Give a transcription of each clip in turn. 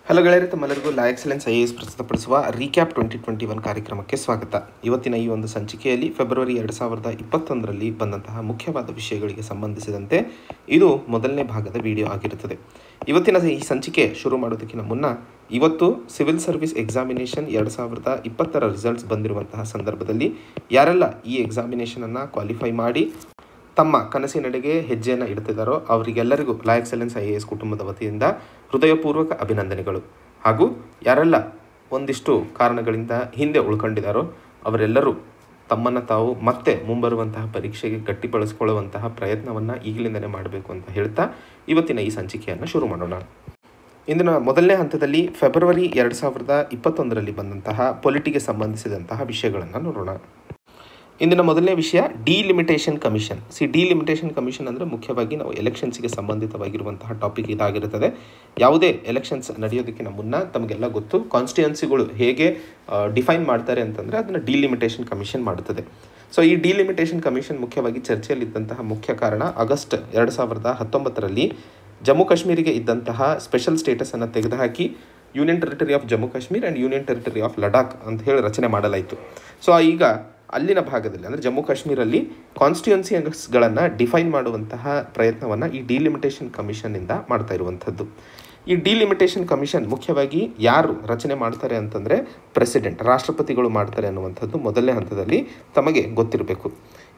hello ಗೆಳೆಯರೆ ತಮ್ಮೆಲ್ಲರಿಗೂ law excellence I A S ಪ್ರಸ್ತುತಪಡಿಸುವ ರೀಕ್ಯಾಪ್ ಟ್ವೆಂಟಿ ಟ್ವೆಂಟಿ ಒನ್ ಕಾರ್ಯಕ್ರಮಕ್ಕೆ ಸ್ವಾಗತ ಇವತ್ತಿನ ಈ ಒಂದು ಸಂಚಿಕೆಯಲ್ಲಿ ಫೆಬ್ರವರಿ ಎರಡು ಸಾವಿರದ ಇಪ್ಪತ್ತೊಂದರಲ್ಲಿ ಬಂದಂತಹ ಮುಖ್ಯವಾದ ವಿಷಯಗಳಿಗೆ ಸಂಬಂಧಿಸಿದಂತೆ ಇದು ಮೊದಲನೇ ಭಾಗದ ವಿಡಿಯೋ ಆಗಿರುತ್ತದೆ ಇವತ್ತಿನ ಈ ಸಂಚಿಕೆ ಶುರು ಮಾಡೋದಕ್ಕಿಂತ ಮುನ್ನ ಇವತ್ತು ಸಿವಿಲ್ ಸರ್ವಿಸ್ ಎಕ್ಸಾಮಿನೇಷನ್ ಎರಡು ಸಾವಿರದ ಇಪ್ಪತ್ತರ ರಿಸಲ್ಟ್ಸ್ ಬಂದಿರುವಂತಹ ಸಂದರ್ಭದಲ್ಲಿ ಯಾರೆಲ್ಲ ಈ ಎಕ್ಸಾಮಿನೇಷನನ್ನು ಕ್ವಾಲಿಫೈ ಮಾಡಿ ತಮ್ಮ ಕನಸಿನೆಡೆಗೆ ಹೆಜ್ಜೆಯನ್ನು ಇಡ್ತಿದ್ದಾರೋ ಅವರಿಗೆಲ್ಲರಿಗೂ La excellence I A S ಕುಟುಂಬದ ವತಿಯಿಂದ ಹೃದಯಪೂರ್ವಕ ಅಭಿನಂದನೆಗಳು ಹಾಗೂ ಯಾರೆಲ್ಲ ಒಂದಿಷ್ಟು ಕಾರಣಗಳಿಂದ ಹಿಂದೆ ಉಳ್ಕೊಂಡಿದ್ದಾರೋ ಅವರೆಲ್ಲರೂ ತಮ್ಮನ್ನು ತಾವು ಮತ್ತೆ ಮುಂಬರುವಂತಹ ಪರೀಕ್ಷೆಗೆ ಗಟ್ಟಿಪಡಿಸಿಕೊಳ್ಳುವಂತಹ ಪ್ರಯತ್ನವನ್ನು ಈಗಲಿಂದಲೇ ಮಾಡಬೇಕು ಅಂತ ಹೇಳ್ತಾ ಇವತ್ತಿನ ಈ ಸಂಚಿಕೆಯನ್ನು ಶುರು ಮಾಡೋಣ ಇಂದಿನ ಮೊದಲನೇ ಹಂತದಲ್ಲಿ ಫೆಬ್ರವರಿ ಎರಡು ಸಾವಿರದ ಇಪ್ಪತ್ತೊಂದರಲ್ಲಿ ಬಂದಂತಹ ಪೊಲಿಟಿಗೆ ಸಂಬಂಧಿಸಿದಂತಹ ವಿಷಯಗಳನ್ನು ನೋಡೋಣ ಇಂದಿನ ಮೊದಲನೇ ವಿಷಯ delimitation commission see delimitation commission ಅಂದರೆ ಮುಖ್ಯವಾಗಿ ನಾವು ಎಲೆಕ್ಷನ್ಸ್ಗೆ ಸಂಬಂಧಿತವಾಗಿರುವಂತಹ ಟಾಪಿಕ್ ಇದಾಗಿರುತ್ತದೆ ಯಾವುದೇ ಎಲೆಕ್ಷನ್ಸ್ ನಡೆಯೋದಕ್ಕಿಂತ ಮುನ್ನ ತಮಗೆಲ್ಲ ಗೊತ್ತು ಕಾನ್ಸ್ಟಿಟ್ಯೂನ್ಸಿಗಳು ಹೇಗೆ ಡಿಫೈನ್ ಮಾಡ್ತಾರೆ ಅಂತಂದರೆ ಅದನ್ನು ಡಿಲಿಮಿಟೇಷನ್ ಕಮಿಷನ್ ಮಾಡುತ್ತದೆ ಸೊ ಈ ಡಿಲಿಮಿಟೇಷನ್ ಕಮಿಷನ್ ಮುಖ್ಯವಾಗಿ ಚರ್ಚೆಯಲ್ಲಿದ್ದಂತಹ ಮುಖ್ಯ ಕಾರಣ ಆಗಸ್ಟ್ ಎರಡು ಸಾವಿರದ ಹತ್ತೊಂಬತ್ತರಲ್ಲಿ ಜಮ್ಮು ಕಾಶ್ಮೀರಿಗೆ ಇದ್ದಂತಹ ಸ್ಪೆಷಲ್ ಸ್ಟೇಟಸನ್ನು ತೆಗೆದುಹಾಕಿ union territory of Jammu Kashmir and union territory of Ladakh ಅಂತ ಹೇಳಿ ರಚನೆ ಮಾಡಲಾಯಿತು ಸೊ ಈಗ ಅಲ್ಲಿನ ಭಾಗದಲ್ಲಿ ಅಂದರೆ ಜಮ್ಮು ಕಾಶ್ಮೀರಲ್ಲಿ ಕಾನ್ಸ್ಟಿಟ್ಯೂನ್ಸಿಗಳನ್ನು ಡಿಫೈನ್ ಮಾಡುವಂತಹ ಪ್ರಯತ್ನವನ್ನು ಈ ಡಿಲಿಮಿಟೇಷನ್ ಕಮಿಷನ್ನಿಂದ ಮಾಡ್ತಾ ಇರುವಂಥದ್ದು ಈ ಡಿಲಿಮಿಟೇಷನ್ ಕಮಿಷನ್ ಮುಖ್ಯವಾಗಿ ಯಾರು ರಚನೆ ಮಾಡ್ತಾರೆ ಅಂತಂದರೆ ಪ್ರೆಸಿಡೆಂಟ್ ರಾಷ್ಟ್ರಪತಿಗಳು ಮಾಡ್ತಾರೆ ಅನ್ನುವಂಥದ್ದು ಮೊದಲನೇ ಹಂತದಲ್ಲಿ ತಮಗೆ ಗೊತ್ತಿರಬೇಕು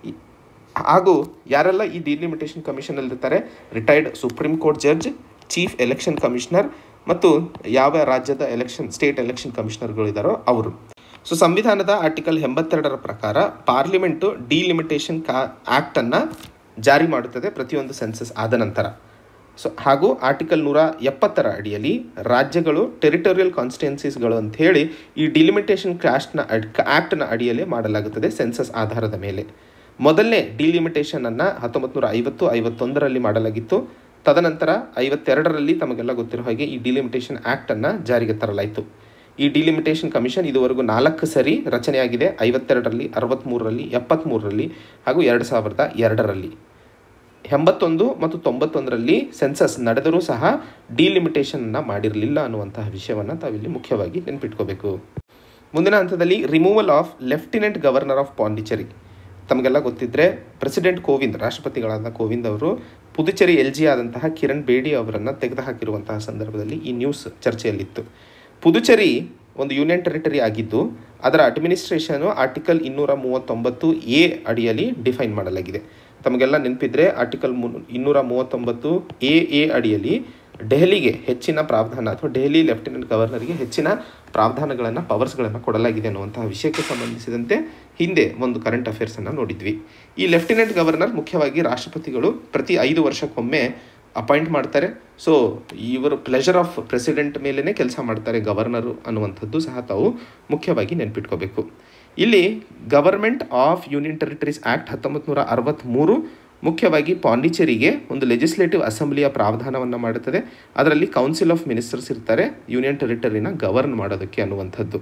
ಹಾಗೂ ಯಾರೆಲ್ಲ ಈ ಡಿಲಿಮಿಟೇಷನ್ ಕಮಿಷನಲ್ಲಿರ್ತಾರೆ retired supreme court judge chief election commissioner ಮತ್ತು ಯಾವ ರಾಜ್ಯದ ಎಲೆಕ್ಷನ್ ಸ್ಟೇಟ್ ಎಲೆಕ್ಷನ್ ಕಮಿಷನರ್ಗಳಿದ್ದಾರೋ ಅವರು ಸೊ ಸಂವಿಧಾನದ ಆರ್ಟಿಕಲ್ ಎಂಬತ್ತೆರಡರ ಪ್ರಕಾರ ಪಾರ್ಲಿಮೆಂಟು ಡಿಲಿಮಿಟೇಷನ್ ಕಾ ಆ್ಯಕ್ಟನ್ನು ಜಾರಿ ಮಾಡುತ್ತದೆ ಪ್ರತಿಯೊಂದು ಸೆನ್ಸಸ್ ಆದ ನಂತರ ಸೊ ಹಾಗೂ ಆರ್ಟಿಕಲ್ ನೂರ ಎಪ್ಪತ್ತರ ಅಡಿಯಲ್ಲಿ ರಾಜ್ಯಗಳು ಟೆರಿಟೋರಿಯಲ್ ಕಾನ್ಸ್ಟಿಟ್ಯೂನ್ಸೀಸ್ಗಳು ಅಂತ ಹೇಳಿ ಈ ಡಿಲಿಮಿಟೇಷನ್ ಕ್ಯಾಸ್ಟ್ನ ಆ್ಯಕ್ಟ್ನ ಅಡಿಯಲ್ಲಿ ಮಾಡಲಾಗುತ್ತದೆ ಸೆನ್ಸಸ್ ಆಧಾರದ ಮೇಲೆ ಮೊದಲನೇ ಡಿಲಿಮಿಟೇಷನನ್ನು ಹತ್ತೊಂಬತ್ತು ನೂರ ಐವತ್ತು ಐವತ್ತೊಂದರಲ್ಲಿ ಮಾಡಲಾಗಿತ್ತು ತದನಂತರ ಐವತ್ತೆರಡರಲ್ಲಿ ತಮಗೆಲ್ಲ ಗೊತ್ತಿರೋ ಹಾಗೆ ಈ ಡಿಲಿಮಿಟೇಷನ್ ಆ್ಯಕ್ಟನ್ನು ಜಾರಿಗೆ ತರಲಾಯಿತು ಈ ಡಿಲಿಮಿಟೇಷನ್ ಕಮಿಷನ್ ಇದುವರೆಗೂ ನಾಲ್ಕು ಸರಿ ರಚನೆಯಾಗಿದೆ ಐವತ್ತೆರಡರಲ್ಲಿ ಅರವತ್ತ್ಮೂರರಲ್ಲಿ ಎಪ್ಪತ್ತ್ಮೂರರಲ್ಲಿ ಹಾಗೂ ಎರಡು ಸಾವಿರದ ಎರಡರಲ್ಲಿ ಎಂಬತ್ತೊಂದು ಮತ್ತು ತೊಂಬತ್ತೊಂದರಲ್ಲಿ ಸೆನ್ಸಸ್ ನಡೆದರೂ ಸಹ ಡಿಲಿಮಿಟೇಷನ್ನ ಮಾಡಿರಲಿಲ್ಲ ಅನ್ನುವಂತಹ ವಿಷಯವನ್ನು ತಾವಿಲ್ಲಿ ಮುಖ್ಯವಾಗಿ ನೆನಪಿಟ್ಕೋಬೇಕು ಮುಂದಿನ ಹಂತದಲ್ಲಿ removal of lieutenant governor of Pondicherry ತಮಗೆಲ್ಲ ಗೊತ್ತಿದ್ದರೆ ಪ್ರೆಸಿಡೆಂಟ್ ಕೋವಿಂದ್ ರಾಷ್ಟ್ರಪತಿಗಳಾದ ಕೋವಿಂದ್ ಅವರು ಪುದುಚೇರಿ ಎಲ್ ಜಿ ಆದಂತಹ ಕಿರಣ್ ಬೇಡಿ ಅವರನ್ನು ತೆಗೆದುಹಾಕಿರುವಂತಹ ಸಂದರ್ಭದಲ್ಲಿ ಈ ನ್ಯೂಸ್ ಚರ್ಚೆಯಲ್ಲಿತ್ತು ಪುದುಚೇರಿ ಒಂದು ಯೂನಿಯನ್ ಟೆರಿಟರಿ ಆಗಿದ್ದು ಅದರ ಅಡ್ಮಿನಿಸ್ಟ್ರೇಷನು ಆರ್ಟಿಕಲ್ ಇನ್ನೂರ ಮೂವತ್ತೊಂಬತ್ತು ಎ ಅಡಿಯಲ್ಲಿ ಡಿಫೈನ್ ಮಾಡಲಾಗಿದೆ ತಮಗೆಲ್ಲ ನೆನಪಿದ್ರೆ ಆರ್ಟಿಕಲ್ ಮು ಇನ್ನೂರ ಮೂವತ್ತೊಂಬತ್ತು ಎ ಎ ಅಡಿಯಲ್ಲಿ ದೆಹಲಿಗೆ ಹೆಚ್ಚಿನ ಪ್ರಾವಧಾನ ಅಥವಾ ದೆಹಲಿ ಲೆಫ್ಟಿನೆಂಟ್ ಗವರ್ನರ್ಗೆ ಹೆಚ್ಚಿನ ಪ್ರಾವಧಾನಗಳನ್ನು ಪವರ್ಸ್ಗಳನ್ನು ಕೊಡಲಾಗಿದೆ ಅನ್ನುವಂತಹ ವಿಷಯಕ್ಕೆ ಸಂಬಂಧಿಸಿದಂತೆ ಹಿಂದೆ ಒಂದು ಕರೆಂಟ್ ಅಫೇರ್ಸನ್ನು ನೋಡಿದ್ವಿ ಈ ಲೆಫ್ಟಿನೆಂಟ್ ಗವರ್ನರ್ ಮುಖ್ಯವಾಗಿ ರಾಷ್ಟ್ರಪತಿಗಳು ಪ್ರತಿ ಐದು ವರ್ಷಕ್ಕೊಮ್ಮೆ ಅಪಾಯಿಂಟ್ ಮಾಡ್ತಾರೆ ಸೊ ಇವರು ಪ್ಲೆಷರ್ ಆಫ್ ಪ್ರೆಸಿಡೆಂಟ್ ಮೇಲೇ ಕೆಲಸ ಮಾಡ್ತಾರೆ ಗವರ್ನರು ಅನ್ನುವಂಥದ್ದು ಸಹ ತಾವು ಮುಖ್ಯವಾಗಿ ನೆನಪಿಟ್ಕೋಬೇಕು ಇಲ್ಲಿ government of union territories act ಹತ್ತೊಂಬತ್ತು ನೂರ ಅರವತ್ತ್ಮೂರು ಮುಖ್ಯವಾಗಿ ಪಾಂಡಿಚೇರಿಗೆ ಒಂದು ಲೆಜಿಸ್ಲೇಟಿವ್ ಅಸೆಂಬ್ಲಿಯ ಪ್ರಾವಧಾನವನ್ನು ಮಾಡುತ್ತದೆ ಅದರಲ್ಲಿ ಕೌನ್ಸಿಲ್ ಆಫ್ ಮಿನಿಸ್ಟರ್ಸ್ ಇರ್ತಾರೆ ಯೂನಿಯನ್ ಟೆರಿಟರಿನ ಗವರ್ನ್ ಮಾಡೋದಕ್ಕೆ ಅನ್ನುವಂಥದ್ದು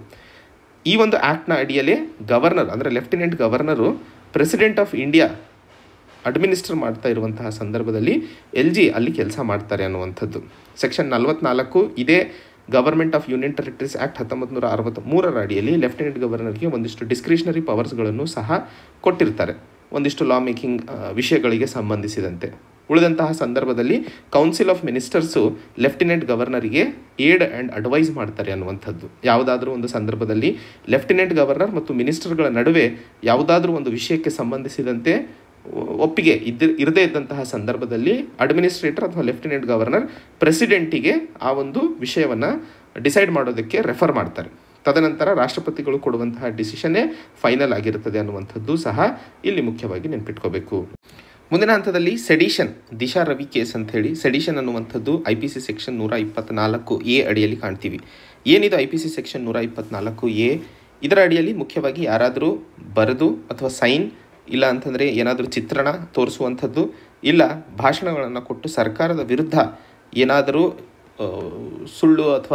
ಈ ಒಂದು ಆ್ಯಕ್ಟ್ನ ಅಡಿಯಲ್ಲೇ ಗವರ್ನರ್ ಅಂದರೆ lieutenant governor president of India administer ಮಾಡ್ತಾ ಇರುವಂತಹ ಸಂದರ್ಭದಲ್ಲಿ ಎಲ್ ಜಿ ಅಲ್ಲಿ ಕೆಲಸ ಮಾಡ್ತಾರೆ ಅನ್ನುವಂಥದ್ದು ಸೆಕ್ಷನ್ ನಲವತ್ನಾಲ್ಕು ಇದೇ government of union territories act ಹತ್ತೊಂಬತ್ತು ನೂರ ಅರವತ್ತ್ ಮೂರರ ಅಡಿಯಲ್ಲಿ ಲೆಫ್ಟಿನೆಂಟ್ ಗವರ್ನರ್ಗೆ ಒಂದಿಷ್ಟು ಡಿಸ್ಕ್ರಿಷನರಿ ಪವರ್ಸ್ಗಳನ್ನು ಸಹ ಕೊಟ್ಟಿರ್ತಾರೆ ಒಂದಿಷ್ಟು ಲಾ ಮೇಕಿಂಗ್ ವಿಷಯಗಳಿಗೆ ಸಂಬಂಧಿಸಿದಂತೆ ಉಳಿದಂತಹ ಸಂದರ್ಭದಲ್ಲಿ ಕೌನ್ಸಿಲ್ ಆಫ್ ಮಿನಿಸ್ಟರ್ಸು ಲೆಫ್ಟಿನೆಂಟ್ ಗವರ್ನರಿಗೆ ಏಡ್ ಆ್ಯಂಡ್ ಅಡ್ವೈಸ್ ಮಾಡ್ತಾರೆ ಅನ್ನುವಂಥದ್ದು ಯಾವುದಾದ್ರೂ ಒಂದು ಸಂದರ್ಭದಲ್ಲಿ ಲೆಫ್ಟಿನೆಂಟ್ ಗವರ್ನರ್ ಮತ್ತು ಮಿನಿಸ್ಟರ್ಗಳ ನಡುವೆ ಯಾವುದಾದ್ರೂ ಒಂದು ವಿಷಯಕ್ಕೆ ಸಂಬಂಧಿಸಿದಂತೆ ಒಪ್ಪಿಗೆ ಇದ್ದ ಇರದೇ ಇದ್ದಂತಹ ಸಂದರ್ಭದಲ್ಲಿ ಅಡ್ಮಿನಿಸ್ಟ್ರೇಟರ್ ಅಥವಾ ಲೆಫ್ಟಿನೆಂಟ್ ಗವರ್ನರ್ ಪ್ರೆಸಿಡೆಂಟಿಗೆ ಆ ಒಂದು ವಿಷಯವನ್ನು ಡಿಸೈಡ್ ಮಾಡೋದಕ್ಕೆ ರೆಫರ್ ಮಾಡ್ತಾರೆ ತದನಂತರ ರಾಷ್ಟ್ರಪತಿಗಳು ಕೊಡುವಂತಹ ಡಿಸಿಷನ್ನೇ ಫೈನಲ್ ಆಗಿರುತ್ತದೆ ಅನ್ನುವಂಥದ್ದು ಸಹ ಇಲ್ಲಿ ಮುಖ್ಯವಾಗಿ ನೆನಪಿಟ್ಕೋಬೇಕು ಮುಂದಿನ ಹಂತದಲ್ಲಿ ಸೆಡಿಷನ್ ದಿಶಾ ರವಿ ಕೇಸ್ ಅಂತ ಹೇಳಿ ಸೆಡಿಷನ್ ಅನ್ನುವಂಥದ್ದು ಐ ಪಿ ಸಿ ಸೆಕ್ಷನ್ ನೂರ ಇಪ್ಪತ್ನಾಲ್ಕು ಎ ಅಡಿಯಲ್ಲಿ ಕಾಣ್ತೀವಿ ಏನಿದು ಐ ಪಿ ಸಿ ಸೆಕ್ಷನ್ ನೂರ ಇಪ್ಪತ್ನಾಲ್ಕು ಎ ಇದರ ಅಡಿಯಲ್ಲಿ ಮುಖ್ಯವಾಗಿ ಯಾರಾದರೂ ಬರೆದು ಅಥವಾ ಸೈನ್ ಇಲ್ಲ ಅಂತಂದರೆ ಏನಾದರೂ ಚಿತ್ರಣ ತೋರಿಸುವಂಥದ್ದು ಇಲ್ಲ ಭಾಷಣಗಳನ್ನು ಕೊಟ್ಟು ಸರ್ಕಾರದ ವಿರುದ್ಧ ಏನಾದರೂ ಸುಳ್ಳು ಅಥವಾ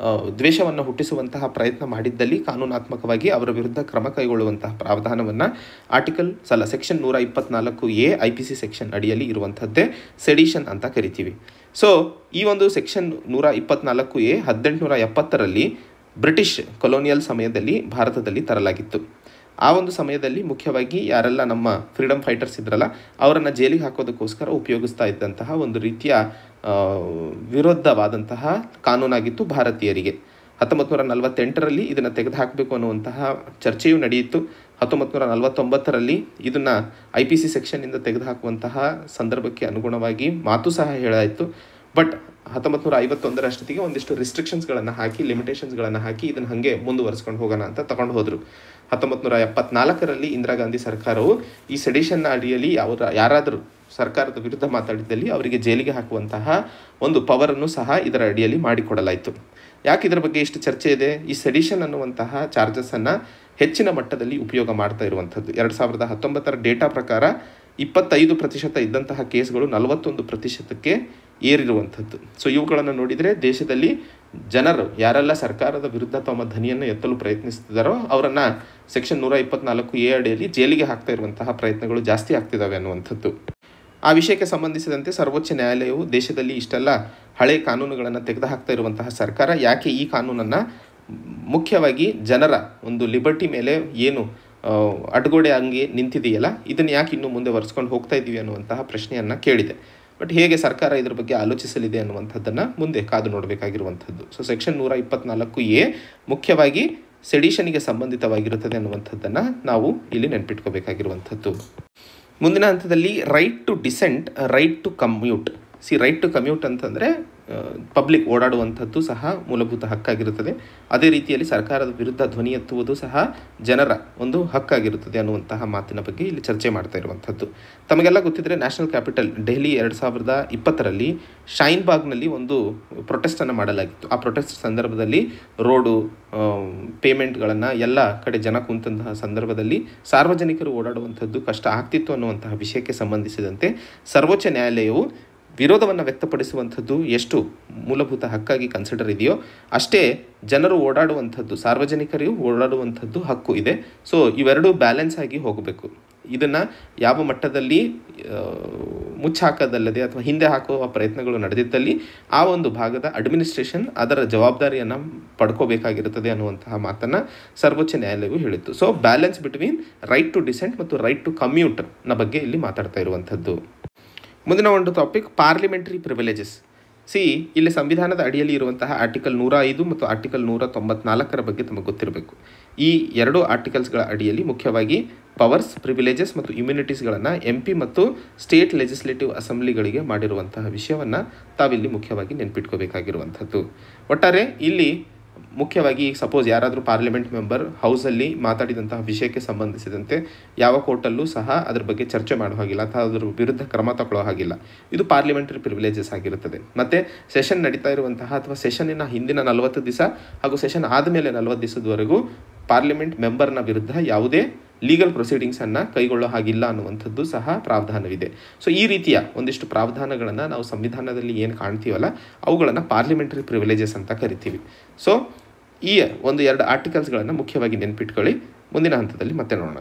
ದ್ವೇಷವನ್ನು ಹುಟ್ಟಿಸುವಂತಹ ಪ್ರಯತ್ನ ಮಾಡಿದ್ದಲ್ಲಿ ಕಾನೂನಾತ್ಮಕವಾಗಿ ಅವರ ವಿರುದ್ಧ ಕ್ರಮ ಕೈಗೊಳ್ಳುವಂತಹ ಪ್ರಾವಧಾನವನ್ನು ಆರ್ಟಿಕಲ್ ಸಲ ಸೆಕ್ಷನ್ ನೂರ ಇಪ್ಪತ್ನಾಲ್ಕು A I P C section ಅಡಿಯಲ್ಲಿ ಇರುವಂಥದ್ದೇ ಸೆಡಿಷನ್ ಅಂತ ಕರಿತೀವಿ ಸೊ ಈ ಒಂದು ಸೆಕ್ಷನ್ ನೂರ ಇಪ್ಪತ್ನಾಲ್ಕು ಎ ಹದಿನೆಂಟುನೂರ ಎಪ್ಪತ್ತರಲ್ಲಿ ಬ್ರಿಟಿಷ್ ಕೊಲೋನಿಯಲ್ ಸಮಯದಲ್ಲಿ ಭಾರತದಲ್ಲಿ ತರಲಾಗಿತ್ತು ಆ ಒಂದು ಸಮಯದಲ್ಲಿ ಮುಖ್ಯವಾಗಿ ಯಾರೆಲ್ಲ ನಮ್ಮ ಫ್ರೀಡಮ್ ಫೈಟರ್ಸ್ ಇದ್ರಲ್ಲ ಅವರನ್ನು ಜೈಲಿಗೆ ಹಾಕೋದಕ್ಕೋಸ್ಕರ ಉಪಯೋಗಿಸ್ತಾ ಇದ್ದಂತಹ ಒಂದು ರೀತಿಯ ಆ, ವಿರುದ್ಧವಾದಂತಹ ಕಾನೂನಾಗಿತ್ತು ಭಾರತೀಯರಿಗೆ ಹತ್ತೊಂಬತ್ತು ನೂರ ನಲವತ್ತೆಂಟರಲ್ಲಿ ಇದನ್ನು ತೆಗೆದುಹಾಕಬೇಕು ಅನ್ನುವಂತಹ ಚರ್ಚೆಯೂ ನಡೆಯಿತು ಹತ್ತೊಂಬತ್ತು ನೂರ ನಲವತ್ತೊಂಬತ್ತರಲ್ಲಿ ಇದನ್ನು ಐ ಪಿ ಸಿ ಸೆಕ್ಷನ್ನಿಂದ ತೆಗೆದುಹಾಕುವಂತಹ ಸಂದರ್ಭಕ್ಕೆ ಅನುಗುಣವಾಗಿ ಮಾತು ಸಹ ಹೇಳಾಯಿತು ಬಟ್ ಹತ್ತೊಂಬತ್ತು ನೂರ ಐವತ್ತೊಂದರಷ್ಟೊತ್ತಿಗೆ ಒಂದಿಷ್ಟು ರಿಸ್ಟ್ರಿಕ್ಷನ್ಸ್ಗಳನ್ನು ಹಾಕಿ ಲಿಮಿಟೇಷನ್ಸ್ಗಳನ್ನು ಹಾಕಿ ಇದನ್ನು ಹಾಗೆ ಮುಂದುವರಿಸ್ಕೊಂಡು ಹೋಗೋಣ ಅಂತ ತಗೊಂಡು ಹೋದರು ಹತ್ತೊಂಬತ್ತು ನೂರ ಎಪ್ಪತ್ನಾಲ್ಕರಲ್ಲಿ ಇಂದಿರಾ ಗಾಂಧಿ ಸರ್ಕಾರವು ಈ ಸೆಡಿಷನ್ನ ಅಡಿಯಲ್ಲಿ ಯಾವ ಯಾರಾದರೂ ಸರ್ಕಾರದ ವಿರುದ್ಧ ಮಾತಾಡಿದ್ದಲ್ಲಿ ಅವರಿಗೆ ಜೈಲಿಗೆ ಹಾಕುವಂತಹ ಒಂದು ಪವರನ್ನು ಸಹ ಇದರ ಅಡಿಯಲ್ಲಿ ಮಾಡಿಕೊಡಲಾಯಿತು ಯಾಕೆ ಇದರ ಬಗ್ಗೆ ಇಷ್ಟು ಚರ್ಚೆ ಇದೆ ಈ ಸೆಡಿಷನ್ ಅನ್ನುವಂತಹ ಚಾರ್ಜಸನ್ನು ಹೆಚ್ಚಿನ ಮಟ್ಟದಲ್ಲಿ ಉಪಯೋಗ ಮಾಡ್ತಾ ಇರುವಂಥದ್ದು ಎರಡು ಸಾವಿರದ ಹತ್ತೊಂಬತ್ತರ ಡೇಟಾ ಪ್ರಕಾರ ಇಪ್ಪತ್ತೈದು ಪ್ರತಿಶತ ಇದ್ದಂತಹ ಕೇಸ್ಗಳು ನಲವತ್ತೊಂದು ಪ್ರತಿಶತಕ್ಕೆ ಏರಿರುವಂಥದ್ದು ಸೊ ಇವುಗಳನ್ನು ನೋಡಿದರೆ ದೇಶದಲ್ಲಿ ಜನರು ಯಾರೆಲ್ಲ ಸರ್ಕಾರದ ವಿರುದ್ಧ ತಮ್ಮ ಧ್ವನಿಯನ್ನು ಎತ್ತಲು ಪ್ರಯತ್ನಿಸ್ತಿದ್ದಾರೋ ಅವರನ್ನು ಸೆಕ್ಷನ್ ನೂರ ಇಪ್ಪತ್ನಾಲ್ಕು ಎ ಅಡಿಯಲ್ಲಿ ಜೈಲಿಗೆ ಹಾಕ್ತಾ ಇರುವಂತಹ ಪ್ರಯತ್ನಗಳು ಜಾಸ್ತಿ ಆಗ್ತಿದ್ದಾವೆ ಅನ್ನುವಂಥದ್ದು ಆ ವಿಷಯಕ್ಕೆ ಸಂಬಂಧಿಸಿದಂತೆ ಸರ್ವೋಚ್ಚ ನ್ಯಾಯಾಲಯವು ದೇಶದಲ್ಲಿ ಇಷ್ಟೆಲ್ಲ ಹಳೆ ಕಾನೂನುಗಳನ್ನು ತೆಗೆದುಹಾಕ್ತಾ ಇರುವಂತಹ ಸರ್ಕಾರ ಯಾಕೆ ಈ ಕಾನೂನನ್ನು ಮುಖ್ಯವಾಗಿ ಜನರ ಒಂದು ಲಿಬರ್ಟಿ ಮೇಲೆ ಏನು ಆ, ಅಡ್ಗೋಡೆ ಹಂಗೆ ನಿಂತಿದೆಯಲ್ಲ ಇದನ್ನು ಯಾಕೆ ಇನ್ನು ಮುಂದೆ ಒರೆಸ್ಕೊಂಡು ಹೋಗ್ತಾ ಇದ್ದೀವಿ ಅನ್ನುವಂತಹ ಪ್ರಶ್ನೆಯನ್ನು ಕೇಳಿದೆ ಬಟ್ ಹೇಗೆ ಸರ್ಕಾರ ಇದ್ರ ಬಗ್ಗೆ ಆಲೋಚಿಸಲಿದೆ ಅನ್ನುವಂಥದ್ದನ್ನು ಮುಂದೆ ಕಾದು ನೋಡಬೇಕಾಗಿರುವಂಥದ್ದು ಸೊ ಸೆಕ್ಷನ್ ನೂರ ಇಪ್ಪತ್ನಾಲ್ಕು ಎ ಮುಖ್ಯವಾಗಿ ಸೆಡಿಷನ್ಗೆ ಸಂಬಂಧಿತವಾಗಿರುತ್ತದೆ ಅನ್ನುವಂಥದ್ದನ್ನು ನಾವು ಇಲ್ಲಿ ನೆನ್ಪಿಟ್ಕೋಬೇಕಾಗಿರುವಂಥದ್ದು ಮುಂದಿನ ಹಂತದಲ್ಲಿ right to dissent right to commute see right to commute ಅಂತಂದರೆ ಪಬ್ಲಿಕ್ ಓಡಾಡುವಂಥದ್ದು ಸಹ ಮೂಲಭೂತ ಹಕ್ಕಾಗಿರುತ್ತದೆ ಅದೇ ರೀತಿಯಲ್ಲಿ ಸರ್ಕಾರದ ವಿರುದ್ಧ ಧ್ವನಿ ಎತ್ತುವುದು ಸಹ ಜನರ ಒಂದು ಹಕ್ಕಾಗಿರುತ್ತದೆ ಅನ್ನುವಂತಹ ಮಾತಿನ ಬಗ್ಗೆ ಇಲ್ಲಿ ಚರ್ಚೆ ಮಾಡ್ತಾ ಇರುವಂಥದ್ದು ತಮಗೆಲ್ಲ ಗೊತ್ತಿದ್ದರೆ ನ್ಯಾಷನಲ್ ಕ್ಯಾಪಿಟಲ್ ದೆಹಲಿ ಎರಡು ಸಾವಿರದ ಇಪ್ಪತ್ತರಲ್ಲಿ ಶೈನ್ ಬಾಗ್ನಲ್ಲಿ ಒಂದು ಪ್ರೊಟೆಸ್ಟನ್ನು ಮಾಡಲಾಗಿತ್ತು ಆ ಪ್ರೊಟೆಸ್ಟ್ ಸಂದರ್ಭದಲ್ಲಿ ರೋಡು ಪೇಮೆಂಟ್ಗಳನ್ನು ಎಲ್ಲ ಕಡೆ ಜನ ಕುಂತಹ ಸಂದರ್ಭದಲ್ಲಿ ಸಾರ್ವಜನಿಕರು ಓಡಾಡುವಂಥದ್ದು ಕಷ್ಟ ಆಗ್ತಿತ್ತು ಅನ್ನುವಂತಹ ವಿಷಯಕ್ಕೆ ಸಂಬಂಧಿಸಿದಂತೆ ಸರ್ವೋಚ್ಚ ನ್ಯಾಯಾಲಯವು ವಿರೋಧವನ್ನು ವ್ಯಕ್ತಪಡಿಸುವಂಥದ್ದು ಎಷ್ಟು ಮೂಲಭೂತ ಹಕ್ಕಾಗಿ ಕನ್ಸಿಡರ್ ಇದೆಯೋ ಅಷ್ಟೇ ಜನರು ಓಡಾಡುವಂಥದ್ದು ಸಾರ್ವಜನಿಕರಿಗೂ ಓಡಾಡುವಂಥದ್ದು ಹಕ್ಕು ಇದೆ ಸೊ ಇವೆರಡೂ ಬ್ಯಾಲೆನ್ಸ್ ಆಗಿ ಹೋಗಬೇಕು ಇದನ್ನು ಯಾವ ಮಟ್ಟದಲ್ಲಿ ಆ, ಮುಚ್ಚಾಕದಲ್ಲದೆ ಅಥವಾ ಹಿಂದೆ ಹಾಕುವ ಪ್ರಯತ್ನಗಳು ನಡೆದಿದ್ದಲ್ಲಿ ಆ ಒಂದು ಭಾಗದ ಅಡ್ಮಿನಿಸ್ಟ್ರೇಷನ್ ಅದರ ಜವಾಬ್ದಾರಿಯನ್ನು ಪಡ್ಕೋಬೇಕಾಗಿರುತ್ತದೆ ಅನ್ನುವಂತಹ ಮಾತನ್ನು ಸರ್ವೋಚ್ಚ ನ್ಯಾಯಾಲಯವು ಹೇಳಿತ್ತು so balance between right to dissent ಮತ್ತು ರೈಟ್ ಟು ಕಮ್ಯೂಟ್ನ ಬಗ್ಗೆ ಇಲ್ಲಿ ಮಾತಾಡ್ತಾ ಇರುವಂಥದ್ದು ಮುಂದಿನ ಒಂದು ಟಾಪಿಕ್ ಪಾರ್ಲಿಮೆಂಟರಿ ಪ್ರಿವಿಲೇಜಸ್ ಸಿ ಇಲ್ಲಿ ಸಂವಿಧಾನದ ಅಡಿಯಲ್ಲಿ ಇರುವಂತಹ ಆರ್ಟಿಕಲ್ ನೂರ ಐದು ಮತ್ತು ಆರ್ಟಿಕಲ್ ನೂರ ತೊಂಬತ್ನಾಲ್ಕರ ಬಗ್ಗೆ ತಮಗೆ ಗೊತ್ತಿರಬೇಕು ಈ ಎರಡು ಆರ್ಟಿಕಲ್ಸ್ಗಳ ಅಡಿಯಲ್ಲಿ ಮುಖ್ಯವಾಗಿ ಪವರ್ಸ್ ಪ್ರಿವಿಲೇಜಸ್ ಮತ್ತು ಇಮ್ಯುನಿಟೀಸ್ಗಳನ್ನು ಎಂ ಪಿ ಮತ್ತು ಸ್ಟೇಟ್ ಲೆಜಿಸ್ಲೇಟಿವ್ ಅಸೆಂಬ್ಲಿಗಳಿಗೆ ಮಾಡಿರುವಂತಹ ವಿಷಯವನ್ನು ತಾವಿಲ್ಲಿ ಮುಖ್ಯವಾಗಿ ನೆನ್ಪಿಟ್ಕೋಬೇಕಾಗಿರುವಂಥದ್ದು ಒಟ್ಟಾರೆ ಇಲ್ಲಿ ಮುಖ್ಯವಾಗಿ ಸಪೋಸ್ ಯಾರಾದರೂ ಪಾರ್ಲಿಮೆಂಟ್ ಮೆಂಬರ್ ಹೌಸಲ್ಲಿ ಮಾತಾಡಿದಂತಹ ವಿಷಯಕ್ಕೆ ಸಂಬಂಧಿಸಿದಂತೆ ಯಾವ ಕೋರ್ಟಲ್ಲೂ ಸಹ ಅದ್ರ ಬಗ್ಗೆ ಚರ್ಚೆ ಮಾಡೋ ಹಾಗಿಲ್ಲ ಅಥವಾ ಅದ್ರ ವಿರುದ್ಧ ಕ್ರಮ ತಗೊಳ್ಳೋ ಹಾಗಿಲ್ಲ ಇದು ಪಾರ್ಲಿಮೆಂಟರಿ ಪ್ರಿವಿಲೇಜಸ್ ಆಗಿರುತ್ತದೆ ಮತ್ತು ಸೆಷನ್ ನಡೀತಾ ಇರುವಂತಹ ಅಥವಾ ಸೆಷನ್ನಿನ ಹಿಂದಿನ ನಲವತ್ತು ದಿವಸ ಹಾಗೂ ಸೆಷನ್ ಆದಮೇಲೆ ನಲವತ್ತು ದಿವಸದವರೆಗೂ ಪಾರ್ಲಿಮೆಂಟ್ ಮೆಂಬರ್ನ ವಿರುದ್ಧ ಯಾವುದೇ ಲೀಗಲ್ ಪ್ರೊಸೀಡಿಂಗ್ಸನ್ನು ಕೈಗೊಳ್ಳೋ ಹಾಗಿಲ್ಲ ಅನ್ನುವಂಥದ್ದು ಸಹ ಪ್ರಾವಧಾನವಿದೆ ಸೊ ಈ ರೀತಿಯ ಒಂದಿಷ್ಟು ಪ್ರಾವಧಾನಗಳನ್ನು ನಾವು ಸಂವಿಧಾನದಲ್ಲಿ ಏನು ಕಾಣ್ತೀವಲ್ಲ ಅವುಗಳನ್ನು ಪಾರ್ಲಿಮೆಂಟರಿ ಪ್ರಿವಿಲೇಜಸ್ ಅಂತ ಕರಿತೀವಿ ಸೊ ಈ ಒಂದು ಎರಡು ಆರ್ಟಿಕಲ್ಸ್ಗಳನ್ನು ಮುಖ್ಯವಾಗಿ ನೆನ್ಪಿಟ್ಕೊಳ್ಳಿ ಮುಂದಿನ ಹಂತದಲ್ಲಿ ಮತ್ತೆ ನೋಡೋಣ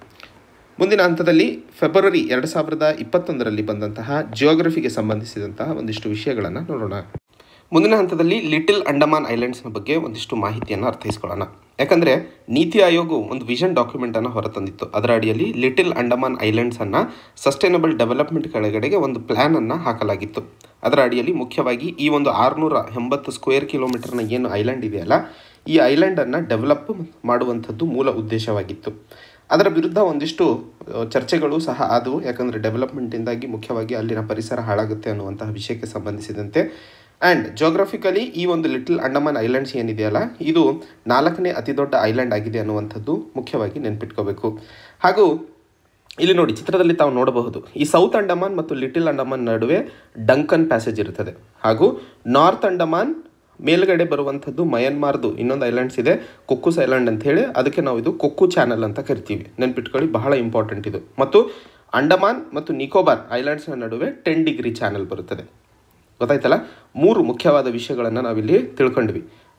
ಮುಂದಿನ ಹಂತದಲ್ಲಿ ಫೆಬ್ರವರಿ ಎರಡು ಸಾವಿರದ ಇಪ್ಪತ್ತೊಂದರಲ್ಲಿ ಬಂದಂತಹ ಜಿಯೋಗ್ರಫಿಗೆ ಸಂಬಂಧಿಸಿದಂತಹ ಒಂದಿಷ್ಟು ವಿಷಯಗಳನ್ನು ನೋಡೋಣ ಮುಂದಿನ ಹಂತದಲ್ಲಿ ಲಿಟಲ್ ಅಂಡಮಾನ್ ಐಲ್ಯಾಂಡ್ಸ್ನ ಬಗ್ಗೆ ಒಂದಿಷ್ಟು ಮಾಹಿತಿಯನ್ನು ಅರ್ಥೈಸ್ಕೊಳ್ಳೋಣ ಯಾಕಂದರೆ ನೀತಿ ಆಯೋಗವು ಒಂದು ವಿಷನ್ ಡಾಕ್ಯುಮೆಂಟನ್ನು ಹೊರತಂದಿತ್ತು ಅದರ ಅಡಿಯಲ್ಲಿ ಲಿಟಲ್ ಅಂಡಮಾನ್ ಐಲ್ಯಾಂಡ್ಸನ್ನು ಸಸ್ಟೈನಬಲ್ ಡೆವಲಪ್ಮೆಂಟ್ ಕೆಳಗಡೆಗೆ ಒಂದು ಪ್ಲ್ಯಾನನ್ನು ಹಾಕಲಾಗಿತ್ತು ಅದರ ಅಡಿಯಲ್ಲಿ ಮುಖ್ಯವಾಗಿ ಈ ಒಂದು ಆರುನೂರ ಎಂಬತ್ತು ಸ್ಕ್ವೇರ್ ಕಿಲೋಮೀಟರ್ನ ಏನು ಐಲ್ಯಾಂಡ್ ಇದೆಯಲ್ಲ ಈ ಐಲ್ಯಾಂಡನ್ನು ಡೆವಲಪ್ ಮಾಡುವಂಥದ್ದು ಮೂಲ ಉದ್ದೇಶವಾಗಿತ್ತು ಅದರ ವಿರುದ್ಧ ಒಂದಿಷ್ಟು ಆ, ಚರ್ಚೆಗಳು ಸಹ ಆದವು ಯಾಕಂದರೆ ಡೆವಲಪ್ಮೆಂಟಿಂದಾಗಿ ಮುಖ್ಯವಾಗಿ ಅಲ್ಲಿನ ಪರಿಸರ ಹಾಳಾಗುತ್ತೆ ಅನ್ನುವಂತಹ ವಿಷಯಕ್ಕೆ ಸಂಬಂಧಿಸಿದಂತೆ ಆ್ಯಂಡ್ ಜೋಗ್ರಫಿಕಲಿ ಈ ಒಂದು ಲಿಟಲ್ ಅಂಡಮಾನ್ ಐಲ್ಯಾಂಡ್ಸ್ ಏನಿದೆಯಲ್ಲ ಇದು ನಾಲ್ಕನೇ ಅತಿ ದೊಡ್ಡ ಐಲ್ಯಾಂಡ್ ಆಗಿದೆ ಅನ್ನುವಂಥದ್ದು ಮುಖ್ಯವಾಗಿ ನೆನ್ಪಿಟ್ಕೋಬೇಕು ಹಾಗೂ ಇಲ್ಲಿ ನೋಡಿ ಚಿತ್ರದಲ್ಲಿ ತಾವು ನೋಡಬಹುದು ಈ ಸೌತ್ ಅಂಡಮಾನ್ ಮತ್ತು ಲಿಟಿಲ್ ಅಂಡಮಾನ್ ನಡುವೆ ಡಂಕನ್ ಪ್ಯಾಸೇಜ್ ಇರುತ್ತದೆ ಹಾಗೂ ನಾರ್ತ್ ಅಂಡಮಾನ್ ಮೇಲ್ಗಡೆ ಬರುವಂಥದ್ದು ಮಯನ್ಮಾರ್ದು ಇನ್ನೊಂದು ಐಲ್ಯಾಂಡ್ಸ್ ಇದೆ ಕೊಕ್ಕುಸ್ ಐಲ್ಯಾಂಡ್ ಅಂತ ಹೇಳಿ ಅದಕ್ಕೆ ನಾವು ಇದು ಕೊಕ್ಕು ಚಾನಲ್ ಅಂತ ಕರಿತೀವಿ ನೆನ್ಪಿಟ್ಕೊಳ್ಳಿ ಬಹಳ ಇಂಪಾರ್ಟೆಂಟ್ ಇದು ಮತ್ತು ಅಂಡಮಾನ್ ಮತ್ತು ನಿಕೋಬಾರ್ ಐಲ್ಯಾಂಡ್ಸ್ನ ನಡುವೆ ಟೆನ್ ಡಿಗ್ರಿ ಚಾನಲ್ ಬರುತ್ತದೆ ಗೊತ್ತಾಯ್ತಲ್ಲ ಮೂರು ಮುಖ್ಯವಾದ ವಿಷಯಗಳನ್ನು ನಾವಿಲ್ಲಿ ತಿಳ್ಕೊಂಡ್ವಿ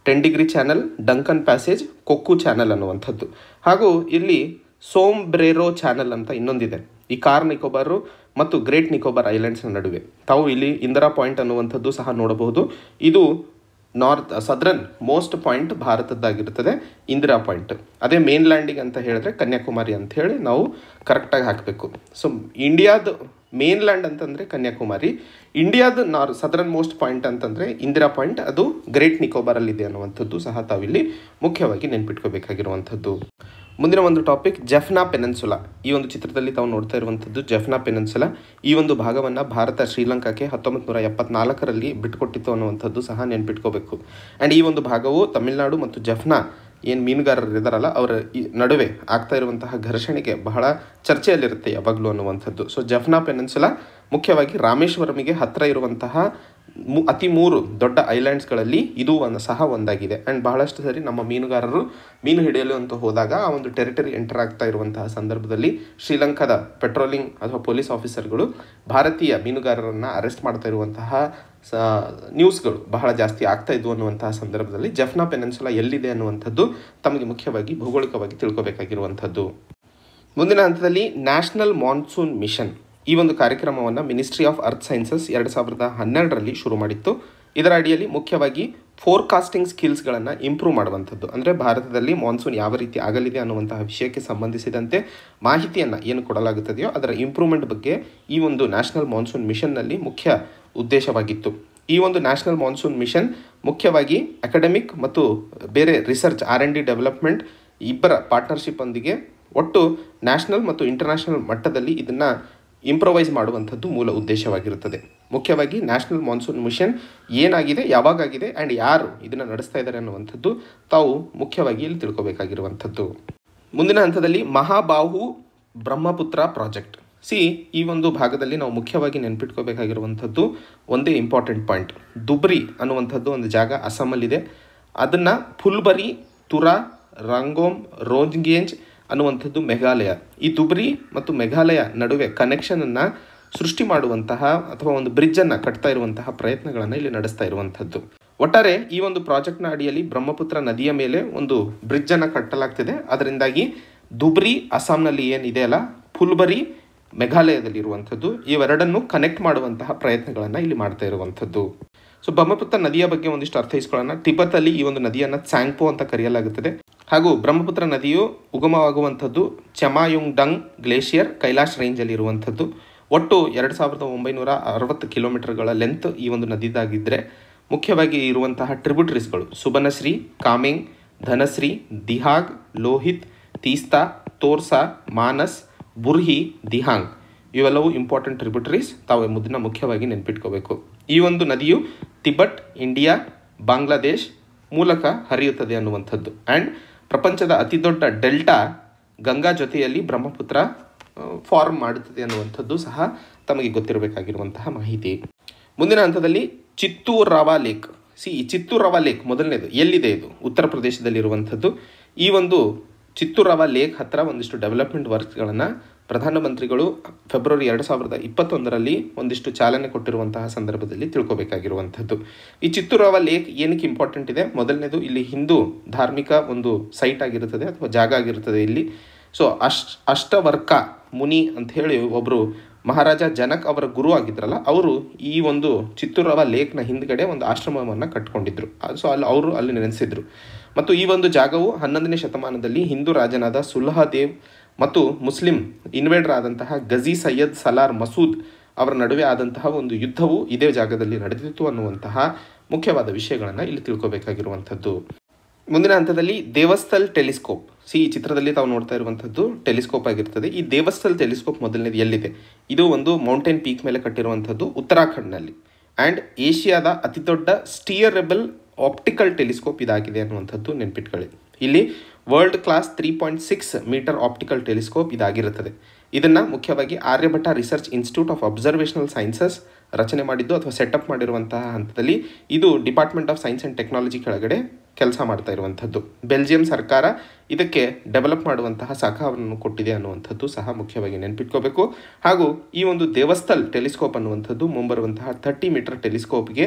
ten degree channel Duncan passage Coco channel ಅನ್ನುವಂಥದ್ದು ಹಾಗೂ ಇಲ್ಲಿ ಸೋಮ್ ಬ್ರೇರೋ ಚಾನಲ್ ಅಂತ ಇನ್ನೊಂದಿದೆ ಈ ಕಾರ್ ನಿಕೋಬಾರು ಮತ್ತು ಗ್ರೇಟ್ ನಿಕೋಬಾರ್ ಐಲ್ಯಾಂಡ್ಸ್ನ ನಡುವೆ ತಾವು ಇಲ್ಲಿ ಇಂದಿರಾ ಪಾಯಿಂಟ್ ಅನ್ನುವಂಥದ್ದು ಸಹ ನೋಡಬಹುದು ಇದು ನಾರ್ತ್ ಸದರ್ನ್ ಮೋಸ್ಟ್ ಪಾಯಿಂಟ್ ಭಾರತದ್ದಾಗಿರ್ತದೆ ಇಂದಿರಾ ಪಾಯಿಂಟ್ ಅದೇ ಮೇನ್ ಲ್ಯಾಂಡಿಂಗ್ ಅಂತ ಹೇಳಿದ್ರೆ ಕನ್ಯಾಕುಮಾರಿ ಅಂತ ಹೇಳಿ ನಾವು ಕರೆಕ್ಟಾಗಿ ಹಾಕಬೇಕು ಸೊ ಇಂಡಿಯಾದ ಮೇನ್ ಲ್ಯಾಂಡ್ ಅಂತಂದರೆ ಕನ್ಯಾಕುಮಾರಿ ಇಂಡಿಯಾದ ನಾರ್ ಸದರ್ನ್ ಮೋಸ್ಟ್ ಪಾಯಿಂಟ್ ಅಂತಂದರೆ ಇಂದಿರಾ ಪಾಯಿಂಟ್ ಅದು ಗ್ರೇಟ್ ನಿಕೋಬಾರಲ್ಲಿದೆ ಅನ್ನುವಂಥದ್ದು ಸಹ ತಾವಿಲ್ಲಿ ಮುಖ್ಯವಾಗಿ ನೆನ್ಪಿಟ್ಕೋಬೇಕಾಗಿರುವಂಥದ್ದು ಮುಂದಿನ ಒಂದು ಟಾಪಿಕ್ ಜಫ್ನಾ ಪೆನನ್ಸುಲಾ ಈ ಒಂದು ಚಿತ್ರದಲ್ಲಿ ತಾವು ನೋಡ್ತಾ ಇರುವಂಥದ್ದು ಜಫ್ನಾ ಪೆನನ್ಸುಲಾ ಈ ಒಂದು ಭಾಗವನ್ನು ಭಾರತ ಶ್ರೀಲಂಕಾಕ್ಕೆ ಹತ್ತೊಂಬತ್ತು ನೂರ ಎಪ್ಪತ್ನಾಲ್ಕರಲ್ಲಿ ಬಿಟ್ಟುಕೊಟ್ಟಿತ್ತು ಅನ್ನುವಂಥದ್ದು ಸಹ ನೆನ್ಪಿಟ್ಕೋಬೇಕು ಆ್ಯಂಡ್ ಈ ಒಂದು ಭಾಗವು ತಮಿಳುನಾಡು ಮತ್ತು ಜಫ್ನಾ ಏನು ಮೀನುಗಾರರು ಇದ್ದಾರಲ್ಲ ಅವರ ಈ ನಡುವೆ ಆಗ್ತಾ ಇರುವಂತಹ ಘರ್ಷಣೆಗೆ ಬಹಳ ಚರ್ಚೆಯಲ್ಲಿರುತ್ತೆ ಯಾವಾಗಲೂ ಅನ್ನುವಂಥದ್ದು ಸೊ ಜಫ್ನಾ ಪೆನನ್ಸುಲಾ ಮುಖ್ಯವಾಗಿ ರಾಮೇಶ್ವರಮಿಗೆ ಹತ್ತಿರ ಇರುವಂತಹ ಮು ಅತಿ ಮೂರು ದೊಡ್ಡ ಐಲ್ಯಾಂಡ್ಸ್ಗಳಲ್ಲಿ ಇದು ಒಂದು ಸಹ ಒಂದಾಗಿದೆ ಆ್ಯಂಡ್ ಬಹಳಷ್ಟು ಸರಿ ನಮ್ಮ ಮೀನುಗಾರರು ಮೀನು ಹಿಡಿಯಲು ಅಂತ ಹೋದಾಗ ಆ ಒಂದು ಟೆರಿಟರಿ ಎಂಟರ್ ಆಗ್ತಾ ಇರುವಂತಹ ಸಂದರ್ಭದಲ್ಲಿ ಶ್ರೀಲಂಕಾದ ಪೆಟ್ರೋಲಿಂಗ್ ಅಥವಾ ಪೊಲೀಸ್ ಆಫೀಸರ್ಗಳು ಭಾರತೀಯ ಮೀನುಗಾರರನ್ನು ಅರೆಸ್ಟ್ ಮಾಡ್ತಾ ಇರುವಂತಹ ಸ ನ್ಯೂಸ್ಗಳು ಬಹಳ ಜಾಸ್ತಿ ಆಗ್ತಾ ಇದ್ವು ಅನ್ನುವಂತಹ ಸಂದರ್ಭದಲ್ಲಿ ಜಫ್ನಾ ಪೆನೆನ್ಸುಲಾ ಎಲ್ಲಿದೆ ಅನ್ನುವಂಥದ್ದು ತಮಗೆ ಮುಖ್ಯವಾಗಿ ಭೌಗೋಳಿಕವಾಗಿ ತಿಳ್ಕೊಬೇಕಾಗಿರುವಂಥದ್ದು ಮುಂದಿನ ಹಂತದಲ್ಲಿ ನ್ಯಾಷನಲ್ ಮಾನ್ಸೂನ್ ಮಿಷನ್ ಈ ಒಂದು ಕಾರ್ಯಕ್ರಮವನ್ನು ಮಿನಿಸ್ಟ್ರಿ ಆಫ್ ಅರ್ತ್ ಸೈನ್ಸಸ್ ಎರಡು ಸಾವಿರದ ಹನ್ನೆರಡರಲ್ಲಿ ಶುರು ಮಾಡಿತ್ತು ಇದರ ಅಡಿಯಲ್ಲಿ ಮುಖ್ಯವಾಗಿ ಫೋರ್ಕಾಸ್ಟಿಂಗ್ ಸ್ಕಿಲ್ಸ್ಗಳನ್ನು ಇಂಪ್ರೂವ್ ಮಾಡುವಂಥದ್ದು ಅಂದರೆ ಭಾರತದಲ್ಲಿ ಮಾನ್ಸೂನ್ ಯಾವ ರೀತಿ ಆಗಲಿದೆ ಅನ್ನುವಂತಹ ವಿಷಯಕ್ಕೆ ಸಂಬಂಧಿಸಿದಂತೆ ಮಾಹಿತಿಯನ್ನು ಏನು ಕೊಡಲಾಗುತ್ತದೆಯೋ ಅದರ ಇಂಪ್ರೂವ್ಮೆಂಟ್ ಬಗ್ಗೆ ಈ ಒಂದು ನ್ಯಾಷನಲ್ ಮಾನ್ಸೂನ್ ಮಿಷನ್ನಲ್ಲಿ ಮುಖ್ಯ ಉದ್ದೇಶವಾಗಿತ್ತು ಈ ಒಂದು ನ್ಯಾಷನಲ್ ಮಾನ್ಸೂನ್ ಮಿಷನ್ ಮುಖ್ಯವಾಗಿ ಅಕಾಡೆಮಿಕ್ ಮತ್ತು ಬೇರೆ research R and D development ಇಬ್ಬರ ಪಾರ್ಟ್ನರ್ಶಿಪ್ ಒಂದಿಗೆ ಒಟ್ಟು ನ್ಯಾಷನಲ್ ಮತ್ತು ಇಂಟರ್ನ್ಯಾಷನಲ್ ಮಟ್ಟದಲ್ಲಿ ಇದನ್ನು ಇಂಪ್ರೊವೈಸ್ ಮಾಡುವಂಥದ್ದು ಮೂಲ ಉದ್ದೇಶವಾಗಿರುತ್ತದೆ ಮುಖ್ಯವಾಗಿ ನ್ಯಾಷನಲ್ ಮಾನ್ಸೂನ್ ಮಿಷನ್ ಏನಾಗಿದೆ ಯಾವಾಗಾಗಿದೆ ಆ್ಯಂಡ್ ಯಾರು ಇದನ್ನು ನಡೆಸ್ತಾ ಇದ್ದಾರೆ ಅನ್ನುವಂಥದ್ದು ತಾವು ಮುಖ್ಯವಾಗಿ ಇಲ್ಲಿ ತಿಳ್ಕೊಬೇಕಾಗಿರುವಂಥದ್ದು ಮುಂದಿನ ಹಂತದಲ್ಲಿ ಮಹಾಬಾಹು ಬ್ರಹ್ಮಪುತ್ರ ಪ್ರಾಜೆಕ್ಟ್ ಸಿ ಈ ಒಂದು ಭಾಗದಲ್ಲಿ ನಾವು ಮುಖ್ಯವಾಗಿ ನೆನ್ಪಿಟ್ಕೋಬೇಕಾಗಿರುವಂಥದ್ದು ಒಂದೇ ಇಂಪಾರ್ಟೆಂಟ್ ಪಾಯಿಂಟ್ ದುಬ್ರಿ ಅನ್ನುವಂಥದ್ದು ಒಂದು ಜಾಗ ಅಸ್ಸಾಮಲ್ಲಿದೆ ಅದನ್ನು ಫುಲ್ಬರಿ ತುರಾ ರಂಗೋಮ್ ರೋಜ್ಗೇಂಜ್ ಅನ್ನುವಂಥದ್ದು ಮೇಘಾಲಯ ಈ ದುಬ್ರಿ ಮತ್ತು ಮೇಘಾಲಯ ನಡುವೆ ಕನೆಕ್ಷನನ್ನು ಸೃಷ್ಟಿ ಮಾಡುವಂತಹ ಅಥವಾ ಒಂದು ಬ್ರಿಡ್ಜನ್ನು ಕಟ್ತಾ ಇರುವಂತಹ ಪ್ರಯತ್ನಗಳನ್ನು ಇಲ್ಲಿ ನಡೆಸ್ತಾ ಇರುವಂಥದ್ದು ಒಟ್ಟಾರೆ ಈ ಒಂದು ಪ್ರಾಜೆಕ್ಟ್ನ ಅಡಿಯಲ್ಲಿ ಬ್ರಹ್ಮಪುತ್ರ ನದಿಯ ಮೇಲೆ ಒಂದು ಬ್ರಿಡ್ಜನ್ನು ಕಟ್ಟಲಾಗ್ತಿದೆ ಅದರಿಂದಾಗಿ ದುಬ್ರಿ ಅಸ್ಸಾಂನಲ್ಲಿ ಏನಿದೆ ಅಲ್ಲ ಫುಲ್ಬರಿ ಮೇಘಾಲಯದಲ್ಲಿರುವಂಥದ್ದು ಇವೆರಡನ್ನು ಕನೆಕ್ಟ್ ಮಾಡುವಂತಹ ಪ್ರಯತ್ನಗಳನ್ನು ಇಲ್ಲಿ ಮಾಡ್ತಾ ಇರುವಂಥದ್ದು ಸೊ ಬ್ರಹ್ಮಪುತ್ರ ನದಿಯ ಬಗ್ಗೆ ಒಂದಿಷ್ಟು ಅರ್ಥೈಸ್ಕೊಳ್ಳೋಣ ತಿಬ್ಬತ್ತಲ್ಲಿ ಈ ಒಂದು ನದಿಯನ್ನು ಸ್ಯಾಂಗ್ಪೋ ಅಂತ ಕರೆಯಲಾಗುತ್ತದೆ ಹಾಗೂ ಬ್ರಹ್ಮಪುತ್ರ ನದಿಯು ಉಗಮವಾಗುವಂಥದ್ದು ಚಮಾಯುಂಗ್ ಡಂಗ್ ಗ್ಲೇಷಿಯರ್ ಕೈಲಾಶ್ ರೇಂಜಲ್ಲಿ ಇರುವಂಥದ್ದು ಒಟ್ಟು ಎರಡು ಸಾವಿರದ ಒಂಬೈನೂರ ಅರವತ್ತು ಕಿಲೋಮೀಟರ್ಗಳ ಲೆಂತ್ ಈ ಒಂದು ನದಿದಾಗಿದ್ದರೆ ಮುಖ್ಯವಾಗಿ ಇರುವಂತಹ ಟ್ರಿಬ್ಯೂಟರೀಸ್ಗಳು ಸುಬನಶ್ರೀ ಕಾಮೆಂಗ್ ಧನಶ್ರೀ ದಿಹಾಗ್ ಲೋಹಿತ್ ತೀಸ್ತಾ ತೋರ್ಸಾ ಮಾನಸ್ ಬುರ್ಹಿ ದಿಹಾಂಗ್ ಇವೆಲ್ಲವೂ ಇಂಪಾರ್ಟೆಂಟ್ ಟ್ರಿಬ್ಯೂಟರೀಸ್ ತಾವು ಮುದ್ದಿನ ಮುಖ್ಯವಾಗಿ ನೆನ್ಪಿಟ್ಕೋಬೇಕು ಈ ಒಂದು ನದಿಯು ತಿಬೆಟ್ ಇಂಡಿಯಾ ಬಾಂಗ್ಲಾದೇಶ್ ಮೂಲಕ ಹರಿಯುತ್ತದೆ ಅನ್ನುವಂಥದ್ದು ಆ್ಯಂಡ್ ಪ್ರಪಂಚದ ಅತಿ ದೊಡ್ಡ ಡೆಲ್ಟಾ ಗಂಗಾ ಜೊತೆಯಲ್ಲಿ ಬ್ರಹ್ಮಪುತ್ರ ಫಾರ್ಮ್ ಮಾಡುತ್ತದೆ ಅನ್ನುವಂಥದ್ದು ಸಹ ತಮಗೆ ಗೊತ್ತಿರಬೇಕಾಗಿರುವಂತಹ ಮಾಹಿತಿ ಮುಂದಿನ ಹಂತದಲ್ಲಿ ಚಿತ್ತೂರ್ ರವಾ ಲೇಕ್ ಸಿ ಈ ಚಿತ್ತೂರ್ ರವಾ ಲೇಕ್ ಮೊದಲನೇದು ಎಲ್ಲಿದೆ ಇದು ಉತ್ತರ ಪ್ರದೇಶದಲ್ಲಿರುವಂಥದ್ದು ಈ ಒಂದು ಚಿತ್ತೂರ್ ರವಾ ಲೇಕ್ ಹತ್ತಿರ ಒಂದಿಷ್ಟು ಡೆವಲಪ್ಮೆಂಟ್ ವರ್ಕ್ಗಳನ್ನು ಪ್ರಧಾನಮಂತ್ರಿಗಳು ಫೆಬ್ರವರಿ ಎರಡು ಸಾವಿರದ ಇಪ್ಪತ್ತೊಂದರಲ್ಲಿ ಒಂದಿಷ್ಟು ಚಾಲನೆ ಕೊಟ್ಟಿರುವಂತಹ ಸಂದರ್ಭದಲ್ಲಿ ತಿಳ್ಕೊಬೇಕಾಗಿರುವಂಥದ್ದು ಈ ಚಿತ್ತೂರವ ಲೇಕ್ ಏನಕ್ಕೆ ಇಂಪಾರ್ಟೆಂಟ್ ಇದೆ ಮೊದಲನೇದು ಇಲ್ಲಿ ಹಿಂದೂ ಧಾರ್ಮಿಕ ಒಂದು ಸೈಟ್ ಆಗಿರುತ್ತದೆ ಅಥವಾ ಜಾಗ ಆಗಿರುತ್ತದೆ ಇಲ್ಲಿ ಸೊ ಅಷ್ಟ ಅಷ್ಟವರ್ಕ ಮುನಿ ಅಂತ ಹೇಳಿ ಒಬ್ಬರು ಮಹಾರಾಜ ಜನಕ್ ಅವರ ಗುರು ಆಗಿದ್ರಲ್ಲ ಅವರು ಈ ಒಂದು ಚಿತ್ತೂರವ ಲೇಕ್ನ ಹಿಂದ್ಗಡೆ ಒಂದು ಆಶ್ರಮವನ್ನು ಕಟ್ಕೊಂಡಿದ್ರು ಸೊ ಅಲ್ಲಿ ಅವರು ಅಲ್ಲಿ ನೆನೆಸಿದ್ರು ಮತ್ತು ಈ ಒಂದು ಜಾಗವು ಹನ್ನೊಂದನೇ ಶತಮಾನದಲ್ಲಿ ಹಿಂದೂ ರಾಜನಾದ ಸುಲ್ಹಾದೇವ್ ಮತ್ತು ಮುಸ್ಲಿಂ ಇನ್ವೇಡರ್ ಆದಂತಹ ಗಜಿ ಸೈಯದ್ ಸಲಾರ್ ಮಸೂದ್ ಅವರ ನಡುವೆ ಆದಂತಹ ಒಂದು ಯುದ್ಧವು ಇದೇ ಜಾಗದಲ್ಲಿ ನಡೆದಿತ್ತು ಅನ್ನುವಂತಹ ಮುಖ್ಯವಾದ ವಿಷಯಗಳನ್ನು ಇಲ್ಲಿ ತಿಳ್ಕೊಬೇಕಾಗಿರುವಂಥದ್ದು ಮುಂದಿನ ಹಂತದಲ್ಲಿ ದೇವಸ್ಥಲ್ ಟೆಲಿಸ್ಕೋಪ್ ಸಿ ಈ ಚಿತ್ರದಲ್ಲಿ ತಾವು ನೋಡ್ತಾ ಇರುವಂಥದ್ದು ಟೆಲಿಸ್ಕೋಪ್ ಆಗಿರ್ತದೆ ಈ ದೇವಸ್ಥಲ್ ಟೆಲಿಸ್ಕೋಪ್ ಮೊದಲನೇದು ಎಲ್ಲಿದೆ ಇದು ಒಂದು ಮೌಂಟೇನ್ ಪೀಕ್ ಮೇಲೆ ಕಟ್ಟಿರುವಂಥದ್ದು ಉತ್ತರಾಖಂಡ್ನಲ್ಲಿ ಆ್ಯಂಡ್ ಏಷ್ಯಾದ ಅತಿ ದೊಡ್ಡ ಸ್ಟಿಯರಬಲ್ ಆಪ್ಟಿಕಲ್ ಟೆಲಿಸ್ಕೋಪ್ ಇದಾಗಿದೆ ಅನ್ನುವಂಥದ್ದು ನೆನ್ಪಿಟ್ಕೊಳ್ಳಿ ಇಲ್ಲಿ world class three point six metre optical telescope ಇದಾಗಿರುತ್ತದೆ ಇದನ್ನು ಮುಖ್ಯವಾಗಿ Aryabhata research institute of observational sciences ರಚನೆ ಮಾಡಿದ್ದು ಅಥವಾ ಸೆಟಪ್ ಮಾಡಿರುವಂತಹ ಹಂತದಲ್ಲಿ ಇದು department of science and technology ಕೆಳಗಡೆ ಕೆಲಸ ಮಾಡ್ತಾ ಇರುವಂಥದ್ದು ಬೆಲ್ಜಿಯಂ ಸರ್ಕಾರ ಇದಕ್ಕೆ ಡೆವಲಪ್ ಮಾಡುವಂತಹ ಸಹಕಾರವನ್ನು ಕೊಟ್ಟಿದೆ ಅನ್ನುವಂಥದ್ದು ಸಹ ಮುಖ್ಯವಾಗಿ ನೆನಪಿಟ್ಕೋಬೇಕು ಹಾಗೂ ಈ ಒಂದು ದೇವಸ್ಥಲ್ ಟೆಲಿಸ್ಕೋಪ್ ಅನ್ನುವಂಥದ್ದು ಮುಂಬರುವಂತಹ ಥರ್ಟಿ ಮೀಟರ್ ಟೆಲಿಸ್ಕೋಪ್ಗೆ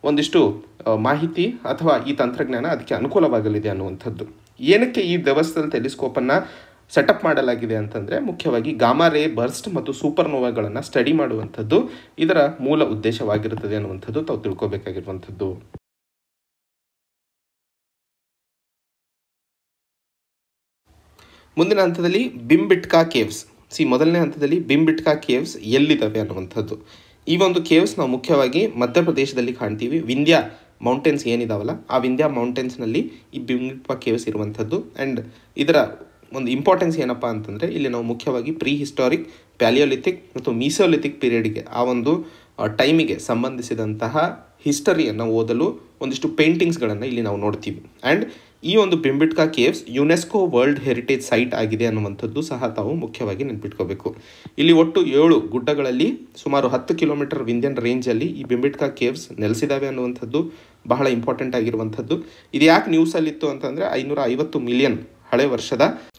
ಒಂದಿಷ್ಟು ಆ, ಮಾಹಿತಿ ಅಥವಾ ಈ ತಂತ್ರಜ್ಞಾನ ಅದಕ್ಕೆ ಅನುಕೂಲವಾಗಲಿದೆ ಅನ್ನುವಂಥದ್ದು ಏನಕ್ಕೆ ಈ ವ್ಯವಸ್ಥೆಯಲ್ಲಿ ಟೆಲಿಸ್ಕೋಪನ್ನು ಸೆಟಪ್ ಮಾಡಲಾಗಿದೆ ಅಂತಂದರೆ ಮುಖ್ಯವಾಗಿ ಗಾಮಾ ರೇ ಬರ್ಸ್ಟ್ ಮತ್ತು ಸೂಪರ್ ನೋವಾಗಳನ್ನು ಸ್ಟಡಿ ಮಾಡುವಂಥದ್ದು ಇದರ ಮೂಲ ಉದ್ದೇಶವಾಗಿರುತ್ತದೆ ಅನ್ನುವಂಥದ್ದು ತಾವು ತಿಳ್ಕೊಬೇಕಾಗಿರುವಂಥದ್ದು ಮುಂದಿನ ಹಂತದಲ್ಲಿ ಬಿಂಬಿಟ್ಕಾ ಕೇವ್ಸ್ ಸಿ ಮೊದಲನೇ ಹಂತದಲ್ಲಿ ಬಿಂಬಿಟ್ಕಾ ಕೇವ್ಸ್ ಎಲ್ಲಿದ್ದಾವೆ ಅನ್ನುವಂಥದ್ದು ಈ ಒಂದು ಕೇವ್ಸ್ ನಾವು ಮುಖ್ಯವಾಗಿ ಮಧ್ಯಪ್ರದೇಶದಲ್ಲಿ ಕಾಣ್ತೀವಿ ವಿಂಧ್ಯ ಮೌಂಟೇನ್ಸ್ ಏನಿದಾವಲ್ಲ ಆ ವಿಂಧ್ಯ ಮೌಂಟೇನ್ಸ್ನಲ್ಲಿ ಈ ಬಿಂಬಿಟ್ಕಾ ಕೇವ್ಸ್ ಇರುವಂಥದ್ದು ಆ್ಯಂಡ್ ಇದರ ಒಂದು ಇಂಪಾರ್ಟೆನ್ಸ್ ಏನಪ್ಪ ಅಂತಂದರೆ ಇಲ್ಲಿ ನಾವು ಮುಖ್ಯವಾಗಿ ಪ್ರೀ ಹಿಸ್ಟಾರಿಕ್ ಪ್ಯಾಲಿಯೋಲಿಥಿಕ್ ಮತ್ತು ಮೀಸೋಲಿಥಿಕ್ ಪೀರಿಯಡ್ಗೆ ಆ ಒಂದು ಟೈಮಿಗೆ ಸಂಬಂಧಿಸಿದಂತಹ ಹಿಸ್ಟರಿಯನ್ನು ಓದಲು ಒಂದಿಷ್ಟು ಪೇಂಟಿಂಗ್ಸ್ಗಳನ್ನು ಇಲ್ಲಿ ನಾವು ನೋಡ್ತೀವಿ ಆ್ಯಂಡ್ ಈ ಒಂದು Bhimbetka caves UNESCO world heritage site ಆಗಿದೆ ಅನ್ನುವಂಥದ್ದು ಸಹ ತಾವು ಮುಖ್ಯವಾಗಿ ನೆನ್ಪಿಟ್ಕೋಬೇಕು ಇಲ್ಲಿ ಒಟ್ಟು ಏಳು ಗುಡ್ಡಗಳಲ್ಲಿ ಸುಮಾರು ಹತ್ತು ಕಿಲೋಮೀಟರ್ ವಿಂಧ್ಯನ್ ರೇಂಜಲ್ಲಿ ಈ ಬಿಂಬಿಟ್ಕಾ ಕೇವ್ಸ್ ನೆಲೆಸಿದಾವೆ ಅನ್ನುವಂಥದ್ದು ಬಹಳ ಇಂಪಾರ್ಟೆಂಟ್ ಆಗಿರುವಂಥದ್ದು ಇದು ಯಾಕೆ ನ್ಯೂಸಲ್ಲಿತ್ತು ಅಂತಂದರೆ ಐನೂರ ಐವತ್ತು ಮಿಲಿಯನ್ ಹಳೆ ವರ್ಷದ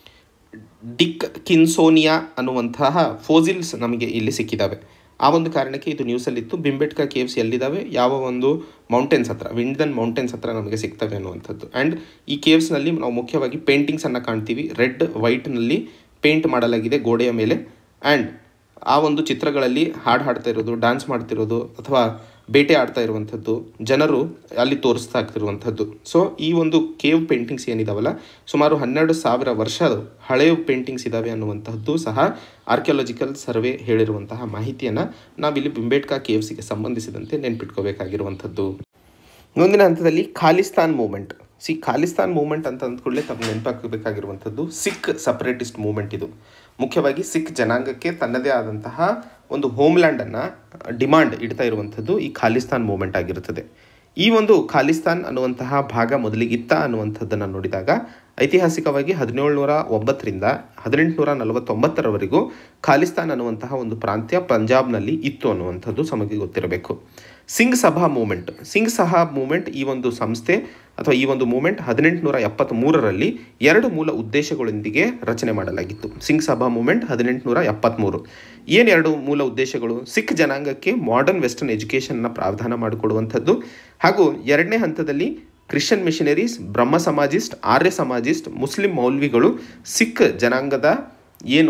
ಡಿಕ್ ಕಿನ್ಸೋನಿಯಾ ಅನ್ನುವಂತಹ ಫೋಸಿಲ್ಸ್ ನಮಗೆ ಇಲ್ಲಿ ಸಿಕ್ಕಿದ್ದಾವೆ ಆ ಒಂದು ಕಾರಣಕ್ಕೆ ಇದು ನ್ಯೂಸಲ್ಲಿತ್ತು ಬಿಂಬೆಟ್ಕಾ ಕೇವ್ಸ್ ಎಲ್ಲಿದ್ದಾವೆ ಯಾವ ಒಂದು ಮೌಂಟೇನ್ಸ್ ಹತ್ರ ವಿಂಡನ್ ಮೌಂಟೇನ್ಸ್ ಹತ್ರ ನಮಗೆ ಸಿಗ್ತವೆ ಅನ್ನುವಂಥದ್ದು ಆ್ಯಂಡ್ ಈ ಕೇವ್ಸ್ನಲ್ಲಿ ನಾವು ಮುಖ್ಯವಾಗಿ ಪೇಂಟಿಂಗ್ಸನ್ನು ಕಾಣ್ತೀವಿ ರೆಡ್ ವೈಟ್ನಲ್ಲಿ ಪೇಂಟ್ ಮಾಡಲಾಗಿದೆ ಗೋಡೆಯ ಮೇಲೆ ಆ್ಯಂಡ್ ಆ ಒಂದು ಚಿತ್ರಗಳಲ್ಲಿ ಹಾಡು ಹಾಡ್ತಾ ಇರೋದು ಡ್ಯಾನ್ಸ್ ಮಾಡ್ತಿರೋದು ಅಥವಾ ಬೇಟೆ ಆಡ್ತಾ ಇರುವಂಥದ್ದು ಜನರು ಅಲ್ಲಿ ತೋರಿಸ್ತಾ ಆಗ್ತಿರುವಂಥದ್ದು ಸೊ ಈ ಒಂದು ಕೇವ್ ಪೇಂಟಿಂಗ್ಸ್ ಏನಿದಾವಲ್ಲ ಸುಮಾರು ಹನ್ನೆರಡು ಸಾವಿರ ವರ್ಷದ ಹಳೆಯ ಪೇಂಟಿಂಗ್ಸ್ ಇದ್ದಾವೆ ಅನ್ನುವಂತಹದ್ದು ಸಹ ಆರ್ಕಿಯಾಲಜಿಕಲ್ ಸರ್ವೆ ಹೇಳಿರುವಂತಹ ಮಾಹಿತಿಯನ್ನು ನಾವಿಲ್ಲಿ ಬಿಂಬೇಟ್ಕಾ ಕೇವ್ಸ್ಗೆ ಸಂಬಂಧಿಸಿದಂತೆ ನೆನ್ಪಿಟ್ಕೋಬೇಕಾಗಿರುವಂಥದ್ದು ಮುಂದಿನ ಹಂತದಲ್ಲಿ Khalistan movement see Khalistan movement ಅಂತ ಅಂದ್ಕೊಳ್ಳೆ ತಮಗೆ ನೆನಪಾಗಬೇಕಾಗಿರುವಂಥದ್ದು ಸಿಖ್ ಸಪರೇಟಿಸ್ಟ್ ಮೂಮೆಂಟ್ ಇದು ಮುಖ್ಯವಾಗಿ ಸಿಖ್ ಜನಾಂಗಕ್ಕೆ ತನ್ನದೇ ಆದಂತಹ ಒಂದು ಹೋಮ್ಲ್ಯಾಂಡನ್ನು ಡಿಮಾಂಡ್ ಇಡ್ತಾ ಇರುವಂಥದ್ದು ಈ ಖಾಲಿಸ್ತಾನ್ ಮೂಮೆಂಟ್ ಆಗಿರುತ್ತದೆ ಈ ಒಂದು ಖಾಲಿಸ್ತಾನ್ ಅನ್ನುವಂತಹ ಭಾಗ ಮೊದಲಿಗಿತ್ತ ಅನ್ನುವಂಥದ್ದನ್ನು ನೋಡಿದಾಗ ಐತಿಹಾಸಿಕವಾಗಿ ಹದಿನೇಳುನೂರ ಒಂಬತ್ತರಿಂದ ಹದಿನೆಂಟುನೂರ ನಲವತ್ತೊಂಬತ್ತರವರೆಗೂ ಖಾಲಿಸ್ತಾನ್ ಅನ್ನುವಂತಹ ಒಂದು ಪ್ರಾಂತ್ಯ ಪಂಜಾಬ್ನಲ್ಲಿ ಇತ್ತು ಅನ್ನುವಂಥದ್ದು ನಮಗೆ ಗೊತ್ತಿರಬೇಕು ಸಿಂಗ್ ಸಭಾ ಮೂಮೆಂಟ್ ಸಿಂಗ್ ಸಭಾ ಮೂಮೆಂಟ್ ಈ ಒಂದು ಸಂಸ್ಥೆ ಅಥವಾ ಈ ಒಂದು ಮೂಮೆಂಟ್ ಹದಿನೆಂಟುನೂರ ಎಪ್ಪತ್ತ್ಮೂರರಲ್ಲಿ ಎರಡು ಮೂಲ ಉದ್ದೇಶಗಳೊಂದಿಗೆ ರಚನೆ ಮಾಡಲಾಗಿತ್ತು ಸಿಂಗ್ ಸಭಾ ಮೂಮೆಂಟ್ ಹದಿನೆಂಟುನೂರ ಎಪ್ಪತ್ತ್ಮೂರು ಏನು ಎರಡು ಮೂಲ ಉದ್ದೇಶಗಳು ಸಿಖ್ ಜನಾಂಗಕ್ಕೆ ಮಾಡರ್ನ್ ವೆಸ್ಟರ್ನ್ ಎಜುಕೇಷನ್ನ ಪ್ರಾವಧಾನ ಮಾಡಿಕೊಡುವಂಥದ್ದು ಹಾಗೂ ಎರಡನೇ ಹಂತದಲ್ಲಿ Christian missionaries Brahma Samajist Arya Samajist Muslim ಮೌಲ್ವಿಗಳು ಸಿಖ್ ಜನಾಂಗದ ಏನು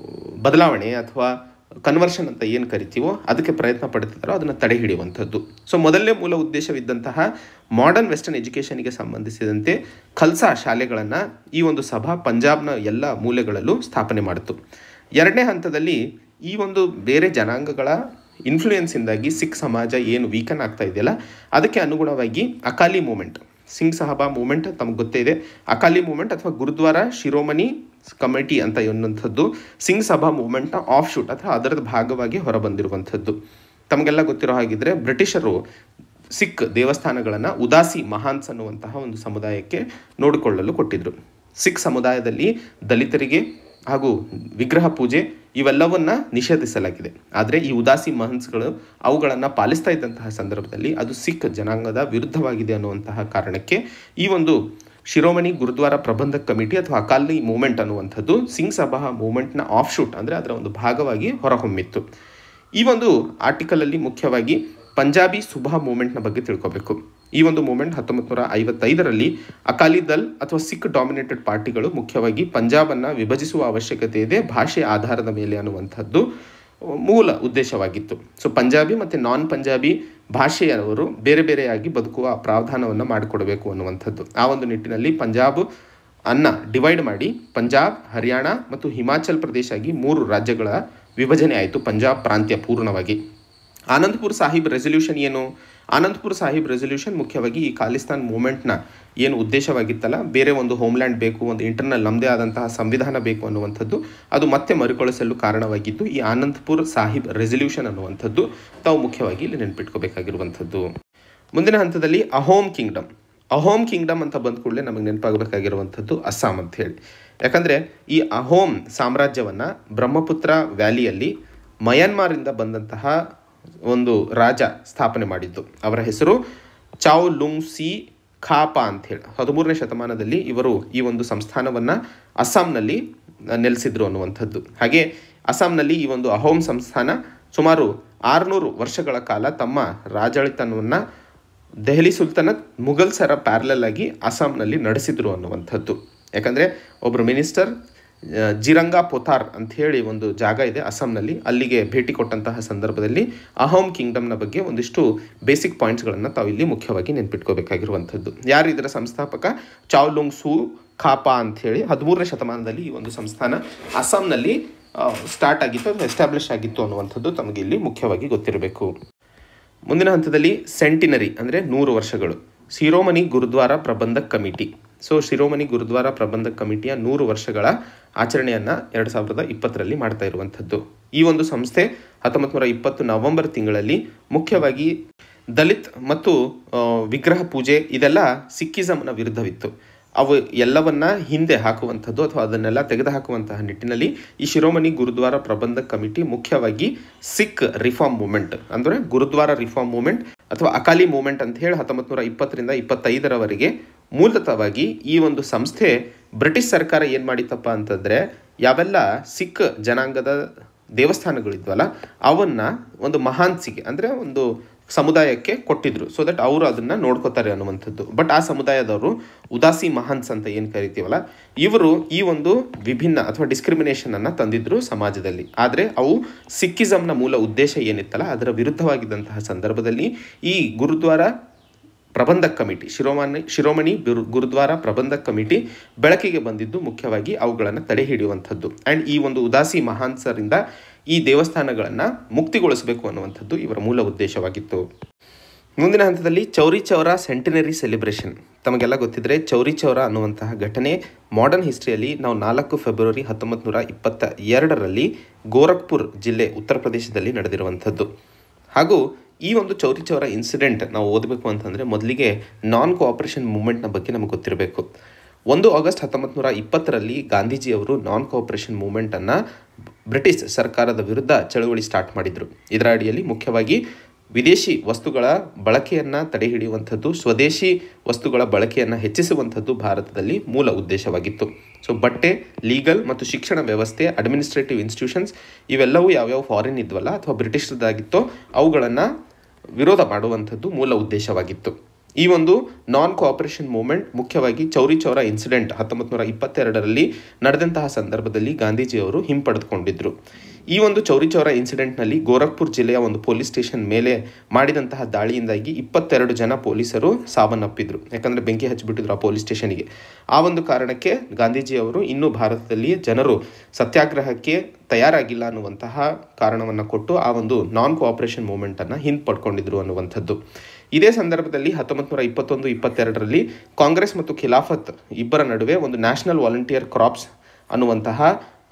ಬದಲಾವಣೆ ಅಥವಾ ಕನ್ವರ್ಷನ್ ಅಂತ ಏನು ಕರಿತೀವೋ ಅದಕ್ಕೆ ಪ್ರಯತ್ನ ಪಡ್ತಿದ್ದಾರೋ ಅದನ್ನು ತಡೆ ಹಿಡಿಯುವಂಥದ್ದು ಸೊ ಮೊದಲನೇ ಮೂಲ ಉದ್ದೇಶವಿದ್ದಂತಹ ಮಾಡರ್ನ್ ವೆಸ್ಟರ್ನ್ ಎಜುಕೇಷನ್ಗೆ ಸಂಬಂಧಿಸಿದಂತೆ ಖಲ್ಸಾ ಶಾಲೆಗಳನ್ನು ಈ ಒಂದು ಸಭಾ ಪಂಜಾಬ್ನ ಎಲ್ಲ ಮೂಲೆಗಳಲ್ಲೂ ಸ್ಥಾಪನೆ ಮಾಡಿತು ಎರಡನೇ ಹಂತದಲ್ಲಿ ಈ ಒಂದು ಬೇರೆ ಜನಾಂಗಗಳ ಇನ್ಫ್ಲೂಯೆನ್ಸಿಂದಾಗಿ ಸಿಖ್ ಸಮಾಜ ಏನು ವೀಕನ್ ಆಗ್ತಾ ಇದೆಯಲ್ಲ ಅದಕ್ಕೆ ಅನುಗುಣವಾಗಿ ಅಕಾಲಿ ಮೂಮೆಂಟ್ ಸಿಂಗ್ ಸಹಬಾ ಮೂಮೆಂಟ್ ತಮಗೆ ಗೊತ್ತೇ ಇದೆ ಅಕಾಲಿ ಮೂಮೆಂಟ್ ಅಥವಾ ಗುರುದ್ವಾರ ಶಿರೋಮಣಿ ಕಮಿಟಿ ಅಂತ ಎನ್ನುವಂಥದ್ದು ಸಿಂಗ್ ಸಭಾ ಮೂಮೆಂಟ್ನ ಆಫ್ ಶೂಟ್ ಅಥವಾ ಅದರದ ಭಾಗವಾಗಿ ಹೊರಬಂದಿರುವಂಥದ್ದು ತಮಗೆಲ್ಲ ಗೊತ್ತಿರೋ ಹಾಗಿದ್ರೆ ಬ್ರಿಟಿಷರು ಸಿಖ್ ದೇವಸ್ಥಾನಗಳನ್ನು ಉದಾಸಿ ಮಹಾನ್ಸ್ ಅನ್ನುವಂತಹ ಒಂದು ಸಮುದಾಯಕ್ಕೆ ನೋಡಿಕೊಳ್ಳಲು ಕೊಟ್ಟಿದ್ದರು ಸಿಖ್ ಸಮುದಾಯದಲ್ಲಿ ದಲಿತರಿಗೆ ಹಾಗೂ ವಿಗ್ರಹ ಪೂಜೆ ಇವೆಲ್ಲವನ್ನ ನಿಷೇಧಿಸಲಾಗಿದೆ ಆದರೆ ಈ ಉದಾಸಿ ಮಹನ್ಸ್ಗಳು ಅವುಗಳನ್ನು ಪಾಲಿಸ್ತಾ ಇದ್ದಂತಹ ಸಂದರ್ಭದಲ್ಲಿ ಅದು ಸಿಖ್ ಜನಾಂಗದ ವಿರುದ್ಧವಾಗಿದೆ ಅನ್ನುವಂತಹ ಕಾರಣಕ್ಕೆ ಈ ಒಂದು ಶಿರೋಮಣಿ ಗುರುದ್ವಾರ ಪ್ರಬಂಧಕ್ ಕಮಿಟಿ ಅಥವಾ ಅಕಾಲಿ ಮೂಮೆಂಟ್ ಅನ್ನುವಂಥದ್ದು ಸಿಂಗ್ ಸಭಾ ಮೂಮೆಂಟ್ನ ಆಫ್ ಶೂಟ್ ಅಂದರೆ ಅದರ ಒಂದು ಭಾಗವಾಗಿ ಹೊರಹೊಮ್ಮಿತ್ತು ಈ ಒಂದು ಆರ್ಟಿಕಲಲ್ಲಿ ಮುಖ್ಯವಾಗಿ ಪಂಜಾಬಿ ಸುಭಾ ಮೂಮೆಂಟ್ನ ಬಗ್ಗೆ ತಿಳ್ಕೊಬೇಕು ಈ ಒಂದು ಮೂಮೆಂಟ್ ಹತ್ತೊಂಬತ್ತು ನೂರ ಐವತ್ತೈದರಲ್ಲಿ ಅಕಾಲಿ ದಲ್ ಅಥವಾ ಸಿಖ್ ಡಾಮಿನೇಟೆಡ್ ಪಾರ್ಟಿಗಳು ಮುಖ್ಯವಾಗಿ ಪಂಜಾಬನ್ನು ವಿಭಜಿಸುವ ಅವಶ್ಯಕತೆ ಇದೆ ಭಾಷೆ ಆಧಾರದ ಮೇಲೆ ಅನ್ನುವಂಥದ್ದು ಮೂಲ ಉದ್ದೇಶವಾಗಿತ್ತು ಸೊ ಪಂಜಾಬಿ ಮತ್ತು ನಾನ್ ಪಂಜಾಬಿ ಭಾಷೆಯವರು ಬೇರೆ ಬೇರೆಯಾಗಿ ಬದುಕುವ ಪ್ರಾವಧಾನವನ್ನು ಮಾಡಿಕೊಡಬೇಕು ಅನ್ನುವಂಥದ್ದು ಆ ಒಂದು ನಿಟ್ಟಿನಲ್ಲಿ ಪಂಜಾಬ್ ಅನ್ನ ಡಿವೈಡ್ ಮಾಡಿ ಪಂಜಾಬ್ ಹರಿಯಾಣ ಮತ್ತು ಹಿಮಾಚಲ್ ಪ್ರದೇಶ ಆಗಿ ಮೂರು ರಾಜ್ಯಗಳ ವಿಭಜನೆ ಆಯಿತು ಪಂಜಾಬ್ ಪ್ರಾಂತ್ಯ ಪೂರ್ಣವಾಗಿ ಆನಂದ್ಪುರ್ ಸಾಹಿಬ್ ರೆಸಲ್ಯೂಷನ್ ಏನು ಆನಂದ್ಪುರ್ ಸಾಹಿಬ್ ರೆಸಲ್ಯೂಷನ್ ಮುಖ್ಯವಾಗಿ ಈ ಖಾಲಿಸ್ತಾನ್ ಮೂಮೆಂಟ್ನ ಏನು ಉದ್ದೇಶವಾಗಿತ್ತಲ್ಲ ಬೇರೆ ಒಂದು ಹೋಮ್ಲ್ಯಾಂಡ್ ಬೇಕು ಒಂದು ಇಂಟರ್ನಲ್ ನಮ್ಮದೇ ಆದಂತಹ ಸಂವಿಧಾನ ಬೇಕು ಅನ್ನುವಂಥದ್ದು ಅದು ಮತ್ತೆ ಮರುಕಳಿಸಲು ಕಾರಣವಾಗಿದ್ದು ಈ ಆನಂದ್ಪುರ್ ಸಾಹಿಬ್ ರೆಸಲ್ಯೂಷನ್ ಅನ್ನುವಂಥದ್ದು ತಾವು ಮುಖ್ಯವಾಗಿ ಇಲ್ಲಿ ನೆನಪಿಟ್ಕೋಬೇಕಾಗಿರುವಂಥದ್ದು ಮುಂದಿನ ಹಂತದಲ್ಲಿ ಅಹೋಮ್ ಕಿಂಗ್ಡಮ್ ಅಹೋಮ್ ಕಿಂಗ್ಡಮ್ ಅಂತ ಬಂದ ಕೂಡಲೇ ನಮಗೆ ನೆನಪಾಗಬೇಕಾಗಿರುವಂಥದ್ದು ಅಸ್ಸಾಂ ಅಂತ ಹೇಳಿ ಯಾಕಂದರೆ ಈ ಅಹೋಮ್ ಸಾಮ್ರಾಜ್ಯವನ್ನು ಬ್ರಹ್ಮಪುತ್ರ ವ್ಯಾಲಿಯಲ್ಲಿ ಮಯನ್ಮಾರಿಂದ ಬಂದಂತಹ ಒಂದು ರಾಜ ಸ್ಥಾಪನೆ ಮಾಡಿದ್ದು ಅವರ ಹೆಸರು ಚಾವ್ ಲುಂಗ್ ಸಿ ಖಾಪಾ ಅಂತ ಹೇಳಿ ಹದಿಮೂರನೇ ಶತಮಾನದಲ್ಲಿ ಇವರು ಈ ಒಂದು ಸಂಸ್ಥಾನವನ್ನು ಅಸ್ಸಾಂನಲ್ಲಿ ನೆಲೆಸಿದ್ರು ಅನ್ನುವಂಥದ್ದು ಹಾಗೆ ಅಸ್ಸಾಂನಲ್ಲಿ ಈ ಒಂದು ಅಹೋಮ್ ಸಂಸ್ಥಾನ ಸುಮಾರು ಆರುನೂರು ವರ್ಷಗಳ ಕಾಲ ತಮ್ಮ ರಾಜಾಳಿತನವನ್ನು ದೆಹಲಿ ಸುಲ್ತಾನತ್ ಮುಘಲ್ಸರ ಪ್ಯಾರಲಲ್ ಆಗಿ ಅಸ್ಸಾಂನಲ್ಲಿ ನಡೆಸಿದ್ರು ಅನ್ನುವಂಥದ್ದು ಯಾಕಂದರೆ ಒಬ್ಬರು ಮಿನಿಸ್ಟರ್ ಆ, ಜಿರಂಗಾ ಪೊಥಾರ್ ಅಂತ ಹೇಳಿ ಒಂದು ಜಾಗ ಇದೆ ಅಸ್ಸಾಂನಲ್ಲಿ ಅಲ್ಲಿಗೆ ಭೇಟಿ ಕೊಟ್ಟಂತಹ ಸಂದರ್ಭದಲ್ಲಿ ಅಹೋಮ್ ಕಿಂಗ್ಡಮ್ನ ಬಗ್ಗೆ ಒಂದಿಷ್ಟು ಬೇಸಿಕ್ ಪಾಯಿಂಟ್ಸ್ಗಳನ್ನು ತಾವು ಇಲ್ಲಿ ಮುಖ್ಯವಾಗಿ ನೆನ್ಪಿಟ್ಕೋಬೇಕಾಗಿರುವಂಥದ್ದು ಯಾರು ಇದರ ಸಂಸ್ಥಾಪಕ ಚಾವ್ಲುಂಗ್ ಸು ಖಾಪಾ ಅಂತ ಹೇಳಿ ಹದಿಮೂರನೇ ಶತಮಾನದಲ್ಲಿ ಈ ಒಂದು ಸಂಸ್ಥಾನ ಅಸ್ಸಾಂನಲ್ಲಿ ಸ್ಟಾರ್ಟ್ ಆಗಿತ್ತು ಅಥವಾ ಎಸ್ಟಾಬ್ಲಿಷ್ ಆಗಿತ್ತು ಅನ್ನುವಂಥದ್ದು ತಮಗೆ ಇಲ್ಲಿ ಮುಖ್ಯವಾಗಿ ಗೊತ್ತಿರಬೇಕು ಮುಂದಿನ ಹಂತದಲ್ಲಿ ಸೆಂಟಿನರಿ ಅಂದರೆ ನೂರು ವರ್ಷಗಳು ಶಿರೋಮಣಿ ಗುರುದ್ವಾರ ಪ್ರಬಂಧಕ್ ಕಮಿಟಿ ಸೊ ಶಿರೋಮಣಿ ಗುರುದ್ವಾರ ಪ್ರಬಂಧಕ್ ಕಮಿಟಿಯ ನೂರು ವರ್ಷಗಳ ಆಚರಣೆಯನ್ನು ಎರಡು ಸಾವಿರದ ಇಪ್ಪತ್ತರಲ್ಲಿ ಮಾಡ್ತಾ ಇರುವಂಥದ್ದು ಈ ಒಂದು ಸಂಸ್ಥೆ ಹತ್ತೊಂಬತ್ತು ನೂರ ಇಪ್ಪತ್ತು ನವೆಂಬರ್ ತಿಂಗಳಲ್ಲಿ ಮುಖ್ಯವಾಗಿ ದಲಿತ್ ಮತ್ತು ಆ, ವಿಗ್ರಹ ಪೂಜೆ ಇದೆಲ್ಲ ಸಿಕ್ಕಿಸಮ್ನ ವಿರುದ್ಧವಿತ್ತು ಅವು ಎಲ್ಲವನ್ನ ಹಿಂದೆ ಹಾಕುವಂಥದ್ದು ಅಥವಾ ಅದನ್ನೆಲ್ಲ ತೆಗೆದುಹಾಕುವಂತಹ ನಿಟ್ಟಿನಲ್ಲಿ ಈ ಶಿರೋಮಣಿ ಗುರುದ್ವಾರ ಪ್ರಬಂಧಕ್ ಕಮಿಟಿ ಮುಖ್ಯವಾಗಿ ಸಿಖ್ ರಿಫಾರ್ಮ್ ಮೂವ್ಮೆಂಟ್ ಅಂದರೆ ಗುರುದ್ವಾರ ರಿಫಾರ್ಮ್ ಮೂವ್ಮೆಂಟ್ ಅಥವಾ ಅಕಾಲಿ ಮೂವ್ಮೆಂಟ್ ಅಂತ ಹೇಳಿ ಹತ್ತೊಂಬತ್ತು ನೂರ ಇಪ್ಪತ್ತರಿಂದ ಇಪ್ಪತ್ತೈದರವರೆಗೆ ಮೂಲತಃವಾಗಿ ಈ ಒಂದು ಸಂಸ್ಥೆ ಬ್ರಿಟಿಷ್ ಸರ್ಕಾರ ಏನು ಮಾಡಿತ್ತಪ್ಪ ಅಂತಂದರೆ ಯಾವೆಲ್ಲ ಸಿಖ್ ಜನಾಂಗದ ದೇವಸ್ಥಾನಗಳಿದ್ವಲ್ಲ ಅವನ್ನ ಒಂದು ಮಹಾನ್ಸಿಗೆ ಅಂದರೆ ಒಂದು ಸಮುದಾಯಕ್ಕೆ ಕೊಟ್ಟಿದ್ರು ಸೊ ದಟ್ ಅವರು ಅದನ್ನ ನೋಡ್ಕೋತಾರೆ ಅನ್ನುವಂಥದ್ದು ಬಟ್ ಆ ಸಮುದಾಯದವರು ಉದಾಸಿ ಮಹಾನ್ಸ್ ಅಂತ ಏನು ಕರಿತೀವಲ್ಲ ಇವರು ಈ ಒಂದು ವಿಭಿನ್ನ ಅಥವಾ ಡಿಸ್ಕ್ರಿಮಿನೇಷನ್ ಅನ್ನ ತಂದಿದ್ರು ಸಮಾಜದಲ್ಲಿ ಆದರೆ ಅವು ಸಿಕ್ಕಿಸಮ್ನ ಮೂಲ ಉದ್ದೇಶ ಏನಿತ್ತಲ್ಲ ಅದರ ವಿರುದ್ಧವಾಗಿದ್ದಂತಹ ಸಂದರ್ಭದಲ್ಲಿ ಈ ಗುರುದ್ವಾರ ಪ್ರಬಂಧಕ್ ಕಮಿಟಿ ಶಿರೋಮಣಿ ಶಿರೋಮಣಿ ಗುರು- ಗುರುದ್ವಾರ ಪ್ರಬಂಧಕ್ ಕಮಿಟಿ ಬೆಳಕಿಗೆ ಬಂದಿದ್ದು ಮುಖ್ಯವಾಗಿ ಅವುಗಳನ್ನು ತಡೆ ಹಿಡಿಯುವಂಥದ್ದು ಆ್ಯಂಡ್ ಈ ಒಂದು ಉದಾಸಿ ಮಹಾನ್ಸರಿಂದ ಈ ದೇವಸ್ಥಾನಗಳನ್ನು ಮುಕ್ತಿಗೊಳಿಸಬೇಕು ಅನ್ನುವಂಥದ್ದು ಇವರ ಮೂಲ ಉದ್ದೇಶವಾಗಿತ್ತು ಮುಂದಿನ ಹಂತದಲ್ಲಿ ಚೌರಿ ಚೌರ ಸೆಂಟಿನರಿ ಸೆಲೆಬ್ರೇಷನ್ ತಮಗೆಲ್ಲ ಗೊತ್ತಿದ್ರೆ ಚೌರಿ ಚೌರ ಅನ್ನುವಂತಹ ಘಟನೆ ಮಾಡರ್ನ್ ಹಿಸ್ಟ್ರಿಯಲ್ಲಿ ನಾವು ನಾಲ್ಕು ಫೆಬ್ರವರಿ ಹತ್ತೊಂಬತ್ತು ನೂರ ಇಪ್ಪತ್ತ ಎರಡರಲ್ಲಿ ಗೋರಖ್ಪುರ್ ಜಿಲ್ಲೆ ಉತ್ತರ ಪ್ರದೇಶದಲ್ಲಿ ನಡೆದಿರುವಂಥದ್ದು ಹಾಗೂ ಈ ಒಂದು ಚೌರಿ ಚೌರ ಇನ್ಸಿಡೆಂಟ್ ನಾವು ಓದಬೇಕು ಅಂತಂದರೆ ಮೊದಲಿಗೆ ನಾನ್ ಕೋಆಪರೇಷನ್ ಮೂವ್ಮೆಂಟ್ನ ಬಗ್ಗೆ ನಮಗೆ ಗೊತ್ತಿರಬೇಕು ಒಂದು ಆಗಸ್ಟ್ ಹತ್ತೊಂಬತ್ತು ನೂರ ಇಪ್ಪತ್ತರಲ್ಲಿ ಗಾಂಧೀಜಿಯವರು ನಾನ್ ಕೋಆಪರೇಷನ್ ಮೂವ್ಮೆಂಟನ್ನು ಬ್ರಿಟಿಷ್ ಸರ್ಕಾರದ ವಿರುದ್ಧ ಚಳುವಳಿ ಸ್ಟಾರ್ಟ್ ಮಾಡಿದರು ಇದರ ಅಡಿಯಲ್ಲಿ ಮುಖ್ಯವಾಗಿ ವಿದೇಶಿ ವಸ್ತುಗಳ ಬಳಕೆಯನ್ನು ತಡೆಹಿಡಿಯುವಂಥದ್ದು ಸ್ವದೇಶಿ ವಸ್ತುಗಳ ಬಳಕೆಯನ್ನು ಹೆಚ್ಚಿಸುವಂಥದ್ದು ಭಾರತದಲ್ಲಿ ಮೂಲ ಉದ್ದೇಶವಾಗಿತ್ತು ಸೊ ಬಟ್ಟೆ ಲೀಗಲ್ ಮತ್ತು ಶಿಕ್ಷಣ ವ್ಯವಸ್ಥೆ ಅಡ್ಮಿನಿಸ್ಟ್ರೇಟಿವ್ ಇನ್ಸ್ಟಿಟ್ಯೂಷನ್ಸ್ ಇವೆಲ್ಲವೂ ಯಾವ್ಯಾವ ಫಾರಿನ್ ಇದ್ವಲ್ಲ ಅಥವಾ ಬ್ರಿಟಿಷ್ದಾಗಿತ್ತೋ ಅವುಗಳನ್ನು ವಿರೋಧ ಮಾಡುವಂಥದ್ದು ಮೂಲ ಉದ್ದೇಶವಾಗಿತ್ತು ಈ ಒಂದು ನಾನ್ ಕೋಆಪರೇಷನ್ ಮೂವ್ಮೆಂಟ್ ಮುಖ್ಯವಾಗಿ ಚೌರಿ ಚೌರ ಇನ್ಸಿಡೆಂಟ್ ಹತ್ತೊಂಬತ್ತು ನೂರ ಇಪ್ಪತ್ತೆರಡರಲ್ಲಿ ನಡೆದಂತಹ ಸಂದರ್ಭದಲ್ಲಿ ಗಾಂಧೀಜಿಯವರು ಹಿಂಪಡೆದುಕೊಂಡಿದ್ದರು ಈ ಒಂದು ಚೌರಿ ಚೌರ ಇನ್ಸಿಡೆಂಟ್ನಲ್ಲಿ ಗೋರಖ್ಪುರ್ ಜಿಲ್ಲೆಯ ಒಂದು ಪೊಲೀಸ್ ಸ್ಟೇಷನ್ ಮೇಲೆ ಮಾಡಿದಂತಹ ದಾಳಿಯಿಂದಾಗಿ ಇಪ್ಪತ್ತೆರಡು ಜನ ಪೊಲೀಸರು ಸಾವನ್ನಪ್ಪಿದ್ರು ಯಾಕಂದರೆ ಬೆಂಕಿ ಹಚ್ಚಿಬಿಟ್ಟಿದ್ರು ಆ ಪೊಲೀಸ್ ಸ್ಟೇಷನ್ಗೆ ಆ ಒಂದು ಕಾರಣಕ್ಕೆ ಗಾಂಧೀಜಿಯವರು ಇನ್ನೂ ಭಾರತದಲ್ಲಿ ಜನರು ಸತ್ಯಾಗ್ರಹಕ್ಕೆ ತಯಾರಾಗಿಲ್ಲ ಅನ್ನುವಂತಹ ಕಾರಣವನ್ನು ಕೊಟ್ಟು ಆ ಒಂದು ನಾನ್ ಕೋಆಪರೇಷನ್ ಮೂವ್ಮೆಂಟನ್ನು ಹಿಂಪಡ್ಕೊಂಡಿದ್ರು ಅನ್ನುವಂಥದ್ದು ಇದೇ ಸಂದರ್ಭದಲ್ಲಿ ಹತ್ತೊಂಬತ್ತು ನೂರ ಇಪ್ಪತ್ತೊಂದು ಇಪ್ಪತ್ತೆರಡರಲ್ಲಿ ಕಾಂಗ್ರೆಸ್ ಮತ್ತು ಖಿಲಾಫತ್ ಇಬ್ಬರ ನಡುವೆ ಒಂದು ನ್ಯಾಷನಲ್ ವಾಲಂಟಿಯರ್ ಕ್ರಾಪ್ಸ್ ಅನ್ನುವಂತಹ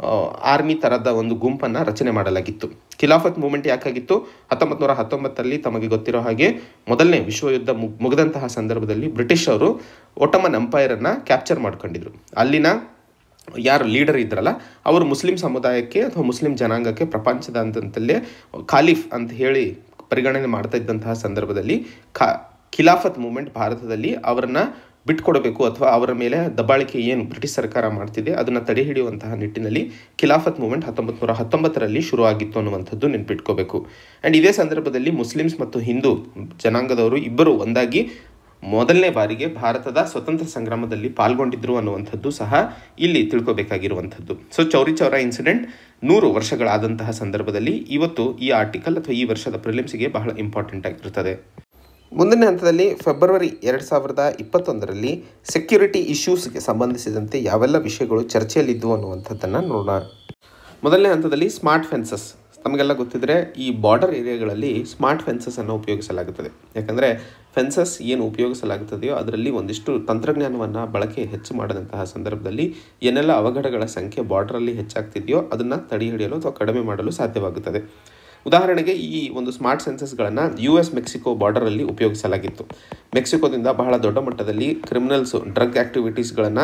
ಆರ್ಮಿ ಥರದ ಒಂದು ಗುಂಪನ್ನು ರಚನೆ ಮಾಡಲಾಗಿತ್ತು ಖಿಲಾಫತ್ ಮೂವ್ಮೆಂಟ್ ಯಾಕಾಗಿತ್ತು ಹತ್ತೊಂಬತ್ತು ನೂರ ಹತ್ತೊಂಬತ್ತರಲ್ಲಿ ತಮಗೆ ಗೊತ್ತಿರೋ ಹಾಗೆ ಮೊದಲನೇ ವಿಶ್ವಯುದ್ಧ ಮುಗ್ ಮುಗಿದಂತಹ ಸಂದರ್ಭದಲ್ಲಿ ಬ್ರಿಟಿಷ್ ಅವರು ಒಟಮನ್ ಎಂಪೈರನ್ನು ಕ್ಯಾಪ್ಚರ್ ಮಾಡ್ಕೊಂಡಿದ್ರು ಅಲ್ಲಿನ ಯಾರು ಲೀಡರ್ ಇದ್ರಲ್ಲ ಅವರು ಮುಸ್ಲಿಂ ಸಮುದಾಯಕ್ಕೆ ಅಥವಾ ಮುಸ್ಲಿಂ ಜನಾಂಗಕ್ಕೆ ಪ್ರಪಂಚದ ಅಂತಂತಲ್ಲೇ ಖಾಲಿಫ್ ಅಂತ ಹೇಳಿ ಪರಿಗಣನೆ ಮಾಡ್ತಾ ಇದ್ದಂತಹ ಸಂದರ್ಭದಲ್ಲಿ ಖಾ ಖಿಲಾಫತ್ ಮೂವ್ಮೆಂಟ್ ಭಾರತದಲ್ಲಿ ಅವರನ್ನ ಬಿಟ್ಕೊಡಬೇಕು ಅಥವಾ ಅವರ ಮೇಲೆ ದಬ್ಬಾಳಿಕೆ ಏನು ಬ್ರಿಟಿಷ್ ಸರ್ಕಾರ ಮಾಡ್ತಿದೆ ಅದನ್ನು ತಡೆ ಹಿಡಿಯುವಂತಹ ನಿಟ್ಟಿನಲ್ಲಿ ಖಿಲಾಫತ್ ಮೂವ್ಮೆಂಟ್ ಹತ್ತೊಂಬತ್ತು ನೂರ ಹತ್ತೊಂಬತ್ತರಲ್ಲಿ ಶುರುವಾಗಿತ್ತು ಅನ್ನುವಂಥದ್ದು ನೆನ್ಪಿಟ್ಕೋಬೇಕು ಆ್ಯಂಡ್ ಇದೇ ಸಂದರ್ಭದಲ್ಲಿ ಮುಸ್ಲಿಮ್ಸ್ ಮತ್ತು ಹಿಂದೂ ಜನಾಂಗದವರು ಇಬ್ಬರು ಒಂದಾಗಿ ಮೊದಲನೇ ಬಾರಿಗೆ ಭಾರತದ ಸ್ವತಂತ್ರ ಸಂಗ್ರಾಮದಲ್ಲಿ ಪಾಲ್ಗೊಂಡಿದ್ರು ಅನ್ನುವಂಥದ್ದು ಸಹ ಇಲ್ಲಿ ತಿಳ್ಕೊಬೇಕಾಗಿರುವಂಥದ್ದು ಸೊ ಚೌರಿ ಚೌರ ಇನ್ಸಿಡೆಂಟ್ ನೂರು ವರ್ಷಗಳಾದಂತಹ ಸಂದರ್ಭದಲ್ಲಿ ಇವತ್ತು ಈ ಆರ್ಟಿಕಲ್ ಅಥವಾ ಈ ವರ್ಷದ ಪ್ರಿಲಿಮ್ಸ್ಗೆ ಬಹಳ ಇಂಪಾರ್ಟೆಂಟ್ ಆಗಿರುತ್ತದೆ ಮುಂದಿನ ಹಂತದಲ್ಲಿ ಫೆಬ್ರವರಿ ಎರಡು ಸಾವಿರದ ಇಪ್ಪತ್ತೊಂದರಲ್ಲಿ ಸೆಕ್ಯೂರಿಟಿ ಇಶ್ಯೂಸ್ಗೆ ಸಂಬಂಧಿಸಿದಂತೆ ಯಾವೆಲ್ಲ ವಿಷಯಗಳು ಚರ್ಚೆಯಲ್ಲಿದ್ದವು ಅನ್ನುವಂಥದ್ದನ್ನು ನೋಡೋಣ ಮೊದಲನೇ ಹಂತದಲ್ಲಿ ಸ್ಮಾರ್ಟ್ ಫೆನ್ಸಸ್ ತಮಗೆಲ್ಲ ಗೊತ್ತಿದ್ದರೆ ಈ ಬಾರ್ಡರ್ ಏರಿಯಾಗಳಲ್ಲಿ ಸ್ಮಾರ್ಟ್ ಫೆನ್ಸಸನ್ನು ಉಪಯೋಗಿಸಲಾಗುತ್ತದೆ ಯಾಕಂದರೆ ಫೆನ್ಸಸ್ ಏನು ಉಪಯೋಗಿಸಲಾಗುತ್ತದೆಯೋ ಅದರಲ್ಲಿ ಒಂದಿಷ್ಟು ತಂತ್ರಜ್ಞಾನವನ್ನು ಬಳಕೆ ಹೆಚ್ಚು ಮಾಡದಂತಹ ಸಂದರ್ಭದಲ್ಲಿ ಏನೆಲ್ಲ ಅವಘಡಗಳ ಸಂಖ್ಯೆ ಬಾರ್ಡರಲ್ಲಿ ಹೆಚ್ಚಾಗ್ತಿದೆಯೋ ಅದನ್ನು ತಡೆ ಹಿಡಿಯಲು ಅಥವಾ ಕಡಿಮೆ ಮಾಡಲು ಸಾಧ್ಯವಾಗುತ್ತದೆ ಉದಾಹರಣೆಗೆ ಈ ಒಂದು ಸ್ಮಾರ್ಟ್ ಸೆನ್ಸಸ್ಗಳನ್ನು ಯು ಎಸ್ ಮೆಕ್ಸಿಕೋ ಬಾರ್ಡರಲ್ಲಿ ಉಪಯೋಗಿಸಲಾಗಿತ್ತು ಮೆಕ್ಸಿಕೋದಿಂದ ಬಹಳ ದೊಡ್ಡ ಮಟ್ಟದಲ್ಲಿ ಕ್ರಿಮಿನಲ್ಸು ಡ್ರಗ್ ಆ್ಯಕ್ಟಿವಿಟೀಸ್ಗಳನ್ನು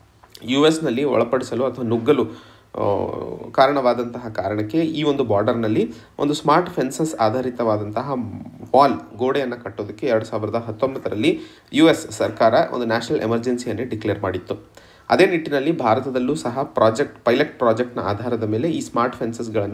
ಯು ಎಸ್ನಲ್ಲಿ ಒಳಪಡಿಸಲು ಅಥವಾ ನುಗ್ಗಲು ಆ, ಕಾರಣವಾದಂತಹ ಕಾರಣಕ್ಕೆ ಈ ಒಂದು ಬಾರ್ಡರ್ನಲ್ಲಿ ಒಂದು ಸ್ಮಾರ್ಟ್ ಫೆನ್ಸಸ್ ಆಧಾರಿತವಾದಂತಹ ವಾಲ್ ಗೋಡೆಯನ್ನು ಕಟ್ಟೋದಕ್ಕೆ ಎರಡು ಸಾವಿರದ ಹತ್ತೊಂಬತ್ತರಲ್ಲಿ ಯು ಎಸ್ ಸರ್ಕಾರ ಒಂದು ನ್ಯಾಷನಲ್ ಎಮರ್ಜೆನ್ಸಿಯನ್ನೇ ಡಿಕ್ಲೇರ್ ಮಾಡಿತ್ತು ಅದೇ ನಿಟ್ಟಿನಲ್ಲಿ ಭಾರತದಲ್ಲೂ ಸಹ ಪ್ರಾಜೆಕ್ಟ್ ಪೈಲಟ್ ಪ್ರಾಜೆಕ್ಟ್ನ ಆಧಾರದ ಮೇಲೆ ಈ ಸ್ಮಾರ್ಟ್ ಫೆನ್ಸಸ್ಗಳನ್ನು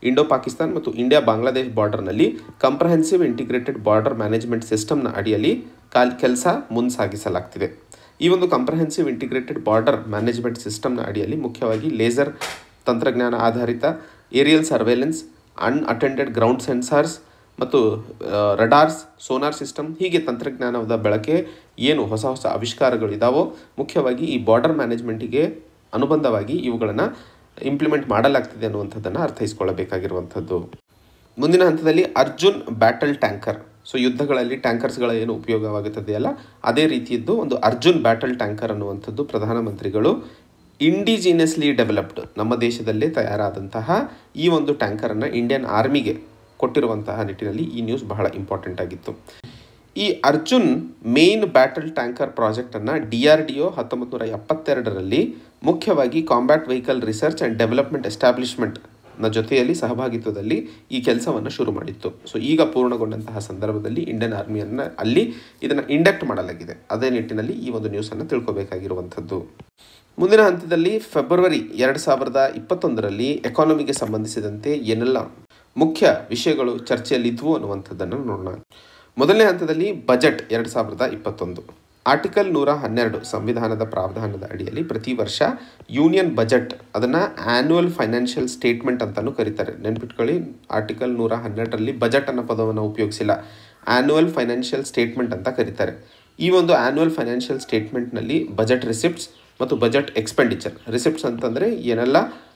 ಇಂಡೋ ಪಾಕಿಸ್ತಾನ್ ಮತ್ತು ಇಂಡಿಯಾ ಬಾಂಗ್ಲಾದೇಶ್ ಬಾರ್ಡರ್ನಲ್ಲಿ ಕಂಪ್ರಹೆನ್ಸಿವ್ ಇಂಟಿಗ್ರೇಟೆಡ್ ಬಾರ್ಡರ್ ಮ್ಯಾನೇಜ್ಮೆಂಟ್ ಸಿಸ್ಟಮ್ನ ಅಡಿಯಲ್ಲಿ ಕಾಲ್ ಕೆಲಸ ಮುಂಸಾಗಿಸಲಾಗ್ತಿದೆ ಈ ಒಂದು ಕಂಪ್ರಹೆನ್ಸಿವ್ ಇಂಟಿಗ್ರೇಟೆಡ್ ಬಾರ್ಡರ್ ಮ್ಯಾನೇಜ್ಮೆಂಟ್ ಸಿಸ್ಟಮ್ನ ಅಡಿಯಲ್ಲಿ ಮುಖ್ಯವಾಗಿ ಲೇಸರ್ ತಂತ್ರಜ್ಞಾನ ಆಧಾರಿತ aerial surveillance unattended ground sensors ಮತ್ತು ರಡಾರ್ಸ್ ಸೋನಾರ್ ಸಿಸ್ಟಮ್ ಹೀಗೆ ತಂತ್ರಜ್ಞಾನದ ಬಳಕೆ ಏನು ಹೊಸ ಹೊಸ ಆವಿಷ್ಕಾರಗಳು ಇದಾವೋ ಮುಖ್ಯವಾಗಿ ಈ ಬಾರ್ಡರ್ ಮ್ಯಾನೇಜ್ಮೆಂಟಿಗೆ ಅನುಬಂಧವಾಗಿ ಇವುಗಳನ್ನು ಇಂಪ್ಲಿಮೆಂಟ್ ಮಾಡಲಾಗ್ತಿದೆ ಅನ್ನುವಂಥದ್ದನ್ನು ಅರ್ಥೈಸ್ಕೊಳ್ಳಬೇಕಾಗಿರುವಂಥದ್ದು ಮುಂದಿನ ಹಂತದಲ್ಲಿ ಅರ್ಜುನ್ ಬ್ಯಾಟಲ್ ಟ್ಯಾಂಕರ್ ಸೊ ಯುದ್ಧಗಳಲ್ಲಿ ಟ್ಯಾಂಕರ್ಸ್ಗಳ ಏನು ಉಪಯೋಗವಾಗುತ್ತದೆಯಲ್ಲ ಅದೇ ರೀತಿಯದ್ದು ಒಂದು ಅರ್ಜುನ್ ಬ್ಯಾಟಲ್ ಟ್ಯಾಂಕರ್ ಅನ್ನುವಂಥದ್ದು ಪ್ರಧಾನಮಂತ್ರಿಗಳು ಇಂಡಿಜಿನಿಯಸ್ಲಿ ಡೆವಲಪ್ಡ್ ನಮ್ಮ ದೇಶದಲ್ಲೇ ತಯಾರಾದಂತಹ ಈ ಒಂದು ಟ್ಯಾಂಕರನ್ನು ಇಂಡಿಯನ್ ಆರ್ಮಿಗೆ ಕೊಟ್ಟಿರುವಂತಹ ನಿಟ್ಟಿನಲ್ಲಿ ಈ ನ್ಯೂಸ್ ಬಹಳ ಇಂಪಾರ್ಟೆಂಟ್ ಆಗಿತ್ತು ಈ ಅರ್ಜುನ್ ಮೇನ್ ಬ್ಯಾಟಲ್ ಟ್ಯಾಂಕರ್ ಪ್ರಾಜೆಕ್ಟನ್ನು ಡಿ ಆರ್ ಡಿ ಒ ಹತ್ತೊಂಬತ್ತು ನೂರ ಎಪ್ಪತ್ತೆರಡರಲ್ಲಿ ಮುಖ್ಯವಾಗಿ combat vehicle research and development establishment ನ ಜೊತೆಯಲ್ಲಿ ಸಹಭಾಗಿತ್ವದಲ್ಲಿ ಈ ಕೆಲಸವನ್ನು ಶುರು ಮಾಡಿತ್ತು ಸೊ ಈಗ ಪೂರ್ಣಗೊಂಡಂತಹ ಸಂದರ್ಭದಲ್ಲಿ ಇಂಡಿಯನ್ ಆರ್ಮಿಯನ್ನು ಅಲ್ಲಿ ಇದನ್ನು ಇಂಡಕ್ಟ್ ಮಾಡಲಾಗಿದೆ ಅದೇ ನಿಟ್ಟಿನಲ್ಲಿ ಈ ಒಂದು ನ್ಯೂಸನ್ನು ತಿಳ್ಕೊಬೇಕಾಗಿರುವಂಥದ್ದು ಮುಂದಿನ ಹಂತದಲ್ಲಿ ಫೆಬ್ರವರಿ ಎರಡು ಸಾವಿರದ ಇಪ್ಪತ್ತೊಂದರಲ್ಲಿ ಎಕಾನಮಿಗೆ ಸಂಬಂಧಿಸಿದಂತೆ ಏನೆಲ್ಲ ಮುಖ್ಯ ವಿಷಯಗಳು ಚರ್ಚೆಯಲ್ಲಿದ್ವು ಅನ್ನುವಂಥದ್ದನ್ನು ನೋಡೋಣ ಮೊದಲನೇ ಹಂತದಲ್ಲಿ ಬಜೆಟ್ ಎರಡು ಸಾವಿರದ ಇಪ್ಪತ್ತೊಂದು ಆರ್ಟಿಕಲ್ ನೂರ ಹನ್ನೆರಡು ಸಂವಿಧಾನದ ಪ್ರಾವಧಾನದ ಅಡಿಯಲ್ಲಿ ಪ್ರತಿ ವರ್ಷ ಯೂನಿಯನ್ ಬಜೆಟ್ ಅದನ್ನು ಆ್ಯನ್ಯುವಲ್ ಫೈನಾನ್ಷಿಯಲ್ ಸ್ಟೇಟ್ಮೆಂಟ್ ಅಂತಲೂ ಕರೀತಾರೆ ನೆನ್ಪಿಟ್ಕೊಳ್ಳಿ ಆರ್ಟಿಕಲ್ ನೂರ ಹನ್ನೆರಡರಲ್ಲಿ ಬಜೆಟ್ ಅನ್ನೋ ಪದವನ್ನು ಉಪಯೋಗಿಸಿಲ್ಲ ಆ್ಯನ್ಯುವಲ್ ಫೈನಾನ್ಷಿಯಲ್ ಸ್ಟೇಟ್ಮೆಂಟ್ ಅಂತ ಕರೀತಾರೆ ಈ ಒಂದು ಆ್ಯನ್ಯುವಲ್ ಫೈನಾನ್ಷಿಯಲ್ ಸ್ಟೇಟ್ಮೆಂಟ್ನಲ್ಲಿ ಬಜೆಟ್ ರಿಸಿಪ್ಟ್ಸ್ ಮತ್ತು ಬಜೆಟ್ ಎಕ್ಸ್ಪೆಂಡಿಚರ್ ರಿಸಿಪ್ಟ್ಸ್ ಅಂತಂದರೆ ಏನೆಲ್ಲ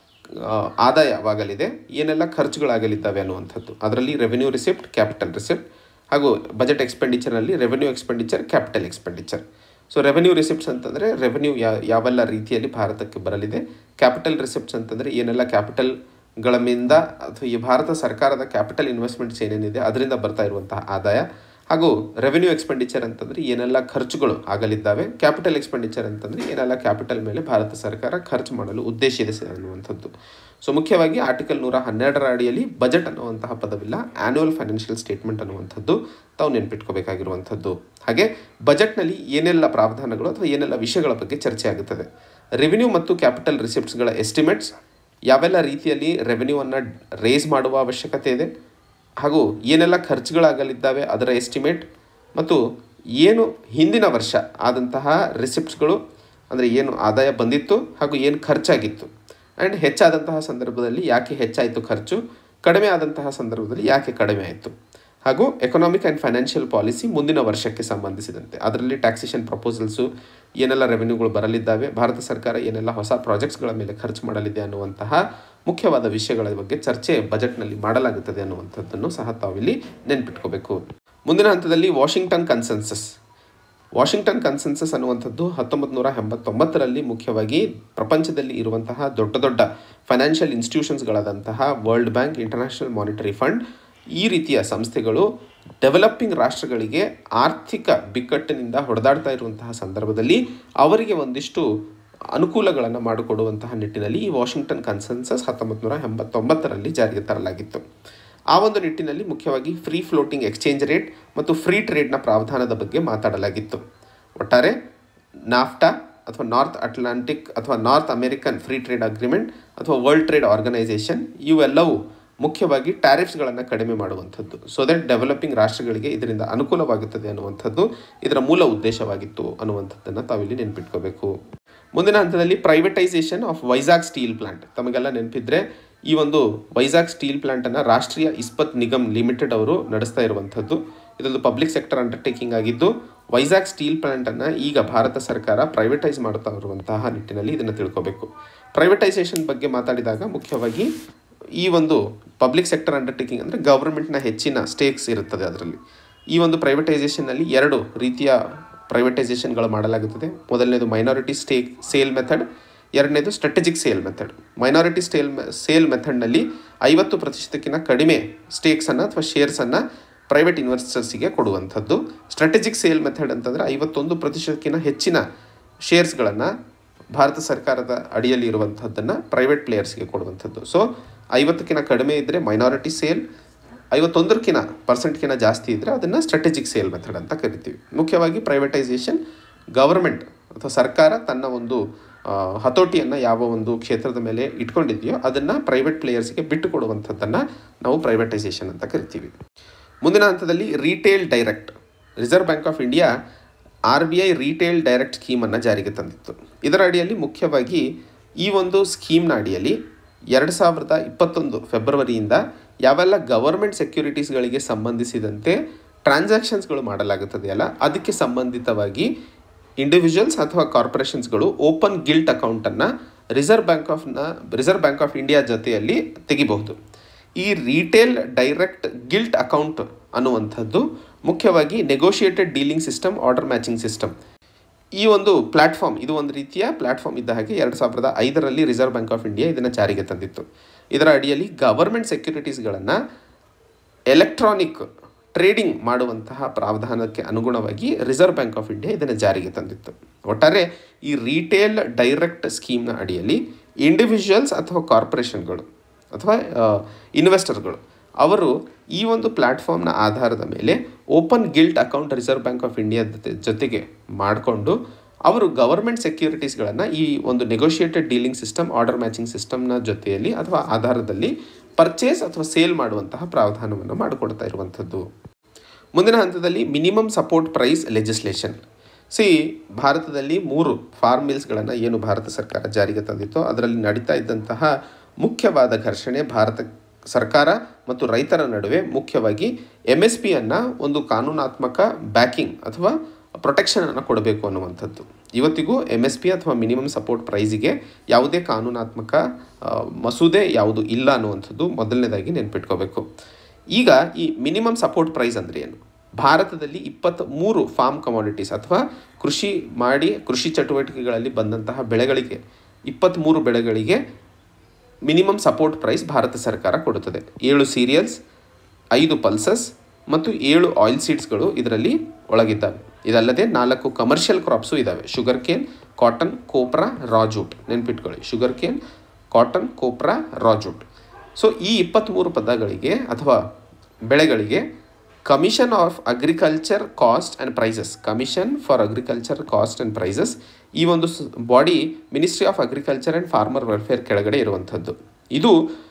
ಆದಾಯವಾಗಲಿದೆ ಏನೆಲ್ಲ ಖರ್ಚುಗಳಾಗಲಿದ್ದಾವೆ ಅನ್ನುವಂಥದ್ದು ಅದರಲ್ಲಿ ರೆವೆನ್ಯೂ ರಿಸಿಪ್ಟ್ ಕ್ಯಾಪಿಟಲ್ ರಿಸಿಪ್ಟ್ ಹಾಗೂ ಬಜೆಟ್ ಎಕ್ಸ್ಪೆಂಡಿಚರ್ನಲ್ಲಿ revenue expenditure capital expenditure so revenue receipts ಅಂತಂದರೆ ರೆವೆನ್ಯೂ ಯಾ ಯಾವೆಲ್ಲ ರೀತಿಯಲ್ಲಿ ಭಾರತಕ್ಕೆ ಬರಲಿದೆ ಕ್ಯಾಪಿಟಲ್ ರಿಸಿಪ್ಟ್ಸ್ ಅಂತಂದರೆ ಏನೆಲ್ಲ ಕ್ಯಾಪಿಟಲ್ಗಳ ಮಿಂದ ಅಥವಾ ಈ ಭಾರತ ಸರ್ಕಾರದ ಕ್ಯಾಪಿಟಲ್ ಇನ್ವೆಸ್ಟ್ಮೆಂಟ್ಸ್ ಏನೇನಿದೆ ಅದರಿಂದ ಬರ್ತಾ ಇರುವಂತಹ ಆದಾಯ ಹಾಗೂ ರೆವೆನ್ಯೂ ಎಕ್ಸ್ಪೆಂಡಿಚರ್ ಅಂತಂದರೆ ಏನೆಲ್ಲ ಖರ್ಚುಗಳು ಆಗಲಿದ್ದಾವೆ ಕ್ಯಾಪಿಟಲ್ ಎಕ್ಸ್ಪೆಂಡಿಚರ್ ಅಂತಂದರೆ ಏನೆಲ್ಲ ಕ್ಯಾಪಿಟಲ್ ಮೇಲೆ ಭಾರತ ಸರ್ಕಾರ ಖರ್ಚು ಮಾಡಲು ಉದ್ದೇಶಿದೆ ಅನ್ನುವಂಥದ್ದು ಸೊ ಮುಖ್ಯವಾಗಿ ಆರ್ಟಿಕಲ್ ನೂರ ಹನ್ನೆರಡರ ಅಡಿಯಲ್ಲಿ ಬಜೆಟ್ ಅನ್ನುವಂತಹ ಪದವಿಲ್ಲ ಆ್ಯನ್ಯುವಲ್ ಫೈನಾನ್ಷಿಯಲ್ ಸ್ಟೇಟ್ಮೆಂಟ್ ಅನ್ನುವಂಥದ್ದು ತಾವು ನೆನ್ಪಿಟ್ಕೋಬೇಕಾಗಿರುವಂಥದ್ದು ಹಾಗೆ ಬಜೆಟ್ನಲ್ಲಿ ಏನೆಲ್ಲ ಪ್ರಾವಧಾನಗಳು ಅಥವಾ ಏನೆಲ್ಲ ವಿಷಯಗಳ ಬಗ್ಗೆ ಚರ್ಚೆ ಆಗುತ್ತದೆ ರೆವಿನ್ಯೂ ಮತ್ತು ಕ್ಯಾಪಿಟಲ್ ರಿಸಿಪ್ಟ್ಸ್ಗಳ ಎಸ್ಟಿಮೇಟ್ಸ್ ಯಾವೆಲ್ಲ ರೀತಿಯಲ್ಲಿ ರೆವೆನ್ಯೂವನ್ನು ರೇಸ್ ಮಾಡುವ ಅವಶ್ಯಕತೆ ಇದೆ ಹಾಗೂ ಏನೆಲ್ಲ ಖರ್ಚುಗಳಾಗಲಿದ್ದಾವೆ ಅದರ ಎಸ್ಟಿಮೇಟ್ ಮತ್ತು ಏನು ಹಿಂದಿನ ವರ್ಷ ಆದಂತಹ ರಿಸಿಪ್ಟ್ಸ್ಗಳು ಅಂದರೆ ಏನು ಆದಾಯ ಬಂದಿತ್ತು ಹಾಗೂ ಏನು ಖರ್ಚಾಗಿತ್ತು ಆ್ಯಂಡ್ ಹೆಚ್ಚಾದಂತಹ ಸಂದರ್ಭದಲ್ಲಿ ಯಾಕೆ ಹೆಚ್ಚಾಯಿತು ಖರ್ಚು ಕಡಿಮೆ ಆದಂತಹ ಸಂದರ್ಭದಲ್ಲಿ ಯಾಕೆ ಕಡಿಮೆ ಆಯಿತು ಹಾಗೂ ಎಕನಾಮಿಕ್ ಆ್ಯಂಡ್ ಫೈನಾನ್ಷಿಯಲ್ ಪಾಲಿಸಿ ಮುಂದಿನ ವರ್ಷಕ್ಕೆ ಸಂಬಂಧಿಸಿದಂತೆ ಅದರಲ್ಲಿ ಟ್ಯಾಕ್ಸೇಷನ್ ಪ್ರಪೋಸಲ್ಸು ಏನೆಲ್ಲ ರೆವೆನ್ಯೂಗಳು ಬರಲಿದ್ದಾವೆ ಭಾರತ ಸರ್ಕಾರ ಏನೆಲ್ಲ ಹೊಸ ಪ್ರಾಜೆಕ್ಟ್ಸ್ಗಳ ಮೇಲೆ ಖರ್ಚು ಮಾಡಲಿದೆ ಅನ್ನುವಂತಹ ಮುಖ್ಯವಾದ ವಿಷಯಗಳ ಬಗ್ಗೆ ಚರ್ಚೆ ಬಜೆಟ್ನಲ್ಲಿ ಮಾಡಲಾಗುತ್ತದೆ ಅನ್ನುವಂಥದ್ದನ್ನು ಸಹ ತಾವಿಲ್ಲಿ ನೆನ್ಪಿಟ್ಕೋಬೇಕು ಮುಂದಿನ ಹಂತದಲ್ಲಿ ವಾಷಿಂಗ್ಟನ್ ಕನ್ಸೆನ್ಸಸ್ ವಾಷಿಂಗ್ಟನ್ ಕನ್ಸೆನ್ಸಸ್ ಅನ್ನುವಂಥದ್ದು ಹತ್ತೊಂಬತ್ತು ನೂರ ಎಂಬತ್ತೊಂಬತ್ತರಲ್ಲಿ ಮುಖ್ಯವಾಗಿ ಪ್ರಪಂಚದಲ್ಲಿ ಇರುವಂತಹ ದೊಡ್ಡ ದೊಡ್ಡ ಫೈನಾನ್ಷಿಯಲ್ ಇನ್ಸ್ಟಿಟ್ಯೂಷನ್ಸ್ಗಳಾದಂತಹ World Bank International Monetary Fund ಈ ರೀತಿಯ ಸಂಸ್ಥೆಗಳು ಡೆವಲಪಿಂಗ್ ರಾಷ್ಟ್ರಗಳಿಗೆ ಆರ್ಥಿಕ ಬಿಕ್ಕಟ್ಟಿನಿಂದ ಹೊಡೆದಾಡ್ತಾ ಇರುವಂತಹ ಸಂದರ್ಭದಲ್ಲಿ ಅವರಿಗೆ ಒಂದಿಷ್ಟು ಅನುಕೂಲಗಳನ್ನು ಮಾಡಿಕೊಡುವಂತಹ ನಿಟ್ಟಿನಲ್ಲಿ ಈ ವಾಷಿಂಗ್ಟನ್ ಕನ್ಸೆನ್ಸಸ್ ಹತ್ತೊಂಬತ್ತು ನೂರ ಎಂಬತ್ತೊಂಬತ್ತರಲ್ಲಿ ಜಾರಿಗೆ ತರಲಾಗಿತ್ತು ಆ ಒಂದು ನಿಟ್ಟಿನಲ್ಲಿ ಮುಖ್ಯವಾಗಿ ಫ್ರೀ ಫ್ಲೋಟಿಂಗ್ ಎಕ್ಸ್ಚೇಂಜ್ ರೇಟ್ ಮತ್ತು ಫ್ರೀ ಟ್ರೇಡ್ನ ಪ್ರಾವಧಾನದ ಬಗ್ಗೆ ಮಾತಾಡಲಾಗಿತ್ತು ಒಟ್ಟಾರೆ ನಾಫ್ಟಾ ಅಥವಾ ನಾರ್ತ್ ಅಟ್ಲಾಂಟಿಕ್ ಅಥವಾ North American free trade agreement ಅಥವಾ ವರ್ಲ್ಡ್ ಟ್ರೇಡ್ ಆರ್ಗನೈಸೇಷನ್ ಇವೆಲ್ಲವೂ ಮುಖ್ಯವಾಗಿ ಟ್ಯಾರಿಫ್ಸ್ಗಳನ್ನು ಕಡಿಮೆ ಮಾಡುವಂಥದ್ದು ಸೊ ದಟ್ ಡೆವಲಪಿಂಗ್ ರಾಷ್ಟ್ರಗಳಿಗೆ ಇದರಿಂದ ಅನುಕೂಲವಾಗುತ್ತದೆ ಅನ್ನುವಂಥದ್ದು ಇದರ ಮೂಲ ಉದ್ದೇಶವಾಗಿತ್ತು ಅನ್ನುವಂಥದ್ದನ್ನು ತಾವಿಲ್ಲಿ ನೆನ್ಪಿಟ್ಕೋಬೇಕು ಮುಂದಿನ ಹಂತದಲ್ಲಿ privatisation of Vizag steel plant ತಮಗೆಲ್ಲ ನೆನಪಿದ್ರೆ ಈ ಒಂದು ವೈಜಾಗ್ ಸ್ಟೀಲ್ ಪ್ಲಾಂಟನ್ನು ರಾಷ್ಟ್ರೀಯ ಇಸ್ಪತ್ ನಿಗಮ್ ಲಿಮಿಟೆಡ್ ಅವರು ನಡೆಸ್ತಾ ಇರುವಂಥದ್ದು ಇದೊಂದು ಪಬ್ಲಿಕ್ ಸೆಕ್ಟರ್ ಅಂಡರ್ಟೇಕಿಂಗ್ ಆಗಿದ್ದು ವೈಜಾಗ್ ಸ್ಟೀಲ್ ಪ್ಲಾಂಟನ್ನು ಈಗ ಭಾರತ ಸರ್ಕಾರ ಪ್ರೈವೇಟೈಸ್ ಮಾಡ್ತಾ ಇರುವಂತಹ ನಿಟ್ಟಿನಲ್ಲಿ ಇದನ್ನು ತಿಳ್ಕೋಬೇಕು ಪ್ರೈವೇಟೈಸೇಷನ್ ಬಗ್ಗೆ ಮಾತಾಡಿದಾಗ ಮುಖ್ಯವಾಗಿ ಈ ಒಂದು ಪಬ್ಲಿಕ್ ಸೆಕ್ಟರ್ ಅಂಡರ್ಟೇಕಿಂಗ್ ಅಂದರೆ ಗವರ್ಮೆಂಟ್ನ ಹೆಚ್ಚಿನ ಸ್ಟೇಕ್ಸ್ ಇರುತ್ತದೆ ಅದರಲ್ಲಿ ಈ ಒಂದು ಪ್ರೈವೇಟೈಸೇಷನ್ನಲ್ಲಿ ಎರಡು ರೀತಿಯ ಪ್ರೈವೇಟೈಸೇಷನ್ಗಳು ಮಾಡಲಾಗುತ್ತದೆ ಮೊದಲನೇದು ಮೈನಾರಿಟಿ ಸ್ಟೇಕ್ ಸೇಲ್ ಮೆಥಡ್ ಎರಡನೇದು strategic sale method minority stale sale ಮೆಥಡ್ನಲ್ಲಿ ಐವತ್ತು ಪ್ರತಿಶತಕ್ಕಿಂತ ಕಡಿಮೆ ಸ್ಟೇಕ್ಸನ್ನು ಅಥವಾ ಶೇರ್ಸನ್ನು ಪ್ರೈವೇಟ್ ಇನ್ವೆಸ್ಟರ್ಸಿಗೆ ಕೊಡುವಂಥದ್ದು ಸ್ಟ್ರಾಟಜಿಕ್ ಸೇಲ್ ಮೆಥಡ್ ಅಂತಂದರೆ ಐವತ್ತೊಂದು ಪ್ರತಿಶತಕ್ಕಿಂತ ಹೆಚ್ಚಿನ ಶೇರ್ಸ್ಗಳನ್ನು ಭಾರತ ಸರ್ಕಾರದ ಅಡಿಯಲ್ಲಿ ಇರುವಂಥದ್ದನ್ನು ಪ್ರೈವೇಟ್ ಪ್ಲೇಯರ್ಸ್ಗೆ ಕೊಡುವಂಥದ್ದು ಸೊ ಐವತ್ತಕ್ಕಿಂತ ಕಡಿಮೆ ಇದ್ದರೆ ಮೈನಾರಿಟಿ ಸೇಲ್ ಐವತ್ತೊಂದರಕ್ಕಿಂತ ಪರ್ಸೆಂಟ್ಕಿಂತ ಜಾಸ್ತಿ ಇದ್ದರೆ ಅದನ್ನು ಸ್ಟ್ರಾಟಜಿಕ್ ಸೇಲ್ ಮೆಥಡ್ ಅಂತ ಕರಿತೀವಿ ಮುಖ್ಯವಾಗಿ ಪ್ರೈವೇಟೈಸೇಷನ್ ಗವರ್ಮೆಂಟ್ ಅಥವಾ ಸರ್ಕಾರ ತನ್ನ ಒಂದು ಹತೋಟಿಯನ್ನು ಯಾವ ಒಂದು ಕ್ಷೇತ್ರದ ಮೇಲೆ ಇಟ್ಕೊಂಡಿದೆಯೋ ಅದನ್ನು ಪ್ರೈವೇಟ್ ಪ್ಲೇಯರ್ಸ್ಗೆ ಬಿಟ್ಟು ಕೊಡುವಂಥದ್ದನ್ನು ನಾವು ಪ್ರೈವೇಟೈಸೇಷನ್ ಅಂತ ಕರಿತೀವಿ ಮುಂದಿನ ಹಂತದಲ್ಲಿ retail direct Reserve bank of India R B I retail direct ಸ್ಕೀಮನ್ನು ಜಾರಿಗೆ ತಂದಿತ್ತು ಇದರ ಅಡಿಯಲ್ಲಿ ಮುಖ್ಯವಾಗಿ ಈ ಒಂದು ಸ್ಕೀಮ್ನ ಅಡಿಯಲ್ಲಿ ಎರಡು ಸಾವಿರದ ಇಪ್ಪತ್ತೊಂದು ಫೆಬ್ರವರಿಯಿಂದ ಯಾವೆಲ್ಲ ಗವರ್ಮೆಂಟ್ ಸೆಕ್ಯೂರಿಟೀಸ್ಗಳಿಗೆ ಸಂಬಂಧಿಸಿದಂತೆ ಟ್ರಾನ್ಸಾಕ್ಷನ್ಸ್ಗಳು ಮಾಡಲಾಗುತ್ತದೆ ಅಲ್ಲ ಅದಕ್ಕೆ ಸಂಬಂಧಿತವಾಗಿ ಇಂಡಿವಿಜುವಲ್ಸ್ ಅಥವಾ ಕಾರ್ಪೊರೇಷನ್ಸ್ಗಳು ಓಪನ್ ಗಿಲ್ಟ್ ಅಕೌಂಟನ್ನು ರಿಸರ್ವ್ ಬ್ಯಾಂಕ್ ಆಫ್ನ ರಿಸರ್ವ್ ಬ್ಯಾಂಕ್ ಆಫ್ ಇಂಡಿಯಾ ಜೊತೆಯಲ್ಲಿ ತೆಗಿಬಹುದು ಈ ರಿಟೇಲ್ ಡೈರೆಕ್ಟ್ ಗಿಲ್ಟ್ ಅಕೌಂಟ್ ಅನ್ನುವಂಥದ್ದು ಮುಖ್ಯವಾಗಿ negotiated dealing system order matching system ಈ ಒಂದು ಪ್ಲಾಟ್ಫಾರ್ಮ್ ಇದು ಒಂದು ರೀತಿಯ ಪ್ಲಾಟ್ಫಾರ್ಮ್ ಇದ್ದ ಹಾಗೆ ಎರಡು ಸಾವಿರದ ಐದರಲ್ಲಿ ರಿಸರ್ವ್ ಬ್ಯಾಂಕ್ ಆಫ್ ಇಂಡಿಯಾ ಇದನ್ನು ಜಾರಿಗೆ ತಂದಿತ್ತು ಇದರ ಅಡಿಯಲ್ಲಿ ಗವರ್ಮೆಂಟ್ ಸೆಕ್ಯೂರಿಟೀಸ್ಗಳನ್ನು ಎಲೆಕ್ಟ್ರಾನಿಕ್ ಟ್ರೇಡಿಂಗ್ ಮಾಡುವಂತಹ ಪ್ರಾವಧಾನಕ್ಕೆ ಅನುಗುಣವಾಗಿ ರಿಸರ್ವ್ ಬ್ಯಾಂಕ್ ಆಫ್ ಇಂಡಿಯಾ ಇದನ್ನು ಜಾರಿಗೆ ತಂದಿತ್ತು ಒಟ್ಟಾರೆ ಈ ರಿಟೇಲ್ ಡೈರೆಕ್ಟ್ ಸ್ಕೀಮ್ನ ಅಡಿಯಲ್ಲಿ ಇಂಡಿವಿಜುವಲ್ಸ್ ಅಥವಾ ಕಾರ್ಪೊರೇಷನ್ಗಳು ಅಥವಾ ಇನ್ವೆಸ್ಟರ್ಗಳು ಅವರು ಈ ಒಂದು ಪ್ಲ್ಯಾಟ್ಫಾರ್ಮ್ನ ಆಧಾರದ ಮೇಲೆ open gilt account Reserve bank of India ಜೊತೆಗೆ ಮಾಡಿಕೊಂಡು ಅವರು ಗವರ್ಮೆಂಟ್ ಸೆಕ್ಯೂರಿಟೀಸ್ಗಳನ್ನು ಈ ಒಂದು negotiated dealing system order matching ಸಿಸ್ಟಮ್ನ ಜೊತೆಯಲ್ಲಿ ಅಥವಾ ಆಧಾರದಲ್ಲಿ ಪರ್ಚೇಸ್ ಅಥವಾ ಸೇಲ್ ಮಾಡುವಂತಹ ಪ್ರಾವಧಾನವನ್ನು ಮಾಡಿಕೊಡ್ತಾ ಇರುವಂಥದ್ದು ಮುಂದಿನ ಹಂತದಲ್ಲಿ minimum support price legislation see ಭಾರತದಲ್ಲಿ ಮೂರು ಫಾರ್ಮ್ ಮಿಲ್ಸ್ಗಳನ್ನು ಏನು ಭಾರತ ಸರ್ಕಾರ ಜಾರಿಗೆ ತಂದಿತ್ತೋ ಅದರಲ್ಲಿ ನಡೀತಾ ಇದ್ದಂತಹ ಮುಖ್ಯವಾದ ಘರ್ಷಣೆ ಭಾರತ ಸರ್ಕಾರ ಮತ್ತು ರೈತರ ನಡುವೆ ಮುಖ್ಯವಾಗಿ ಎಮ್ ಎಸ್ ಪಿಯನ್ನು ಒಂದು ಕಾನೂನಾತ್ಮಕ ಬ್ಯಾಕಿಂಗ್ ಅಥವಾ ಪ್ರೊಟೆಕ್ಷನನ್ನು ಕೊಡಬೇಕು ಅನ್ನುವಂಥದ್ದು ಇವತ್ತಿಗೂ ಎಮ್ ಎಸ್ ಪಿ ಅಥವಾ ಮಿನಿಮಮ್ ಸಪೋರ್ಟ್ ಪ್ರೈಸಿಗೆ ಯಾವುದೇ ಕಾನೂನಾತ್ಮಕ ಮಸೂದೆ ಯಾವುದು ಇಲ್ಲ ಅನ್ನುವಂಥದ್ದು ಮೊದಲನೇದಾಗಿ ನೆನ್ಪಿಟ್ಕೋಬೇಕು ಈಗ ಈ ಮಿನಿಮಮ್ ಸಪೋರ್ಟ್ ಪ್ರೈಸ್ ಅಂದರೆ ಏನು ಭಾರತದಲ್ಲಿ ಇಪ್ಪತ್ತ್ ಮೂರು ಫಾರ್ಮ್ ಕಮಾಡಿಟೀಸ್ ಅಥವಾ ಕೃಷಿ ಮಾಡಿ ಕೃಷಿ ಚಟುವಟಿಕೆಗಳಲ್ಲಿ ಬಂದಂತಹ ಬೆಳೆಗಳಿಗೆ ಇಪ್ಪತ್ತ್ಮೂರು ಬೆಳೆಗಳಿಗೆ ಮಿನಿಮಮ್ ಸಪೋರ್ಟ್ ಪ್ರೈಸ್ ಭಾರತ ಸರ್ಕಾರ ಕೊಡುತ್ತದೆ ಏಳು ಸೀರಿಯಲ್ಸ್ ಐದು ಪಲ್ಸಸ್ ಮತ್ತು ಏಳು ಆಯಿಲ್ ಸೀಡ್ಸ್ಗಳು ಇದರಲ್ಲಿ ಒಳಗಿದ್ದಾವೆ ಇದಲ್ಲದೆ ನಾಲ್ಕು ಕಮರ್ಷಿಯಲ್ ಕ್ರಾಪ್ಸು ಇದ್ದಾವೆ sugarcane cotton copra raw jute ನೆನ್ಪಿಟ್ಕೊಳ್ಳಿ sugarcane cotton copra raw jute so ಈ ಇಪ್ಪತ್ತ್ಮೂರು ಪದಗಳಿಗೆ ಅಥವಾ ಬೆಳೆಗಳಿಗೆ commission of agriculture cost and prices commission for agriculture cost and prices ಈ ಒಂದು body ministry of agriculture and farmer welfare ಕೆಳಗಡೆ ಇರುವಂಥದ್ದು ಇದು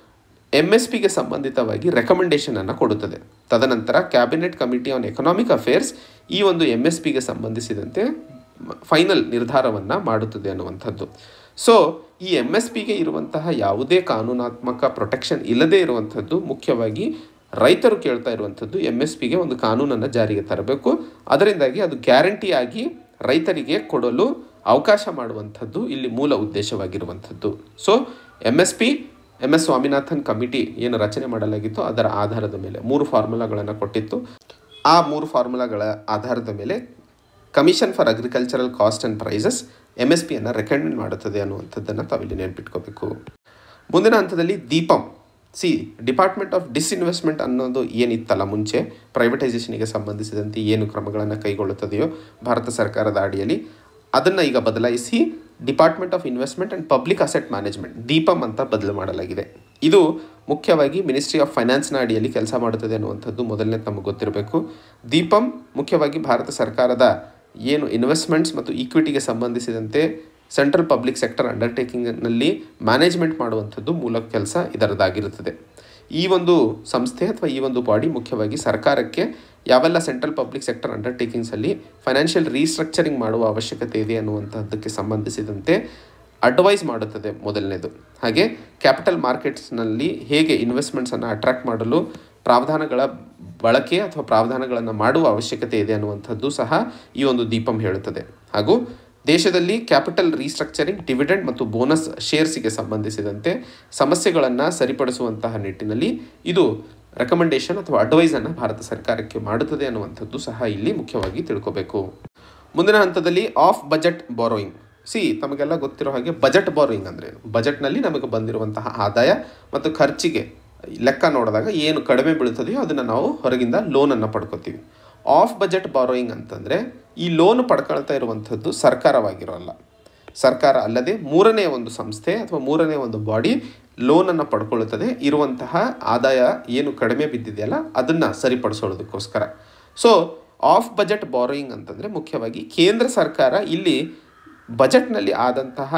ಎಮ್ ಎಸ್ ಪಿಗೆ ಸಂಬಂಧಿತವಾಗಿ ರೆಕಮೆಂಡೇಷನನ್ನು ಕೊಡುತ್ತದೆ ತದನಂತರ cabinet committee on economic affairs ಈ ಒಂದು ಎಮ್ ಎಸ್ ಪಿಗೆ ಸಂಬಂಧಿಸಿದಂತೆ ಫೈನಲ್ ನಿರ್ಧಾರವನ್ನು ಮಾಡುತ್ತದೆ ಅನ್ನುವಂಥದ್ದು ಸೊ ಈ ಎಮ್ ಎಸ್ ಪಿಗೆ ಇರುವಂತಹ ಯಾವುದೇ ಕಾನೂನಾತ್ಮಕ ಪ್ರೊಟೆಕ್ಷನ್ ಇಲ್ಲದೇ ಇರುವಂಥದ್ದು ಮುಖ್ಯವಾಗಿ ರೈತರು ಕೇಳ್ತಾ ಇರುವಂಥದ್ದು ಎಮ್ ಎಸ್ ಪಿಗೆ ಒಂದು ಕಾನೂನನ್ನು ಜಾರಿಗೆ ತರಬೇಕು ಅದರಿಂದಾಗಿ ಅದು ಗ್ಯಾರಂಟಿಯಾಗಿ ರೈತರಿಗೆ ಕೊಡಲು ಅವಕಾಶ ಮಾಡುವಂಥದ್ದು ಇಲ್ಲಿ ಮೂಲ ಉದ್ದೇಶವಾಗಿರುವಂಥದ್ದು so M S P M S Swaminathan committee ಏನು ರಚನೆ ಮಾಡಲಾಗಿತ್ತು ಅದರ ಆಧಾರದ ಮೇಲೆ ಮೂರು ಫಾರ್ಮುಲಾಗಳನ್ನು ಕೊಟ್ಟಿತ್ತು ಆ ಮೂರು ಫಾರ್ಮುಲಾಗಳ ಆಧಾರದ ಮೇಲೆ commission for agricultural cost and prices M S ಪಿಯನ್ನು ರೆಕಮೆಂಡ್ ಮಾಡುತ್ತದೆ ಅನ್ನುವಂಥದ್ದನ್ನು ತಾವಿಲ್ಲಿ ನೆನ್ಪಿಟ್ಕೋಬೇಕು ಮುಂದಿನ ಹಂತದಲ್ಲಿ DIPAM see department of disinvestment ಅನ್ನೋದು ಏನಿತ್ತಲ್ಲ ಮುಂಚೆ ಪ್ರೈವೇಟೈಸೇಷನ್ಗೆ ಸಂಬಂಧಿಸಿದಂತೆ ಏನು ಕ್ರಮಗಳನ್ನು ಕೈಗೊಳ್ಳುತ್ತದೆಯೋ ಭಾರತ ಸರ್ಕಾರದ ಅಡಿಯಲ್ಲಿ ಅದನ್ನು ಈಗ ಬದಲಾಯಿಸಿ department of investment and public asset management DIPAM ಅಂತ ಬದಲು ಮಾಡಲಾಗಿದೆ ಇದು ಮುಖ್ಯವಾಗಿ ಮಿನಿಸ್ಟ್ರಿ ಆಫ್ ಫೈನಾನ್ಸ್ನ ಅಡಿಯಲ್ಲಿ ಕೆಲಸ ಮಾಡುತ್ತದೆ ಅನ್ನುವಂಥದ್ದು ಮೊದಲನೇ ತಮಗೆ ಗೊತ್ತಿರಬೇಕು ದೀಪಂ ಮುಖ್ಯವಾಗಿ ಭಾರತ ಸರ್ಕಾರದ ಏನು ಇನ್ವೆಸ್ಟ್ಮೆಂಟ್ಸ್ ಮತ್ತು ಈಕ್ವಿಟಿಗೆ ಸಂಬಂಧಿಸಿದಂತೆ ಸೆಂಟ್ರಲ್ ಪಬ್ಲಿಕ್ ಸೆಕ್ಟರ್ ಅಂಡರ್ಟೇಕಿಂಗ್ನಲ್ಲಿ ಮ್ಯಾನೇಜ್ಮೆಂಟ್ ಮಾಡುವಂಥದ್ದು ಮೂಲ ಕೆಲಸ ಇದರದಾಗಿರುತ್ತದೆ ಈ ಒಂದು ಸಂಸ್ಥೆ ಅಥವಾ ಈ ಒಂದು ಬಾಡಿ ಮುಖ್ಯವಾಗಿ ಸರ್ಕಾರಕ್ಕೆ ಯಾವೆಲ್ಲ ಸೆಂಟ್ರಲ್ ಪಬ್ಲಿಕ್ ಸೆಕ್ಟರ್ ಅಂಡರ್ಟೇಕಿಂಗ್ಸಲ್ಲಿ ಫೈನಾನ್ಷಿಯಲ್ ರೀಸ್ಟ್ರಕ್ಚರಿಂಗ್ ಮಾಡುವ ಅವಶ್ಯಕತೆ ಇದೆ ಅನ್ನುವಂಥದ್ದಕ್ಕೆ ಸಂಬಂಧಿಸಿದಂತೆ ಅಡ್ವೈಸ್ ಮಾಡುತ್ತದೆ ಮೊದಲನೇದು ಹಾಗೆ ಕ್ಯಾಪಿಟಲ್ ಮಾರ್ಕೆಟ್ಸ್ನಲ್ಲಿ ಹೇಗೆ ಇನ್ವೆಸ್ಟ್ಮೆಂಟ್ಸನ್ನು ಅಟ್ರಾಕ್ಟ್ ಮಾಡಲು ಪ್ರಾವಧಾನಗಳ ಬಳಕೆ ಅಥವಾ ಪ್ರಾವಧಾನಗಳನ್ನು ಮಾಡುವ ಅವಶ್ಯಕತೆ ಇದೆ ಅನ್ನುವಂಥದ್ದು ಸಹ ಈ ಒಂದು ದೀಪಂ ಹೇಳುತ್ತದೆ ಹಾಗೂ ದೇಶದಲ್ಲಿ ಕ್ಯಾಪಿಟಲ್ ರೀಸ್ಟ್ರಕ್ಚರಿಂಗ್ ಡಿವಿಡೆಂಡ್ ಮತ್ತು ಬೋನಸ್ ಶೇರ್ಸಿಗೆ ಸಂಬಂಧಿಸಿದಂತೆ ಸಮಸ್ಯೆಗಳನ್ನು ಸರಿಪಡಿಸುವಂತಹ ನಿಟ್ಟಿನಲ್ಲಿ ಇದು ರೆಕಮೆಂಡೇಶನ್ ಅಥವಾ ಅಡ್ವೈಸನ್ನು ಭಾರತ ಸರ್ಕಾರಕ್ಕೆ ಮಾಡುತ್ತದೆ ಅನ್ನುವಂಥದ್ದು ಸಹ ಇಲ್ಲಿ ಮುಖ್ಯವಾಗಿ ತಿಳ್ಕೋಬೇಕು ಮುಂದಿನ ಹಂತದಲ್ಲಿ ಆಫ್ ಬಜೆಟ್ ಬಾರೋಯಿಂಗ್ ಸಿ ತಮಗೆಲ್ಲ ಗೊತ್ತಿರೋ ಹಾಗೆ ಬಜೆಟ್ ಬಾರೋಯಿಂಗ್ ಅಂದರೆ ಬಜೆಟ್ನಲ್ಲಿ ನಮಗೆ ಬಂದಿರುವಂತಹ ಆದಾಯ ಮತ್ತು ಖರ್ಚಿಗೆ ಲೆಕ್ಕ ನೋಡಿದಾಗ ಏನು ಕಡಿಮೆ ಬೀಳ್ತದೆಯೋ ಅದನ್ನು ನಾವು ಹೊರಗಿಂದ ಲೋನನ್ನು ಪಡ್ಕೋತೀವಿ ಆಫ್ ಬಜೆಟ್ ಬಾರೋಯಿಂಗ್ ಅಂತಂದರೆ ಈ ಲೋನ್ ಪಡ್ಕೊಳ್ತಾ ಇರುವಂಥದ್ದು ಸರ್ಕಾರವಾಗಿರೋಲ್ಲ ಸರ್ಕಾರ ಅಲ್ಲದೆ ಮೂರನೇ ಒಂದು ಸಂಸ್ಥೆ ಅಥವಾ ಮೂರನೇ ಒಂದು ಬಾಡಿ ಲೋನನ್ನು ಪಡ್ಕೊಳ್ಳುತ್ತದೆ ಇರುವಂತಹ ಆದಾಯ ಏನು ಕಡಿಮೆ ಬಿದ್ದಿದೆಯಲ್ಲ ಅದನ್ನು ಸರಿಪಡಿಸೋದಕ್ಕೋಸ್ಕರ ಸೊ ಆಫ್ ಬಜೆಟ್ ಬಾರೋಯಿಂಗ್ ಅಂತಂದರೆ ಮುಖ್ಯವಾಗಿ ಕೇಂದ್ರ ಸರ್ಕಾರ ಇಲ್ಲಿ ಬಜೆಟ್ನಲ್ಲಿ ಆದಂತಹ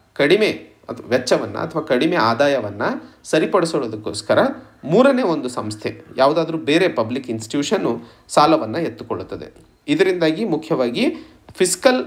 ಕಡಿಮೆ ಅಥವಾ ವೆಚ್ಚವನ್ನು ಅಥವಾ ಕಡಿಮೆ ಆದಾಯವನ್ನು ಸರಿಪಡಿಸೋದಕ್ಕೋಸ್ಕರ ಮೂರನೇ ಒಂದು ಸಂಸ್ಥೆ ಯಾವುದಾದ್ರೂ ಬೇರೆ ಪಬ್ಲಿಕ್ ಇನ್ಸ್ಟಿಟ್ಯೂಷನ್ನು ಸಾಲವನ್ನು ಎತ್ತುಕೊಳ್ಳುತ್ತದೆ ಇದರಿಂದಾಗಿ ಮುಖ್ಯವಾಗಿ ಫಿಸ್ಕಲ್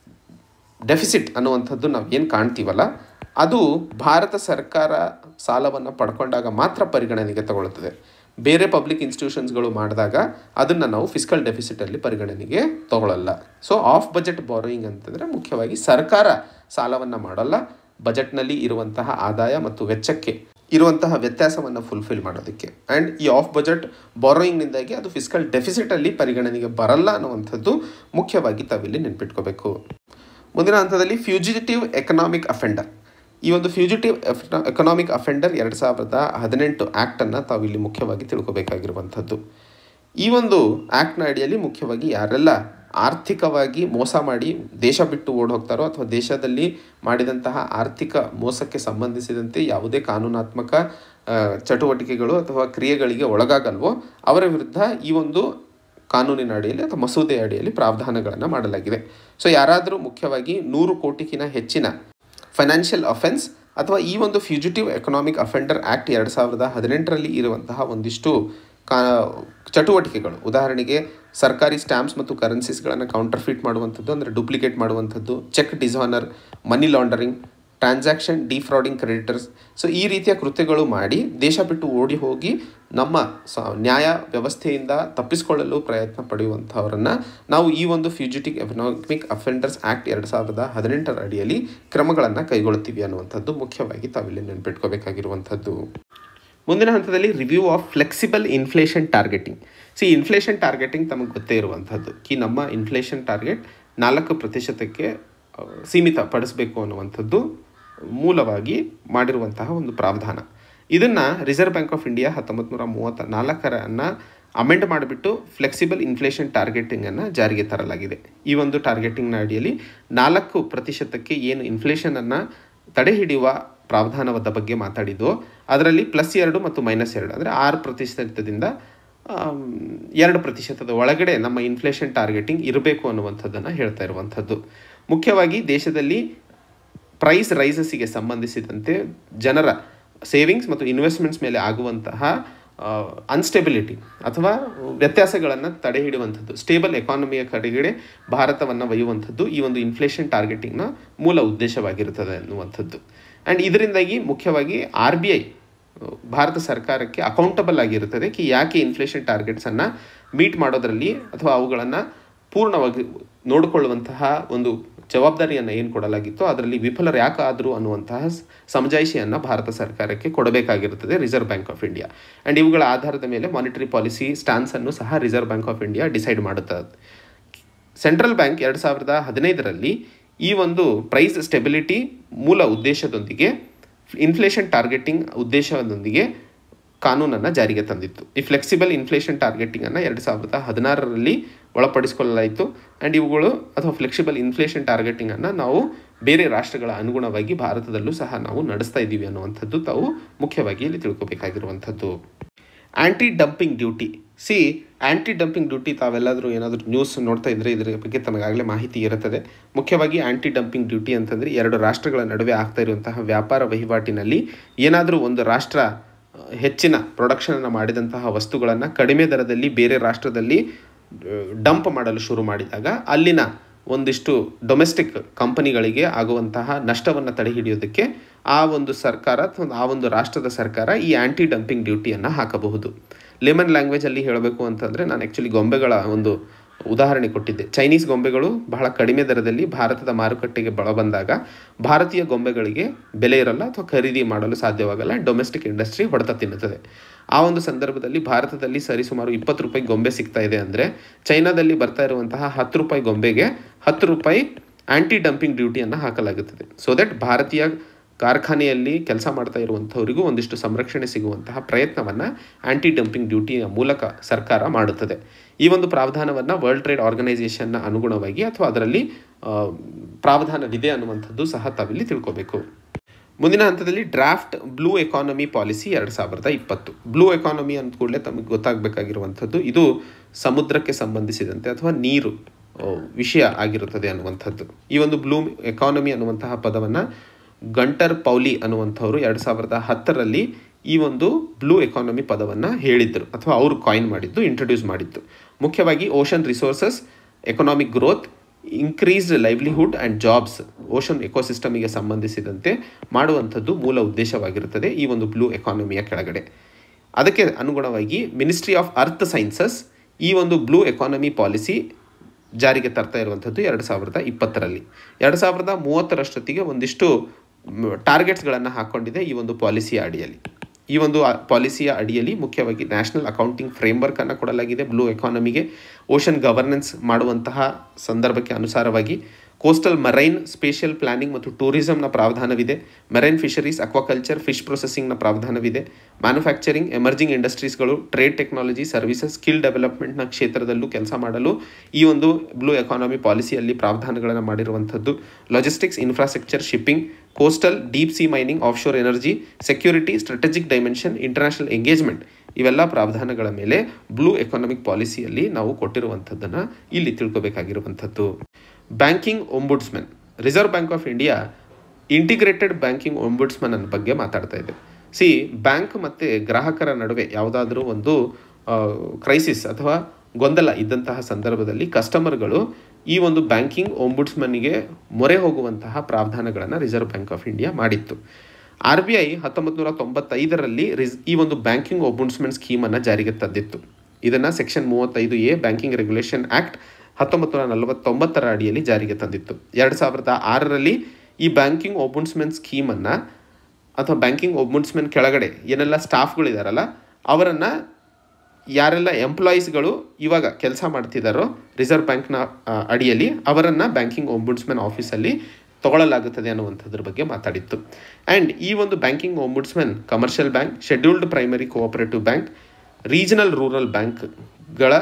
ಡೆಫಿಸಿಟ್ ಅನ್ನುವಂಥದ್ದು ನಾವು ಏನು ಕಾಣ್ತೀವಲ್ಲ ಅದು ಭಾರತ ಸರ್ಕಾರ ಸಾಲವನ್ನು ಪಡ್ಕೊಂಡಾಗ ಮಾತ್ರ ಪರಿಗಣನೆಗೆ ತಗೊಳ್ಳುತ್ತದೆ ಬೇರೆ ಪಬ್ಲಿಕ್ ಇನ್ಸ್ಟಿಟ್ಯೂಷನ್ಸ್ಗಳು ಮಾಡಿದಾಗ ಅದನ್ನು ನಾವು ಫಿಸ್ಕಲ್ ಡೆಫಿಸಿಟಲ್ಲಿ ಪರಿಗಣನೆಗೆ ತಗೊಳ್ಳಲ್ಲ ಸೊ ಆಫ್ ಬಜೆಟ್ ಬಾರೋಯಿಂಗ್ ಅಂತಂದರೆ ಮುಖ್ಯವಾಗಿ ಸರ್ಕಾರ ಸಾಲವನ್ನು ಮಾಡಲ್ಲ ಬಜೆಟ್ನಲ್ಲಿ ಇರುವಂತಹ ಆದಾಯ ಮತ್ತು ವೆಚ್ಚಕ್ಕೆ ಇರುವಂತಹ ವ್ಯತ್ಯಾಸವನ್ನು ಫುಲ್ಫಿಲ್ ಮಾಡೋದಕ್ಕೆ ಆ್ಯಂಡ್ ಈ ಆಫ್ ಬಜೆಟ್ ಬಾರೋಯಿಂಗ್ನಿಂದಾಗಿ ಅದು ಫಿಸ್ಕಲ್ ಡೆಫಿಸಿಟಲ್ಲಿ ಪರಿಗಣನೆಗೆ ಬರಲ್ಲ ಅನ್ನುವಂಥದ್ದು ಮುಖ್ಯವಾಗಿ ತಾವಿಲ್ಲಿ ನೆನ್ಪಿಟ್ಕೋಬೇಕು ಮುಂದಿನ ಹಂತದಲ್ಲಿ ಫ್ಯೂಜಿಟಿವ್ ಎಕನಾಮಿಕ್ ಅಫೆಂಡರ್ ಈ ಒಂದು ಫ್ಯೂಜಿಟಿವ್ ಎಕನಾಮಿಕ್ ಅಫೆಂಡರ್ ಎರಡು ಸಾವಿರದ ಹದಿನೆಂಟು ಆ್ಯಕ್ಟನ್ನು ತಾವಿಲ್ಲಿ ಮುಖ್ಯವಾಗಿ ತಿಳ್ಕೊಬೇಕಾಗಿರುವಂಥದ್ದು ಈ ಒಂದು ಆ್ಯಕ್ಟ್ನ ಅಡಿಯಲ್ಲಿ ಮುಖ್ಯವಾಗಿ ಯಾರೆಲ್ಲ ಆರ್ಥಿಕವಾಗಿ ಮೋಸ ಮಾಡಿ ದೇಶ ಬಿಟ್ಟು ಓಡ್ ಹೋಗ್ತಾರೋ ಅಥವಾ ದೇಶದಲ್ಲಿ ಮಾಡಿದಂತಹ ಆರ್ಥಿಕ ಮೋಸಕ್ಕೆ ಸಂಬಂಧಿಸಿದಂತೆ ಯಾವುದೇ ಕಾನೂನಾತ್ಮಕ ಆ, ಚಟುವಟಿಕೆಗಳು ಅಥವಾ ಕ್ರಿಯೆಗಳಿಗೆ ಒಳಗಾಗಲ್ವೋ ಅವರ ವಿರುದ್ಧ ಈ ಒಂದು ಕಾನೂನಿನ ಅಡಿಯಲ್ಲಿ ಅಥವಾ ಮಸೂದೆ ಅಡಿಯಲ್ಲಿ ಪ್ರಾವಧಾನಗಳನ್ನು ಮಾಡಲಾಗಿದೆ ಸೊ ಯಾರಾದರೂ ಮುಖ್ಯವಾಗಿ ನೂರು ಕೋಟಿಗಿನ ಹೆಚ್ಚಿನ ಫೈನಾನ್ಷಿಯಲ್ ಅಫೆನ್ಸ್ ಅಥವಾ ಈ ಒಂದು ಫ್ಯೂಜಿಟಿವ್ ಎಕನಾಮಿಕ್ ಅಫೆಂಡರ್ ಆ್ಯಕ್ಟ್ ಎರಡು ಸಾವಿರದ ಹದಿನೆಂಟರಲ್ಲಿ ಇರುವಂತಹ ಒಂದಿಷ್ಟು ಕಾ ಚಟುವಟಿಕೆಗಳು ಉದಾಹರಣೆಗೆ ಸರ್ಕಾರಿ ಸ್ಟ್ಯಾಂಪ್ಸ್ ಮತ್ತು ಕರೆನ್ಸೀಸ್ಗಳನ್ನು ಕೌಂಟರ್ಫಿಟ್ ಮಾಡುವಂಥದ್ದು ಅಂದರೆ ಡೂಪ್ಲಿಕೇಟ್ ಮಾಡುವಂಥದ್ದು cheque dishonour money laundering transaction defrauding creditors so ಈ ರೀತಿಯ ಕೃತ್ಯಗಳು ಮಾಡಿ ದೇಶ ಬಿಟ್ಟು ಓಡಿ ಹೋಗಿ ನಮ್ಮ ಸ ನ್ಯಾಯ ವ್ಯವಸ್ಥೆಯಿಂದ ತಪ್ಪಿಸಿಕೊಳ್ಳಲು ಪ್ರಯತ್ನ ಪಡೆಯುವಂಥವರನ್ನು ನಾವು ಈ ಒಂದು ಫ್ಯೂಜಿಟಿವ್ ಎಕನಾಮಿಕ್ ಅಫೆಂಡರ್ಸ್ ಆ್ಯಕ್ಟ್ ಎರಡು ಸಾವಿರದ ಹದಿನೆಂಟರ ಅಡಿಯಲ್ಲಿ ಕ್ರಮಗಳನ್ನು ಕೈಗೊಳ್ಳುತ್ತೀವಿ ಅನ್ನುವಂಥದ್ದು ಮುಖ್ಯವಾಗಿ ತಾವಿಲ್ಲಿ ನೆನಪಿಟ್ಕೋಬೇಕಾಗಿರುವಂಥದ್ದು ಮುಂದಿನ ಹಂತದಲ್ಲಿ review of flexible inflation targeting see inflation targeting ತಮಗೆ ಗೊತ್ತೇ ಇರುವಂಥದ್ದು ಕಿ ನಮ್ಮ ಇನ್ಫ್ಲೇಷನ್ ಟಾರ್ಗೆಟ್ ನಾಲ್ಕು ಪ್ರತಿಶತಕ್ಕೆ ಆ, ಸೀಮಿತಪಡಿಸಬೇಕು ಅನ್ನುವಂಥದ್ದು ಮೂಲವಾಗಿ ಮಾಡಿರುವಂತಹ ಒಂದು ಪ್ರಾವಧಾನ ಇದನ್ನು ರಿಸರ್ವ್ ಬ್ಯಾಂಕ್ ಆಫ್ ಇಂಡಿಯಾ ಹತ್ತೊಂಬತ್ತು ನೂರ ಮೂವತ್ತ ನಾಲ್ಕರನ್ನು ಅಮೆಂಡ್ ಮಾಡಿಬಿಟ್ಟು ಫ್ಲೆಕ್ಸಿಬಲ್ ಇನ್ಫ್ಲೇಷನ್ ಟಾರ್ಗೆಟಿಂಗನ್ನು ಜಾರಿಗೆ ತರಲಾಗಿದೆ ಈ ಒಂದು ಟಾರ್ಗೆಟಿಂಗ್ನ ಅಡಿಯಲ್ಲಿ ನಾಲ್ಕು ಪ್ರತಿಶತಕ್ಕೆ ಏನು ಇನ್ಫ್ಲೇಷನನ್ನು ತಡೆ ಹಿಡಿಯುವ ಪ್ರಾವಧಾನದ ಬಗ್ಗೆ ಮಾತಾಡಿದ್ದು ಅದರಲ್ಲಿ ಪ್ಲಸ್ ಎರಡು ಮತ್ತು ಮೈನಸ್ ಎರಡು ಅಂದರೆ ಆರು ಪ್ರತಿಶತದಿಂದ ಆಮ್, ಎರಡು ಪ್ರತಿಶತದ ಒಳಗಡೆ ನಮ್ಮ ಇನ್ಫ್ಲೇಷನ್ ಟಾರ್ಗೆಟಿಂಗ್ ಇರಬೇಕು ಅನ್ನುವಂಥದ್ದನ್ನು ಹೇಳ್ತಾ ಇರುವಂಥದ್ದು ಮುಖ್ಯವಾಗಿ ದೇಶದಲ್ಲಿ ಪ್ರೈಸ್ ರೈಸಸ್ಸಿಗೆ ಸಂಬಂಧಿಸಿದಂತೆ ಜನರ ಸೇವಿಂಗ್ಸ್ ಮತ್ತು ಇನ್ವೆಸ್ಟ್ಮೆಂಟ್ಸ್ ಮೇಲೆ ಆಗುವಂತಹ ಅನ್ಸ್ಟೆಬಿಲಿಟಿ ಅಥವಾ ವ್ಯತ್ಯಾಸಗಳನ್ನು ತಡೆ ಹಿಡಿಯುವಂಥದ್ದು ಸ್ಟೇಬಲ್ ಎಕಾನಮಿಯ ಕಡೆಗಡೆ ಭಾರತವನ್ನು ಒಯ್ಯುವಂಥದ್ದು ಈ ಒಂದು ಇನ್ಫ್ಲೇಷನ್ ಟಾರ್ಗೆಟಿಂಗ್ನ ಮೂಲ ಉದ್ದೇಶವಾಗಿರುತ್ತದೆ ಅನ್ನುವಂಥದ್ದು ಆ್ಯಂಡ್ ಇದರಿಂದಾಗಿ ಮುಖ್ಯವಾಗಿ ಆರ್ ಬಿ ಐ ಭಾರತ ಸರ್ಕಾರಕ್ಕೆ ಅಕೌಂಟಬಲ್ ಆಗಿರುತ್ತದೆ ಕಿ ಯಾಕೆ ಇನ್ಫ್ಲೇಷನ್ ಟಾರ್ಗೆಟ್ಸನ್ನು ಮೀಟ್ ಮಾಡೋದರಲ್ಲಿ ಅಥವಾ ಅವುಗಳನ್ನು ಪೂರ್ಣವಾಗಿ ನೋಡಿಕೊಳ್ಳುವಂತಹ ಒಂದು ಜವಾಬ್ದಾರಿಯನ್ನು ಏನು ಕೊಡಲಾಗಿತ್ತೋ ಅದರಲ್ಲಿ ವಿಫಲರು ಯಾಕಾದರು ಅನ್ನುವಂತಹ ಸ್- ಸಮಜಾಯಿಷಿಯನ್ನು ಭಾರತ ಸರ್ಕಾರಕ್ಕೆ ಕೊಡಬೇಕಾಗಿರುತ್ತದೆ Reserve bank of India and ಇವುಗಳ ಆಧಾರದ ಮೇಲೆ ಮಾನಿಟರಿ ಪಾಲಿಸಿ ಸ್ಟ್ಯಾನ್ಸನ್ನು ಸಹ Reserve bank of India decide ಮಾಡುತ್ತದೆ ಸೆಂಟ್ರಲ್ ಬ್ಯಾಂಕ್ ಎರಡು ಸಾವಿರದ ಹದಿನೈದರಲ್ಲಿ ಈ ಒಂದು ಪ್ರೈಸ್ ಸ್ಟೆಬಿಲಿಟಿ ಮೂಲ ಉದ್ದೇಶದೊಂದಿಗೆ ಇನ್ಫ್ಲೇಷನ್ ಟಾರ್ಗೆಟಿಂಗ್ ಉದ್ದೇಶದೊಂದಿಗೆ ಕಾನೂನನ್ನು ಜಾರಿಗೆ ತಂದಿತ್ತು ಈ ಫ್ಲೆಕ್ಸಿಬಲ್ ಇನ್ಫ್ಲೇಷನ್ ಟಾರ್ಗೆಟಿಂಗನ್ನು ಎರಡು ಸಾವಿರದ ಹದಿನಾರರಲ್ಲಿ ಒಳಪಡಿಸಿಕೊಳ್ಳಲಾಯಿತು ಆ್ಯಂಡ್ ಇವುಗಳು ಅಥವಾ ಫ್ಲೆಕ್ಸಿಬಲ್ ಇನ್ಫ್ಲೇಷನ್ ಟಾರ್ಗೆಟಿಂಗನ್ನು ನಾವು ಬೇರೆ ರಾಷ್ಟ್ರಗಳ ಅನುಗುಣವಾಗಿ ಭಾರತದಲ್ಲೂ ಸಹ ನಾವು ನಡೆಸ್ತಾ ಇದ್ದೀವಿ ಅನ್ನುವಂಥದ್ದು ತಾವು ಮುಖ್ಯವಾಗಿ ಇಲ್ಲಿ ತಿಳ್ಕೊಬೇಕಾಗಿರುವಂಥದ್ದು anti dumping duty see anti dumping duty ತಾವೆಲ್ಲಾದರೂ ಏನಾದರೂ ನ್ಯೂಸ್ ನೋಡ್ತಾ ಇದ್ದರೆ ಇದರ ಬಗ್ಗೆ ತಮಗಾಗಲೇ ಮಾಹಿತಿ ಇರುತ್ತದೆ ಮುಖ್ಯವಾಗಿ ಆ್ಯಂಟಿ ಡಂಪಿಂಗ್ ಡ್ಯೂಟಿ ಅಂತಂದರೆ ಎರಡು ರಾಷ್ಟ್ರಗಳ ನಡುವೆ ಆಗ್ತಾ ಇರುವಂತಹ ವ್ಯಾಪಾರ ವಹಿವಾಟಿನಲ್ಲಿ ಏನಾದರೂ ಒಂದು ರಾಷ್ಟ್ರ ಆ, ಹೆಚ್ಚಿನ ಪ್ರೊಡಕ್ಷನನ್ನು ಮಾಡಿದಂತಹ ವಸ್ತುಗಳನ್ನು ಕಡಿಮೆ ದರದಲ್ಲಿ ಬೇರೆ ರಾಷ್ಟ್ರದಲ್ಲಿ ಡಂಪ್ ಮಾಡಲು ಶುರು ಮಾಡಿದಾಗ ಅಲ್ಲಿನ ಒಂದಿಷ್ಟು ಡೊಮೆಸ್ಟಿಕ್ ಕಂಪನಿಗಳಿಗೆ ಆಗುವಂತಹ ನಷ್ಟವನ್ನು ತಡೆ ಹಿಡಿಯೋದಕ್ಕೆ ಆ ಒಂದು ಸರ್ಕಾರ ಅಥವಾ ಆ ಒಂದು ರಾಷ್ಟ್ರದ ಸರ್ಕಾರ ಈ ಆ್ಯಂಟಿ ಡಂಪಿಂಗ್ ಡ್ಯೂಟಿಯನ್ನು ಹಾಕಬಹುದು ಲೆಮನ್ ಲ್ಯಾಂಗ್ವೇಜಲ್ಲಿ ಹೇಳಬೇಕು ಅಂತಂದರೆ ನಾನು ಆ್ಯಕ್ಚುಲಿ ಗೊಂಬೆಗಳ ಒಂದು ಉದಾಹರಣೆ ಕೊಟ್ಟಿದ್ದೆ ಚೈನೀಸ್ ಗೊಂಬೆಗಳು ಬಹಳ ಕಡಿಮೆ ದರದಲ್ಲಿ ಭಾರತದ ಮಾರುಕಟ್ಟೆಗೆ ಬಳ ಬಂದಾಗ ಭಾರತೀಯ ಗೊಂಬೆಗಳಿಗೆ ಬೆಲೆ ಇರಲ್ಲ ಅಥವಾ ಖರೀದಿ ಮಾಡಲು ಸಾಧ್ಯವಾಗಲ್ಲ ಡೊಮೆಸ್ಟಿಕ್ ಇಂಡಸ್ಟ್ರಿ ಹೊಡೆತ ತಿನ್ನುತ್ತದೆ ಆ ಒಂದು ಸಂದರ್ಭದಲ್ಲಿ ಭಾರತದಲ್ಲಿ ಸರಿಸುಮಾರು ಇಪ್ಪತ್ತು ರೂಪಾಯಿ ಗೊಂಬೆ ಸಿಗ್ತಾ ಇದೆ ಅಂದರೆ ಚೈನಾದಲ್ಲಿ ಬರ್ತಾ ಇರುವಂತಹ ಹತ್ತು ರೂಪಾಯಿ ಗೊಂಬೆಗೆ ಹತ್ತು ರೂಪಾಯಿ ಆ್ಯಂಟಿ ಡಂಪಿಂಗ್ ಡ್ಯೂಟಿಯನ್ನು ಹಾಕಲಾಗುತ್ತದೆ ಸೊ ದಟ್ ಭಾರತೀಯ ಕಾರ್ಖಾನೆಯಲ್ಲಿ ಕೆಲಸ ಮಾಡ್ತಾ ಇರುವಂಥವರಿಗೂ ಒಂದಿಷ್ಟು ಸಂರಕ್ಷಣೆ ಸಿಗುವಂತಹ ಪ್ರಯತ್ನವನ್ನು ಆ್ಯಂಟಿ ಡಂಪಿಂಗ್ ಡ್ಯೂಟಿಯ ಮೂಲಕ ಸರ್ಕಾರ ಮಾಡುತ್ತದೆ ಈ ಒಂದು ಪ್ರಾವಧಾನವನ್ನು ವರ್ಲ್ಡ್ ಟ್ರೇಡ್ ಆರ್ಗನೈಸೇಷನ್ನ ಅನುಗುಣವಾಗಿ ಅಥವಾ ಅದರಲ್ಲಿ ಆ, ಪ್ರಾವಧಾನವಿದೆ ಅನ್ನುವಂಥದ್ದು ಸಹ ತಾವಿಲ್ಲಿ ತಿಳ್ಕೋಬೇಕು ಮುಂದಿನ ಹಂತದಲ್ಲಿ ಡ್ರಾಫ್ಟ್ ಬ್ಲೂ ಎಕಾನಮಿ ಪಾಲಿಸಿ ಎರಡು ಸಾವಿರದ ಇಪ್ಪತ್ತು ಬ್ಲೂ ಎಕಾನಮಿ ಅಂದ ಕೂಡಲೇ ತಮಗೆ ಗೊತ್ತಾಗಬೇಕಾಗಿರುವಂಥದ್ದು ಇದು ಸಮುದ್ರಕ್ಕೆ ಸಂಬಂಧಿಸಿದಂತೆ ಅಥವಾ ನೀರು ಆ, ವಿಷಯ ಆಗಿರುತ್ತದೆ ಅನ್ನುವಂಥದ್ದು ಈ ಒಂದು ಬ್ಲೂ ಎಕಾನಮಿ ಅನ್ನುವಂತಹ ಪದವನ್ನು ಗಂಟರ್ ಪೌಲಿ ಅನ್ನುವಂಥವ್ರು ಎರಡು ಸಾವಿರದ ಹತ್ತರಲ್ಲಿ ಈ ಒಂದು ಬ್ಲೂ ಎಕಾನಮಿ ಪದವನ್ನು ಹೇಳಿದ್ದರು ಅಥವಾ ಅವರು ಕಾಯಿನ್ ಮಾಡಿದ್ದು ಇಂಟ್ರೊಡ್ಯೂಸ್ ಮಾಡಿದ್ದು ಮುಖ್ಯವಾಗಿ ocean resources economic growth increased livelihood and jobs ocean ಎಕೋಸಿಸ್ಟಮಿಗೆ ಸಂಬಂಧಿಸಿದಂತೆ ಮಾಡುವಂಥದ್ದು ಮೂಲ ಉದ್ದೇಶವಾಗಿರುತ್ತದೆ ಈ ಒಂದು ಬ್ಲೂ ಎಕಾನಮಿಯ ಕೆಳಗಡೆ ಅದಕ್ಕೆ ಅನುಗುಣವಾಗಿ ಮಿನಿಸ್ಟ್ರಿ ಆಫ್ ಅರ್ತ್ ಸೈನ್ಸಸ್ ಈ ಒಂದು ಬ್ಲೂ ಎಕಾನಮಿ ಪಾಲಿಸಿ ಜಾರಿಗೆ ತರ್ತಾ ಇರುವಂಥದ್ದು ಎರಡು ಸಾವಿರದ ಇಪ್ಪತ್ತರಲ್ಲಿ ಎರಡು ಸಾವಿರದ ಮೂವತ್ತರಷ್ಟೊತ್ತಿಗೆ ಒಂದಿಷ್ಟು ಟಾರ್ಗೆಟ್ಸ್ಗಳನ್ನು ಹಾಕ್ಕೊಂಡಿದೆ ಈ ಒಂದು ಪಾಲಿಸಿಯ ಅಡಿಯಲ್ಲಿ ಈ ಒಂದು ಪಾಲಿಸಿಯ ಅಡಿಯಲ್ಲಿ ಮುಖ್ಯವಾಗಿ ನ್ಯಾಷನಲ್ ಅಕೌಂಟಿಂಗ್ ಫ್ರೇಮ್ವರ್ಕನ್ನು ಕೊಡಲಾಗಿದೆ ಬ್ಲೂ ಎಕಾನಮಿಗೆ ಓಷನ್ ಗವರ್ನೆನ್ಸ್ ಮಾಡುವಂತಹ ಸಂದರ್ಭಕ್ಕೆ ಅನುಸಾರವಾಗಿ ಕೋಸ್ಟಲ್ ಮರೈನ್ ಸ್ಪೇಷಿಯಲ್ ಪ್ಲಾನಿಂಗ್ ಮತ್ತು ಟೂರಿಸಂನ ಪ್ರಾವಧಾನವಿದೆ ಮೆರೈನ್ ಫಿಶರೀಸ್ ಅಕ್ವಾಕಲ್ಚರ್ ಫಿಶ್ ಪ್ರೊಸೆಸಿಂಗ್ನ ಪ್ರಾವಧಾನವಿದೆ ಮ್ಯಾನುಫ್ಯಾಕ್ಚರಿಂಗ್ ಎಮರ್ಜಿಂಗ್ ಇಂಡಸ್ಟ್ರೀಸ್ಗಳು ಟ್ರೇಡ್ ಟೆಕ್ನಾಲಜಿ ಸರ್ವಿಸಸ್ ಸ್ಕಿಲ್ ಡೆವಲಪ್ಮೆಂಟ್ನ ಕ್ಷೇತ್ರದಲ್ಲೂ ಕೆಲಸ ಮಾಡಲು ಈ ಒಂದು ಬ್ಲೂ ಎಕಾನಮಿ ಪಾಲಿಸಿಯಲ್ಲಿ ಪ್ರಾವಧಾನಗಳನ್ನು ಮಾಡಿರುವಂಥದ್ದು logistics infrastructure shipping coastal deep sea mining offshore energy security strategic dimension international engagement ಇವೆಲ್ಲ ಪ್ರಾವಧಾನಗಳ ಮೇಲೆ ಬ್ಲೂ ಎಕಾನಮಿಕ್ ಪಾಲಿಸಿಯಲ್ಲಿ ನಾವು ಕೊಟ್ಟಿರುವಂಥದ್ದನ್ನು ಇಲ್ಲಿ ತಿಳ್ಕೊಬೇಕಾಗಿರುವಂಥದ್ದು banking ombudsman reserve bank of India integrated banking ombudsman ಅನ್ನ ಬಗ್ಗೆ ಮಾತಾಡ್ತಾ ಇದೆ ಸಿ ಬ್ಯಾಂಕ್ ಮತ್ತು ಗ್ರಾಹಕರ ನಡುವೆ ಯಾವುದಾದ್ರೂ ಒಂದು ಕ್ರೈಸಿಸ್ ಅಥವಾ ಗೊಂದಲ ಇದ್ದಂತಹ ಸಂದರ್ಭದಲ್ಲಿ ಕಸ್ಟಮರ್ಗಳು ಈ ಒಂದು ಬ್ಯಾಂಕಿಂಗ್ ಒಂಬುಡ್ಸ್ಮನ್ನಿಗೆ ಮೊರೆ ಹೋಗುವಂತಹ ಪ್ರಾವಧಾನಗಳನ್ನು ರಿಸರ್ವ್ ಬ್ಯಾಂಕ್ ಆಫ್ ಇಂಡಿಯಾ ಮಾಡಿತ್ತು ಆರ್ ಬಿ ಐ ಹತ್ತೊಂಬತ್ತು ನೂರ ತೊಂಬತ್ತೈದರಲ್ಲಿ ರಿಸ್ ಈ ಒಂದು ಬ್ಯಾಂಕಿಂಗ್ ಒಂಬುಡ್ಸ್ಮನ್ ಸ್ಕೀಮನ್ನು ಜಾರಿಗೆ ತಂದಿತ್ತು ಇದನ್ನು ಸೆಕ್ಷನ್ ಮೂವತ್ತೈದು ಎ ಬ್ಯಾಂಕಿಂಗ್ ರೆಗ್ಯುಲೇಷನ್ ಆ್ಯಕ್ಟ್ ಹತ್ತೊಂಬತ್ತು ನೂರ ನಲವತ್ತೊಂಬತ್ತರ ಅಡಿಯಲ್ಲಿ ಜಾರಿಗೆ ತಂದಿತ್ತು ಎರಡು ಸಾವಿರದ ಆರರಲ್ಲಿ ಈ ಬ್ಯಾಂಕಿಂಗ್ ಒಬುನ್ಸ್ಮೆನ್ ಸ್ಕೀಮನ್ನು ಅಥವಾ ಬ್ಯಾಂಕಿಂಗ್ ಒಬುನ್ಸ್ಮೆನ್ ಕೆಳಗಡೆ ಏನೆಲ್ಲ ಸ್ಟಾಫ್ಗಳಿದಾರಲ್ಲ ಅವರನ್ನು ಯಾರೆಲ್ಲ ಎಂಪ್ಲಾಯೀಸ್ಗಳು ಇವಾಗ ಕೆಲಸ ಮಾಡ್ತಿದ್ದಾರೋ ರಿಸರ್ವ್ ಬ್ಯಾಂಕ್ನ ಅಡಿಯಲ್ಲಿ ಅವರನ್ನು ಬ್ಯಾಂಕಿಂಗ್ ಒಂಬುಡ್ಸ್ಮೆನ್ ಆಫೀಸಲ್ಲಿ ತಗೊಳ್ಳಲಾಗುತ್ತದೆ ಅನ್ನುವಂಥದ್ರ ಬಗ್ಗೆ ಮಾತಾಡಿತ್ತು ಆ್ಯಂಡ್ ಈ ಒಂದು banking ombudsmen commercial bank scheduled primary cooperative bank regional rural ಬ್ಯಾಂಕ್ಗಳ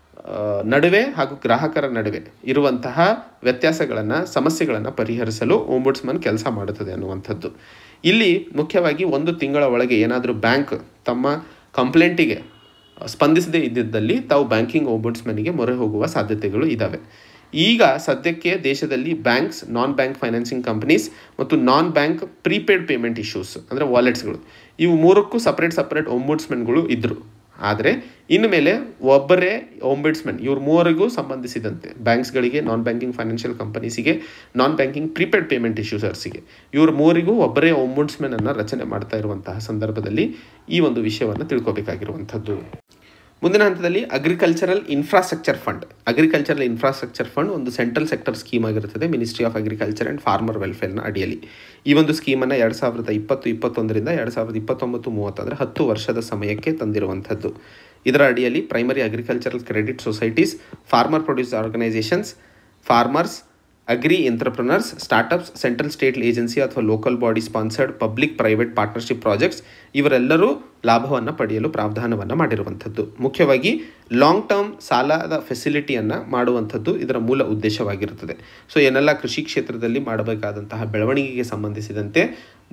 ನಡುವೆ ಹಾಗೂ ಗ್ರಾಹಕರ ನಡುವೆ ಇರುವಂತಹ ವ್ಯತ್ಯಾಸಗಳನ್ನು ಸಮಸ್ಯೆಗಳನ್ನು ಪರಿಹರಿಸಲು ಓಂಬುಡ್ಸ್ಮನ್ ಕೆಲಸ ಮಾಡುತ್ತದೆ ಅನ್ನುವಂಥದ್ದು ಇಲ್ಲಿ ಮುಖ್ಯವಾಗಿ ಒಂದು ತಿಂಗಳ ಒಳಗೆ ಏನಾದರೂ ಬ್ಯಾಂಕ್ ತಮ್ಮ ಕಂಪ್ಲೇಂಟಿಗೆ ಸ್ಪಂದಿಸದೇ ಇದ್ದಿದ್ದಲ್ಲಿ ತಾವು ಬ್ಯಾಂಕಿಂಗ್ ಓಂಬುಡ್ಸ್ಮನ್ಗೆ ಮೊರೆ ಹೋಗುವ ಸಾಧ್ಯತೆಗಳು ಇದ್ದಾವೆ ಈಗ ಸದ್ಯಕ್ಕೆ ದೇಶದಲ್ಲಿ banks non bank financing companies ಮತ್ತು non bank prepaid payment issues ಅಂದರೆ ವಾಲೆಟ್ಸ್ಗಳು ಇವು ಮೂರಕ್ಕೂ ಸಪ್ರೇಟ್ ಸಪ್ರೇಟ್ ಒಂಬುಡ್ಸ್ಮೆನ್ಗಳು ಇದ್ದರು ಆದರೆ ಇನ್ನು ಮೇಲೆ ಒಬ್ಬರೇ ಒಂಬಿಡ್ಸ್ಮೆನ್ ಇವ್ರ ಮೂವರಿಗೂ ಸಂಬಂಧಿಸಿದಂತೆ ಬ್ಯಾಂಕ್ಸ್ಗಳಿಗೆ ನಾನ್ ಬ್ಯಾಂಕಿಂಗ್ ಫೈನಾನ್ಷಿಯಲ್ ಕಂಪನೀಸಿಗೆ ನಾನ್ ಬ್ಯಾಂಕಿಂಗ್ ಪ್ರೀಪೇಡ್ ಪೇಮೆಂಟ್ ಇಶ್ಯೂಸರ್ಸಿಗೆ ಇವ್ರ ಮೂವರಿಗೂ ಒಬ್ಬರೇ ಒಂಬುಡ್ಸ್ಮೆನ್ ಅನ್ನು ರಚನೆ ಮಾಡ್ತಾ ಇರುವಂತಹ ಸಂದರ್ಭದಲ್ಲಿ ಈ ಒಂದು ವಿಷಯವನ್ನು ತಿಳ್ಕೊಬೇಕಾಗಿರುವಂಥದ್ದು ಮುಂದಿನ ಹಂತದಲ್ಲಿ agricultural infrastructure fund agricultural infrastructure fund ಒಂದು ಸೆಂಟ್ರಲ್ ಸೆಕ್ಟರ್ ಸ್ಕೀಮ್ ಆಗಿರುತ್ತದೆ ministry of agriculture and farmer ವೆಲ್ಫೇರ್ನ ಅಡಿಯಲ್ಲಿ ಈ ಒಂದು ಸ್ಕೀಮನ್ನು ಎರಡು ಸಾವಿರದ ಇಪ್ಪತ್ತು ಇಪ್ಪತ್ತೊಂದರಿಂದ ಎರಡು ಸಾವಿರದ ಇಪ್ಪತ್ತೊಂಬತ್ತು ಮೂವತ್ತು ಅಂದರೆ ಹತ್ತು ವರ್ಷದ ಸಮಯಕ್ಕೆ ತಂದಿರುವಂಥದ್ದು ಇದರ ಅಡಿಯಲ್ಲಿ primary agricultural credit societies farmer produce organisations farmers agri entrepreneurs startups central state agency ಅಥವಾ local body sponsored public private partnership projects ಇವರೆಲ್ಲರೂ ಲಾಭವನ್ನು ಪಡೆಯಲು ಪ್ರಾವಧಾನವನ್ನು ಮಾಡಿರುವಂಥದ್ದು ಮುಖ್ಯವಾಗಿ ಲಾಂಗ್ ಟರ್ಮ್ ಸಾಲದ ಫೆಸಿಲಿಟಿಯನ್ನು ಮಾಡುವಂಥದ್ದು ಇದರ ಮೂಲ ಉದ್ದೇಶವಾಗಿರುತ್ತದೆ ಸೊ ಏನೆಲ್ಲ ಕೃಷಿ ಕ್ಷೇತ್ರದಲ್ಲಿ ಮಾಡಬೇಕಾದಂತಹ ಬೆಳವಣಿಗೆಗೆ ಸಂಬಂಧಿಸಿದಂತೆ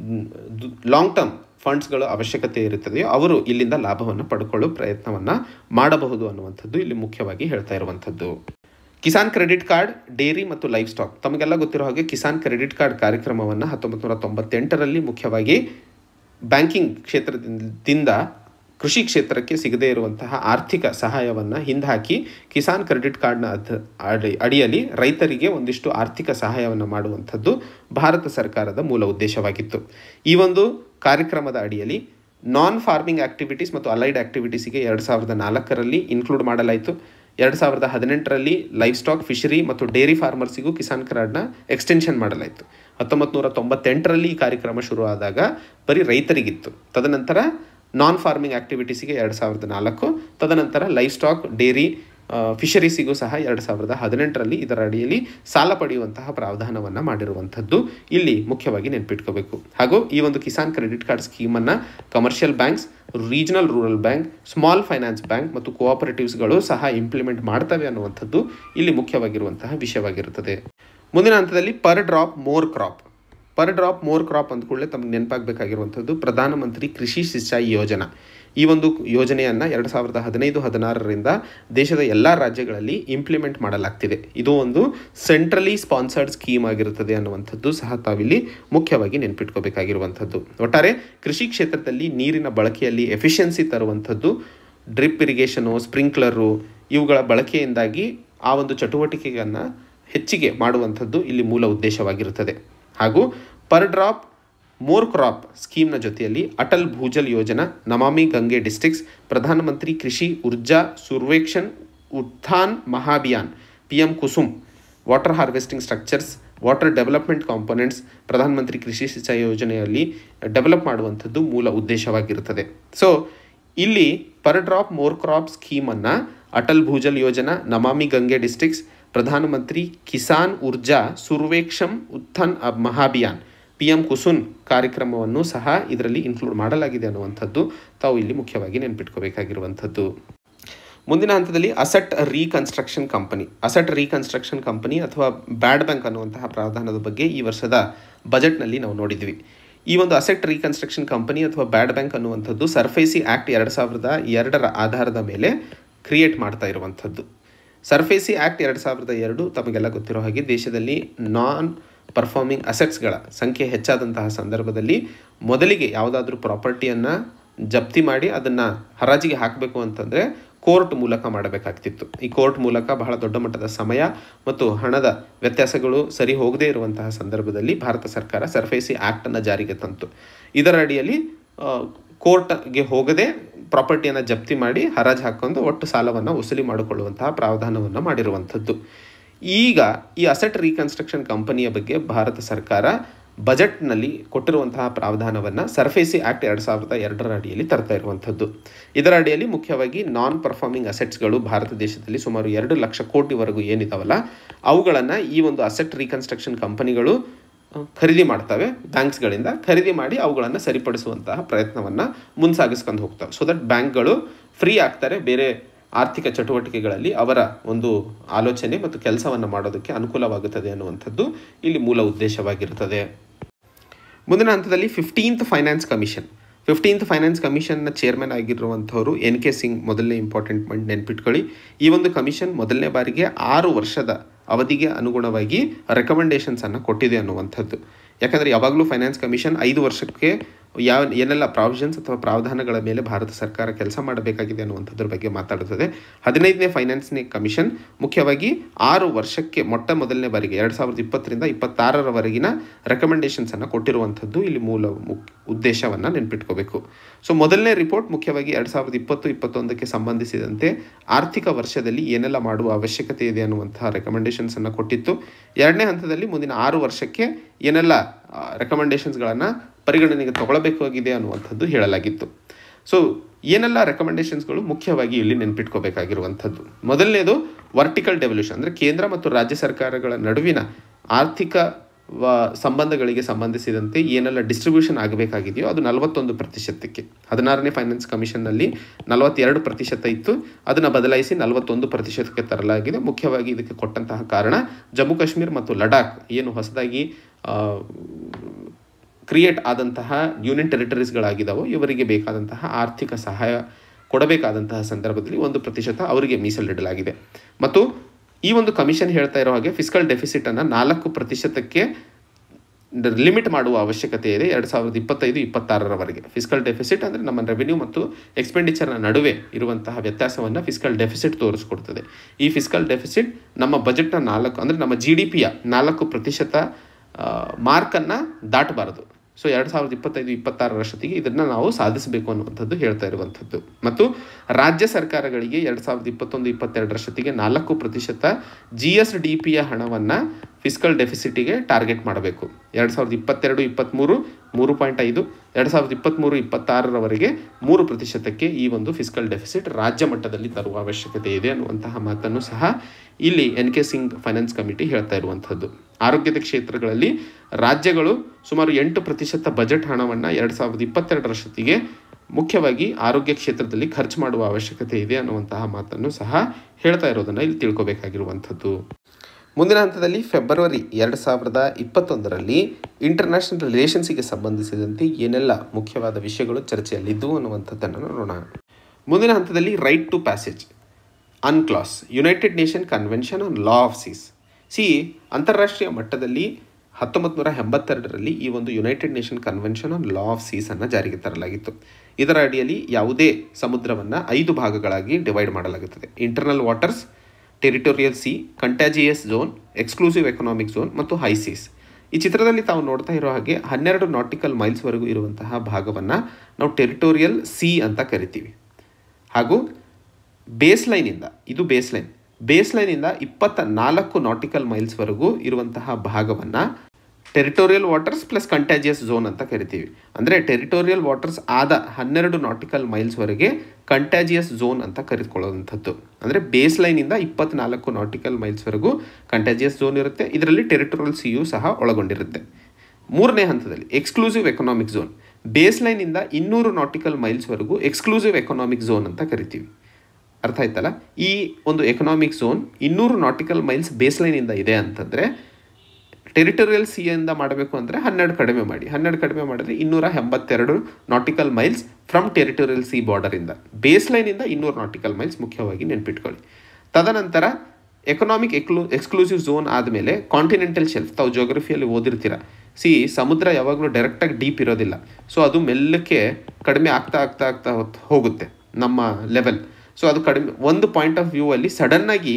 ಲಾಂಗ್ ಟರ್ಮ್ ಫಂಡ್ಸ್ಗಳ ಅವಶ್ಯಕತೆ ಇರುತ್ತದೆಯೋ ಅವರು ಇಲ್ಲಿಂದ ಲಾಭವನ್ನು ಪಡ್ಕೊಳ್ಳೋ ಪ್ರಯತ್ನವನ್ನು ಮಾಡಬಹುದು ಅನ್ನುವಂಥದ್ದು ಇಲ್ಲಿ ಮುಖ್ಯವಾಗಿ ಹೇಳ್ತಾ ಇರುವಂಥದ್ದು ಕಿಸಾನ್ ಕ್ರೆಡಿಟ್ ಕಾರ್ಡ್ ಡೇರಿ ಮತ್ತು ಲೈಫ್ ಸ್ಟಾಕ್ ತಮಗೆಲ್ಲ ಗೊತ್ತಿರೋ ಹಾಗೆ ಕಿಸಾನ್ ಕ್ರೆಡಿಟ್ ಕಾರ್ಡ್ ಕಾರ್ಯಕ್ರಮವನ್ನು ಹತ್ತೊಂಬತ್ತು ನೂರ ತೊಂಬತ್ತೆಂಟರಲ್ಲಿ ಮುಖ್ಯವಾಗಿ ಬ್ಯಾಂಕಿಂಗ್ ಕ್ಷೇತ್ರದಿಂದ ಕೃಷಿ ಕ್ಷೇತ್ರಕ್ಕೆ ಸಿಗದೇ ಇರುವಂತಹ ಆರ್ಥಿಕ ಸಹಾಯವನ್ನು ಹಿಂದಾಕಿ ಕಿಸಾನ್ ಕ್ರೆಡಿಟ್ ಕಾರ್ಡ್ನ ಅಧ ಅಡಿ ಅಡಿಯಲ್ಲಿ ರೈತರಿಗೆ ಒಂದಿಷ್ಟು ಆರ್ಥಿಕ ಸಹಾಯವನ್ನು ಮಾಡುವಂಥದ್ದು ಭಾರತ ಸರ್ಕಾರದ ಮೂಲ ಉದ್ದೇಶವಾಗಿತ್ತು ಈ ಒಂದು ಕಾರ್ಯಕ್ರಮದ ಅಡಿಯಲ್ಲಿ ನಾನ್ ಫಾರ್ಮಿಂಗ್ ಆಕ್ಟಿವಿಟೀಸ್ ಮತ್ತು ಅಲೈಡ್ ಆಕ್ಟಿವಿಟೀಸಿಗೆ ಎರಡು ಸಾವಿರದ ನಾಲ್ಕರಲ್ಲಿ ಇನ್ಕ್ಲೂಡ್ ಮಾಡಲಾಯಿತು ಎರಡು ಸಾವಿರದ ಹದಿನೆಂಟರಲ್ಲಿ ಲೈಫ್ ಸ್ಟಾಕ್ ಫಿಶರಿ ಮತ್ತು ಡೇರಿ ಫಾರ್ಮರ್ಸಿಗೂ ಕಿಸಾನ್ ಕಾರ್ಡ್ನ ಎಕ್ಸ್ಟೆನ್ಷನ್ ಮಾಡಲಾಯಿತು ಹತ್ತೊಂಬತ್ತು ನೂರ ತೊಂಬತ್ತೆಂಟರಲ್ಲಿ ಈ ಕಾರ್ಯಕ್ರಮ ಶುರುವಾದಾಗ ಬರೀ ರೈತರಿಗಿತ್ತು ತದನಂತರ ನಾನ್ ಫಾರ್ಮಿಂಗ್ ಆಕ್ಟಿವಿಟೀಸಿಗೆ ಎರಡು ಸಾವಿರದ ನಾಲ್ಕು ತದನಂತರ ಲೈಫ್ ಸ್ಟಾಕ್ ಡೇರಿ ಫಿಶರೀಸಿಗೂ ಸಹ ಎರಡು ಸಾವಿರದ ಹದಿನೆಂಟರಲ್ಲಿ ಇದರ ಅಡಿಯಲ್ಲಿ ಸಾಲ ಪಡೆಯುವಂತಹ ಪ್ರಾವಧಾನವನ್ನು ಮಾಡಿರುವಂಥದ್ದು ಇಲ್ಲಿ ಮುಖ್ಯವಾಗಿ ನೆನಪಿಟ್ಕೋಬೇಕು ಹಾಗೂ ಈ ಒಂದು ಕಿಸಾನ್ ಕ್ರೆಡಿಟ್ ಕಾರ್ಡ್ ಸ್ಕೀಮನ್ನು commercial banks regional rural bank small finance bank ಮತ್ತು ಕೋಆಪರೇಟಿವ್ಸ್ಗಳು ಸಹ ಇಂಪ್ಲಿಮೆಂಟ್ ಮಾಡ್ತವೆ ಅನ್ನುವಂಥದ್ದು ಇಲ್ಲಿ ಮುಖ್ಯವಾಗಿರುವಂತಹ ವಿಷಯವಾಗಿರುತ್ತದೆ ಮುಂದಿನ ಹಂತದಲ್ಲಿ per drop more crop per drop more crop ಅಂದ ಕೂಡಲೇ ತಮಗೆ ನೆನಪಾಗಬೇಕಾಗಿರುವಂಥದ್ದು ಪ್ರಧಾನಮಂತ್ರಿ ಕೃಷಿ ಸಿಂಚಾಯಿ ಯೋಜನಾ ಈ ಒಂದು ಯೋಜನೆಯನ್ನು ಎರಡು ಸಾವಿರದ ಹದಿನೈದು ಹದಿನಾರರಿಂದ ದೇಶದ ಎಲ್ಲ ರಾಜ್ಯಗಳಲ್ಲಿ ಇಂಪ್ಲಿಮೆಂಟ್ ಮಾಡಲಾಗ್ತಿದೆ ಇದು ಒಂದು ಸೆಂಟ್ರಲಿ ಸ್ಪಾನ್ಸರ್ಡ್ ಸ್ಕೀಮ್ ಆಗಿರುತ್ತದೆ ಅನ್ನುವಂಥದ್ದು ಸಹ ತಾವಿಲ್ಲಿ ಮುಖ್ಯವಾಗಿ ನೆನಪಿಟ್ಕೋಬೇಕಾಗಿರುವಂಥದ್ದು ಒಟ್ಟಾರೆ ಕೃಷಿ ಕ್ಷೇತ್ರದಲ್ಲಿ ನೀರಿನ ಬಳಕೆಯಲ್ಲಿ ಎಫಿಷಿಯನ್ಸಿ ತರುವಂಥದ್ದು ಡ್ರಿಪ್ ಇರಿಗೇಷನು ಸ್ಪ್ರಿಂಕ್ಲರು ಇವುಗಳ ಬಳಕೆಯಿಂದಾಗಿ ಆ ಒಂದು ಚಟುವಟಿಕೆಯನ್ನು ಹೆಚ್ಚಿಗೆ ಮಾಡುವಂಥದ್ದು ಇಲ್ಲಿ ಮೂಲ ಉದ್ದೇಶವಾಗಿರುತ್ತದೆ ಹಾಗೂ ಪರ್ ಡ್ರಾಪ್ ಮೋರ್ ಕ್ರಾಪ್ ಸ್ಕೀಮ್ನ ಜೊತೆಯಲ್ಲಿ Atal Bhujal Yojana Namami Gange districts Pradhan Mantri Krishi Urja Survekshan Utthan Mahabhiyan P M Kusum water harvesting structures water development components Pradhan Mantri Krishi Sinchai ಯೋಜನೆಯಲ್ಲಿ ಡೆವಲಪ್ ಮಾಡುವಂಥದ್ದು ಮೂಲ ಉದ್ದೇಶವಾಗಿರುತ್ತದೆ ಸೊ ಇಲ್ಲಿ ಪರ್ ಡ್ರಾಪ್ ಮೋರ್ ಕ್ರಾಪ್ ಸ್ಕೀಮನ್ನು ಅಟಲ್ ಭೂಜಲ್ ಯೋಜನಾ ನಮಾಮಿ ಗಂಗೆ ಡಿಸ್ಟ್ರಿಕ್ಸ್ ಪ್ರಧಾನಮಂತ್ರಿ ಕಿಸಾನ್ ಊರ್ಜಾ ಸುರ್ವೇಕ್ಷಮ್ ಉತ್ಥಾನ್ ಅಬ್ ಮಹಾಭಿಯಾನ್ ಪಿ ಎಂ ಕುಸುನ್ ಕಾರ್ಯಕ್ರಮವನ್ನು ಸಹ ಇದರಲ್ಲಿ ಇನ್ಕ್ಲೂಡ್ ಮಾಡಲಾಗಿದೆ ಅನ್ನುವಂಥದ್ದು ತಾವು ಇಲ್ಲಿ ಮುಖ್ಯವಾಗಿ ನೆನಪಿಟ್ಕೋಬೇಕಾಗಿರುವಂಥದ್ದು ಮುಂದಿನ ಹಂತದಲ್ಲಿ asset reconstruction company asset reconstruction company ಅಥವಾ ಬ್ಯಾಡ್ ಬ್ಯಾಂಕ್ ಅನ್ನುವಂತಹ ಪ್ರಾವಧಾನದ ಬಗ್ಗೆ ಈ ವರ್ಷದ ಬಜೆಟ್ನಲ್ಲಿ ನಾವು ನೋಡಿದ್ವಿ ಈ ಒಂದು ಅಸೆಟ್ ರೀಕನ್ಸ್ಟ್ರಕ್ಷನ್ ಕಂಪನಿ ಅಥವಾ ಬ್ಯಾಡ್ ಬ್ಯಾಂಕ್ ಅನ್ನುವಂಥದ್ದು ಸರ್ಫೇಸಿ ಆ್ಯಕ್ಟ್ ಎರಡು ಸಾವಿರದ ಎರಡರ ಆಧಾರದ ಮೇಲೆ ಕ್ರಿಯೇಟ್ ಮಾಡ್ತಾ ಇರುವಂಥದ್ದು ಸರ್ಫೇಸಿ ಆ್ಯಕ್ಟ್ ಎರಡು ಸಾವಿರದ ಎರಡು ತಮಗೆಲ್ಲ ಗೊತ್ತಿರೋ ಹಾಗೆ ದೇಶದಲ್ಲಿ ನಾನ್ ಪರ್ಫಾರ್ಮಿಂಗ್ ಅಸೆಟ್ಸ್ಗಳ ಸಂಖ್ಯೆ ಹೆಚ್ಚಾದಂತಹ ಸಂದರ್ಭದಲ್ಲಿ ಮೊದಲಿಗೆ ಯಾವುದಾದ್ರೂ ಪ್ರಾಪರ್ಟಿಯನ್ನು ಜಪ್ತಿ ಮಾಡಿ ಅದನ್ನು ಹರಾಜಿಗೆ ಹಾಕಬೇಕು ಅಂತಂದರೆ ಕೋರ್ಟ್ ಮೂಲಕ ಮಾಡಬೇಕಾಗ್ತಿತ್ತು ಈ ಕೋರ್ಟ್ ಮೂಲಕ ಬಹಳ ದೊಡ್ಡ ಮಟ್ಟದ ಸಮಯ ಮತ್ತು ಹಣದ ವ್ಯತ್ಯಾಸಗಳು ಸರಿ ಹೋಗದೇ ಇರುವಂತಹ ಸಂದರ್ಭದಲ್ಲಿ ಭಾರತ ಸರ್ಕಾರ ಸರ್ಫೇಸಿ ಆ್ಯಕ್ಟನ್ನು ಜಾರಿಗೆ ತಂತು ಇದರ ಅಡಿಯಲ್ಲಿ ಕೋರ್ಟ್ಗೆ ಹೋಗದೆ ಪ್ರಾಪರ್ಟಿಯನ್ನು ಜಪ್ತಿ ಮಾಡಿ ಹರಾಜು ಹಾಕೊಂಡು ಒಟ್ಟು ಸಾಲವನ್ನು ವಸೂಲಿ ಮಾಡಿಕೊಳ್ಳುವಂತಹ ಪ್ರಾವಧಾನವನ್ನು ಮಾಡಿರುವಂಥದ್ದು ಈಗ ಈ ಅಸೆಟ್ ರೀಕನ್ಸ್ಟ್ರಕ್ಷನ್ ಕಂಪನಿಯ ಬಗ್ಗೆ ಭಾರತ ಸರ್ಕಾರ ಬಜೆಟ್ನಲ್ಲಿ ಕೊಟ್ಟಿರುವಂತಹ ಪ್ರಾವಧಾನವನ್ನು ಸರ್ಫೇಸಿ ಆ್ಯಕ್ಟ್ ಎರಡು ಸಾವಿರದ ಎರಡರ ಅಡಿಯಲ್ಲಿ ತರ್ತಾ ಇರುವಂಥದ್ದು ಇದರ ಅಡಿಯಲ್ಲಿ ಮುಖ್ಯವಾಗಿ ನಾನ್ ಪರ್ಫಾರ್ಮಿಂಗ್ ಅಸೆಟ್ಸ್ಗಳು ಭಾರತ ದೇಶದಲ್ಲಿ ಸುಮಾರು ಎರಡು ಲಕ್ಷ ಕೋಟಿವರೆಗೂ ಏನಿದಾವಲ್ಲ ಅವುಗಳನ್ನು ಈ ಒಂದು ಅಸೆಟ್ ರೀಕನ್ಸ್ಟ್ರಕ್ಷನ್ ಕಂಪನಿಗಳು ಖರೀದಿ ಮಾಡ್ತವೆ ಬ್ಯಾಂಕ್ಸ್ಗಳಿಂದ ಖರೀದಿ ಮಾಡಿ ಅವುಗಳನ್ನು ಸರಿಪಡಿಸುವಂತಹ ಪ್ರಯತ್ನವನ್ನು ಮುಂಸಾಗಿಸ್ಕೊಂಡು ಹೋಗ್ತವೆ ಸೊ ದಟ್ ಬ್ಯಾಂಕ್ಗಳು ಫ್ರೀ ಆಗ್ತಾರೆ ಬೇರೆ ಆರ್ಥಿಕ ಚಟುವಟಿಕೆಗಳಲ್ಲಿ ಅವರ ಒಂದು ಆಲೋಚನೆ ಮತ್ತು ಕೆಲಸವನ್ನು ಮಾಡೋದಕ್ಕೆ ಅನುಕೂಲವಾಗುತ್ತದೆ ಅನ್ನುವಂಥದ್ದು ಇಲ್ಲಿ ಮೂಲ ಉದ್ದೇಶವಾಗಿರುತ್ತದೆ ಮುಂದಿನ ಹಂತದಲ್ಲಿ fifteenth finance commission fifteenth finance ಕಮಿಷನ್ನ ಚೇರ್ಮನ್ ಆಗಿರುವಂಥವರು ಎನ್ ಕೆ ಸಿಂಗ್ ಮೊದಲನೇ ಇಂಪಾರ್ಟೆಂಟ್ ಪಾಯಿಂಟ್ ನೆನ್ಪಿಟ್ಕೊಳ್ಳಿ ಈ ಒಂದು ಕಮಿಷನ್ ಮೊದಲನೇ ಬಾರಿಗೆ ಆರು ವರ್ಷದ ಅವಧಿಗೆ ಅನುಗುಣವಾಗಿ ರೆಕಮೆಂಡೇಷನ್ಸನ್ನು ಕೊಟ್ಟಿದೆ ಅನ್ನುವಂಥದ್ದು ಯಾಕಂದರೆ ಯಾವಾಗಲೂ ಫೈನಾನ್ಸ್ ಕಮಿಷನ್ ಐದು ವರ್ಷಕ್ಕೆ ಯಾವ ಏನೆಲ್ಲ ಪ್ರಾವಿಷನ್ಸ್ ಅಥವಾ ಪ್ರಾವಧಾನಗಳ ಮೇಲೆ ಭಾರತ ಸರ್ಕಾರ ಕೆಲಸ ಮಾಡಬೇಕಾಗಿದೆ ಅನ್ನುವಂಥದ್ರ ಬಗ್ಗೆ ಮಾತಾಡುತ್ತದೆ ಹದಿನೈದನೇ ಫೈನಾನ್ಸ್ನೇ ಕಮಿಷನ್ ಮುಖ್ಯವಾಗಿ ಆರು ವರ್ಷಕ್ಕೆ ಮೊಟ್ಟ ಮೊದಲನೇ ಬಾರಿಗೆ ಎರಡು ಸಾವಿರದ ಇಪ್ಪತ್ತರಿಂದ ಇಪ್ಪತ್ತಾರರವರೆಗಿನ ರೆಕಮೆಂಡೇಷನ್ಸನ್ನು ಕೊಟ್ಟಿರುವಂಥದ್ದು ಇಲ್ಲಿ ಮೂಲ ಮುಖ್ಯ ಉದ್ದೇಶವನ್ನು ನೆನ್ಪಿಟ್ಕೋಬೇಕು ಸೊ ಮೊದಲನೇ ರಿಪೋರ್ಟ್ ಮುಖ್ಯವಾಗಿ ಎರಡು ಸಾವಿರದ ಇಪ್ಪತ್ತು ಇಪ್ಪತ್ತೊಂದಕ್ಕೆ ಸಂಬಂಧಿಸಿದಂತೆ ಆರ್ಥಿಕ ವರ್ಷದಲ್ಲಿ ಏನೆಲ್ಲ ಮಾಡುವ ಅವಶ್ಯಕತೆ ಇದೆ ಅನ್ನುವಂತಹ ರೆಕಮೆಂಡೇಷನ್ಸನ್ನು ಕೊಟ್ಟಿತ್ತು ಎರಡನೇ ಹಂತದಲ್ಲಿ ಮುಂದಿನ ಆರು ವರ್ಷಕ್ಕೆ ಏನೆಲ್ಲ ರೆಕಮೆಂಡೇಷನ್ಸ್ಗಳನ್ನು ಪರಿಗಣನೆಗೆ ತಗೊಳ್ಳಬೇಕಾಗಿದೆ ಅನ್ನುವಂಥದ್ದು ಹೇಳಲಾಗಿತ್ತು ಸೊ ಏನೆಲ್ಲ ರೆಕಮೆಂಡೇಷನ್ಸ್ಗಳು ಮುಖ್ಯವಾಗಿ ಇಲ್ಲಿ ನೆನ್ಪಿಟ್ಕೋಬೇಕಾಗಿರುವಂಥದ್ದು ಮೊದಲನೇದು ವರ್ಟಿಕಲ್ ಡೆವಲ್ಯೂಷನ್ ಅಂದರೆ ಕೇಂದ್ರ ಮತ್ತು ರಾಜ್ಯ ಸರ್ಕಾರಗಳ ನಡುವಿನ ಆರ್ಥಿಕ ವ ಸಂಬಂಧಗಳಿಗೆ ಸಂಬಂಧಿಸಿದಂತೆ ಏನೆಲ್ಲ ಡಿಸ್ಟ್ರಿಬ್ಯೂಷನ್ ಆಗಬೇಕಾಗಿದೆಯೋ ಅದು ನಲವತ್ತೊಂದು ಪ್ರತಿಶತಕ್ಕೆ ಹದಿನಾರನೇ ಫೈನಾನ್ಸ್ ಕಮಿಷನ್ನಲ್ಲಿ ನಲವತ್ತೆರಡು ಪ್ರತಿಶತ ಇತ್ತು ಅದನ್ನು ಬದಲಾಯಿಸಿ ನಲವತ್ತೊಂದು ಪ್ರತಿಶತಕ್ಕೆ ತರಲಾಗಿದೆ ಮುಖ್ಯವಾಗಿ ಇದಕ್ಕೆ ಕೊಟ್ಟಂತಹ ಕಾರಣ ಜಮ್ಮು ಕಾಶ್ಮೀರ್ ಮತ್ತು ಲಡಾಖ್ ಏನು ಹೊಸದಾಗಿ ಕ್ರಿಯೇಟ್ ಆದಂತಹ ಯೂನಿಯನ್ ಟೆರಿಟರೀಸ್ಗಳಾಗಿದ್ದಾವೋ ಇವರಿಗೆ ಬೇಕಾದಂತಹ ಆರ್ಥಿಕ ಸಹಾಯ ಕೊಡಬೇಕಾದಂತಹ ಸಂದರ್ಭದಲ್ಲಿ ಒಂದು ಪ್ರತಿಶತ ಅವರಿಗೆ ಮೀಸಲಿಡಲಾಗಿದೆ ಮತ್ತು ಈ ಒಂದು ಕಮಿಷನ್ ಹೇಳ್ತಾ ಇರೋ ಹಾಗೆ ಫಿಸಿಕಲ್ ಡೆಫಿಸಿಟನ್ನು ನಾಲ್ಕು ಪ್ರತಿಶತಕ್ಕೆ ಲಿಮಿಟ್ ಮಾಡುವ ಅವಶ್ಯಕತೆ ಇದೆ ಎರಡು ಸಾವಿರದ ಇಪ್ಪತ್ತೈದು ಇಪ್ಪತ್ತಾರರವರೆಗೆ ಫಿಸಿಕಲ್ ಡೆಫಿಸಿಟ್ ಅಂದರೆ ನಮ್ಮ ರೆವಿನ್ಯೂ ಮತ್ತು ಎಕ್ಸ್ಪೆಂಡಿಚರ್ನ ನಡುವೆ ಇರುವಂತಹ ವ್ಯತ್ಯಾಸವನ್ನು ಫಿಸಿಕಲ್ ಡೆಫಿಸಿಟ್ ತೋರಿಸ್ಕೊಡ್ತದೆ ಈ ಫಿಸಿಕಲ್ ಡೆಫಿಸಿಟ್ ನಮ್ಮ ಬಜೆಟ್ನ ನಾಲ್ಕು ಅಂದರೆ ನಮ್ಮ ಜಿ ಡಿ ಪಿಯ ನಾಲ್ಕು ಪ್ರತಿಶತ ಮಾರ್ಕನ್ನು ದಾಟಬಾರದು ಸೊ ಎರಡು ಸಾವಿರದ ಇಪ್ಪತ್ತೈದು ಇಪ್ಪತ್ತಾರರಷ್ಟೊತ್ತಿಗೆ ಇದನ್ನು ನಾವು ಸಾಧಿಸಬೇಕು ಅನ್ನುವಂಥದ್ದು ಹೇಳ್ತಾ ಇರುವಂಥದ್ದು ಮತ್ತು ರಾಜ್ಯ ಸರ್ಕಾರಗಳಿಗೆ ಎರಡು ಸಾವಿರದ ಇಪ್ಪತ್ತೊಂದು ಇಪ್ಪತ್ತೆರಡರಷ್ಟೊತ್ತಿಗೆ ನಾಲ್ಕು ಪ್ರತಿಶತ ಜಿ ಎಸ್ ಡಿ ಪಿಯ ಹಣವನ್ನು ಫಿಸಿಕಲ್ ಡೆಫಿಸಿಟಿಗೆ ಟಾರ್ಗೆಟ್ ಮಾಡಬೇಕು ಎರಡು ಸಾವಿರದ ಇಪ್ಪತ್ತೆರಡು ಇಪ್ಪತ್ತ್ಮೂರು ಮೂರು ಪಾಯಿಂಟ್ ಐದು ಎರಡು ಸಾವಿರದ ಇಪ್ಪತ್ತ್ಮೂರು ಇಪ್ಪತ್ತಾರರವರೆಗೆ ಮೂರು ಪ್ರತಿಶತಕ್ಕೆ ಈ ಒಂದು ಫಿಸಿಕಲ್ ಡೆಫಿಸಿಟ್ ರಾಜ್ಯ ಮಟ್ಟದಲ್ಲಿ ತರುವ ಅವಶ್ಯಕತೆ ಇದೆ ಅನ್ನುವಂತಹ ಮಾತನ್ನು ಸಹ ಇಲ್ಲಿ N K Singh finance committee ಹೇಳ್ತಾ ಇರುವಂಥದ್ದು ಆರೋಗ್ಯದ ಕ್ಷೇತ್ರಗಳಲ್ಲಿ ರಾಜ್ಯಗಳು ಸುಮಾರು ಎಂಟು ಪ್ರತಿಶತ ಬಜೆಟ್ ಹಣವನ್ನು ಎರಡು ಸಾವಿರದ ಇಪ್ಪತ್ತೆರಡರಷ್ಟೊತ್ತಿಗೆ ಮುಖ್ಯವಾಗಿ ಆರೋಗ್ಯ ಕ್ಷೇತ್ರದಲ್ಲಿ ಖರ್ಚು ಮಾಡುವ ಅವಶ್ಯಕತೆ ಇದೆ ಅನ್ನುವಂತಹ ಮಾತನ್ನು ಸಹ ಹೇಳ್ತಾ ಇರೋದನ್ನು ಇಲ್ಲಿ ತಿಳ್ಕೊಬೇಕಾಗಿರುವಂಥದ್ದು ಮುಂದಿನ ಹಂತದಲ್ಲಿ ಫೆಬ್ರವರಿ ಎರಡು ಸಾವಿರದ ಇಪ್ಪತ್ತೊಂದರಲ್ಲಿ ಇಂಟರ್ನ್ಯಾಷನಲ್ ರಿಲೇಷನ್ಸಿಗೆ ಸಂಬಂಧಿಸಿದಂತೆ ಏನೆಲ್ಲ ಮುಖ್ಯವಾದ ವಿಷಯಗಳು ಚರ್ಚೆಯಲ್ಲಿದ್ದವು ಅನ್ನುವಂಥದ್ದನ್ನು ನೋಡೋಣ ಮುಂದಿನ ಹಂತದಲ್ಲಿ right to passage UNCLOS United Nation convention on law of seas sea ಅಂತಾರಾಷ್ಟ್ರೀಯ ಮಟ್ಟದಲ್ಲಿ ಹತ್ತೊಂಬತ್ತು ನೂರ ಎಂಬತ್ತೆರಡರಲ್ಲಿ ಈ ಒಂದು United Nation convention on law of seas ಅನ್ನು ಜಾರಿಗೆ ತರಲಾಗಿತ್ತು ಇದರ ಅಡಿಯಲ್ಲಿ ಯಾವುದೇ ಸಮುದ್ರವನ್ನು ಐದು ಭಾಗಗಳಾಗಿ ಡಿವೈಡ್ ಮಾಡಲಾಗುತ್ತದೆ internal waters territorial sea contiguous zone exclusive economic zone ಮತ್ತು ಹೈ ಸೀಸ್ ಈ ಚಿತ್ರದಲ್ಲಿ ತಾವು ನೋಡ್ತಾ ಇರೋ ಹಾಗೆ ಹನ್ನೆರಡು ನಾಟಿಕಲ್ ಮೈಲ್ಸ್ವರೆಗೂ ಇರುವಂತಹ ಭಾಗವನ್ನು ನಾವು ಟೆರಿಟೋರಿಯಲ್ ಸಿ ಅಂತ ಕರಿತೀವಿ ಹಾಗೂ ಬೇಸ್ ಲೈನಿಂದ ಇದು ಬೇಸ್ ಲೈನ್ ಬೇಸ್ ಲೈನಿಂದ ಇಪ್ಪತ್ತ ನಾಲ್ಕು ನಾಟಿಕಲ್ ಮೈಲ್ಸ್ವರೆಗೂ ಇರುವಂತಹ ಭಾಗವನ್ನು territorial waters plus contiguous zone ಅಂತ ಕರಿತೀವಿ ಅಂದರೆ ಟೆರಿಟೋರಿಯಲ್ ವಾಟರ್ಸ್ ಆದ ಹನ್ನೆರಡು ನಾಟಿಕಲ್ ಮೈಲ್ಸ್ವರೆಗೆ ಕಂಟ್ಯಾಜಿಯಸ್ ಝೋನ್ ಅಂತ ಕರೆದುಕೊಳ್ಳುವಂಥದ್ದು ಅಂದರೆ ಬೇಸ್ ಲೈನಿಂದ ಇಪ್ಪತ್ನಾಲ್ಕು ನಾಟಿಕಲ್ ಮೈಲ್ಸ್ವರೆಗೂ ಕಂಟ್ಯಾಜಿಯಸ್ ಝೋನ್ ಇರುತ್ತೆ ಇದರಲ್ಲಿ ಟೆರಿಟೋರಿಯಲ್ ಸಿಯು ಸಹ ಒಳಗೊಂಡಿರುತ್ತೆ ಮೂರನೇ ಹಂತದಲ್ಲಿ ಎಕ್ಸ್ಕ್ಲೂಸಿವ್ ಎಕನಾಮಿಕ್ ಝೋನ್ ಬೇಸ್ ಲೈನಿಂದ ಇನ್ನೂರು ನಾಟಿಕಲ್ ಮೈಲ್ಸ್ವರೆಗೂ ಎಕ್ಸ್ಕ್ಲೂಸಿವ್ ಎಕನಾಮಿಕ್ ಝೋನ್ ಅಂತ ಕರಿತೀವಿ ಅರ್ಥ ಆಯ್ತಲ್ಲ ಈ ಒಂದು ಎಕನಾಮಿಕ್ ಝೋನ್ ಇನ್ನೂರು ನಾಟಿಕಲ್ ಮೈಲ್ಸ್ ಬೇಸ್ ಲೈನಿಂದ ಇದೆ ಅಂತಂದರೆ ಟೆರಿಟೋರಿಯಲ್ ಸಿಯಿಂದ ಮಾಡಬೇಕು ಅಂದರೆ ಹನ್ನೆರಡು ಕಡಿಮೆ ಮಾಡಿ ಹನ್ನೆರಡು ಕಡಿಮೆ ಮಾಡಿದ್ರೆ ಇನ್ನೂರ ಎಂಬತ್ತೆರಡು nautical miles from territorial sea ಬಾರ್ಡರಿಂದ ಬೇಸ್ ಲೈನಿಂದ ಇನ್ನೂರು ನಾಟಿಕಲ್ ಮೈಲ್ಸ್ ಮುಖ್ಯವಾಗಿ ನೆನ್ಪಿಟ್ಕೊಳ್ಳಿ ತದನಂತರ ಎಕನಾಮಿಕ್ ಎಕ್ಲೂ ಎಕ್ಸ್ಕ್ಲೂಸಿವ್ ಝೋನ್ ಆದಮೇಲೆ ಕಾಂಟಿನೆಂಟಲ್ ಶೆಲ್ಫ್ ತಾವು ಜೋಗ್ರಫಿಯಲ್ಲಿ ಓದಿರ್ತೀರ ಸಿ ಸಮುದ್ರ ಯಾವಾಗಲೂ ಡೈರೆಕ್ಟಾಗಿ ಡೀಪ್ ಇರೋದಿಲ್ಲ ಸೊ ಅದು ಮೆಲ್ಲಕ್ಕೆ ಕಡಿಮೆ ಆಗ್ತಾ ಆಗ್ತಾ ಆಗ್ತಾ ಹೋಗುತ್ತೆ ನಮ್ಮ ಲೆವೆಲ್ ಸೊ ಅದು ಕಡಿಮೆ ಒಂದು ಪಾಯಿಂಟ್ ಆಫ್ ವ್ಯೂ ಅಲ್ಲಿ ಸಡನ್ನಾಗಿ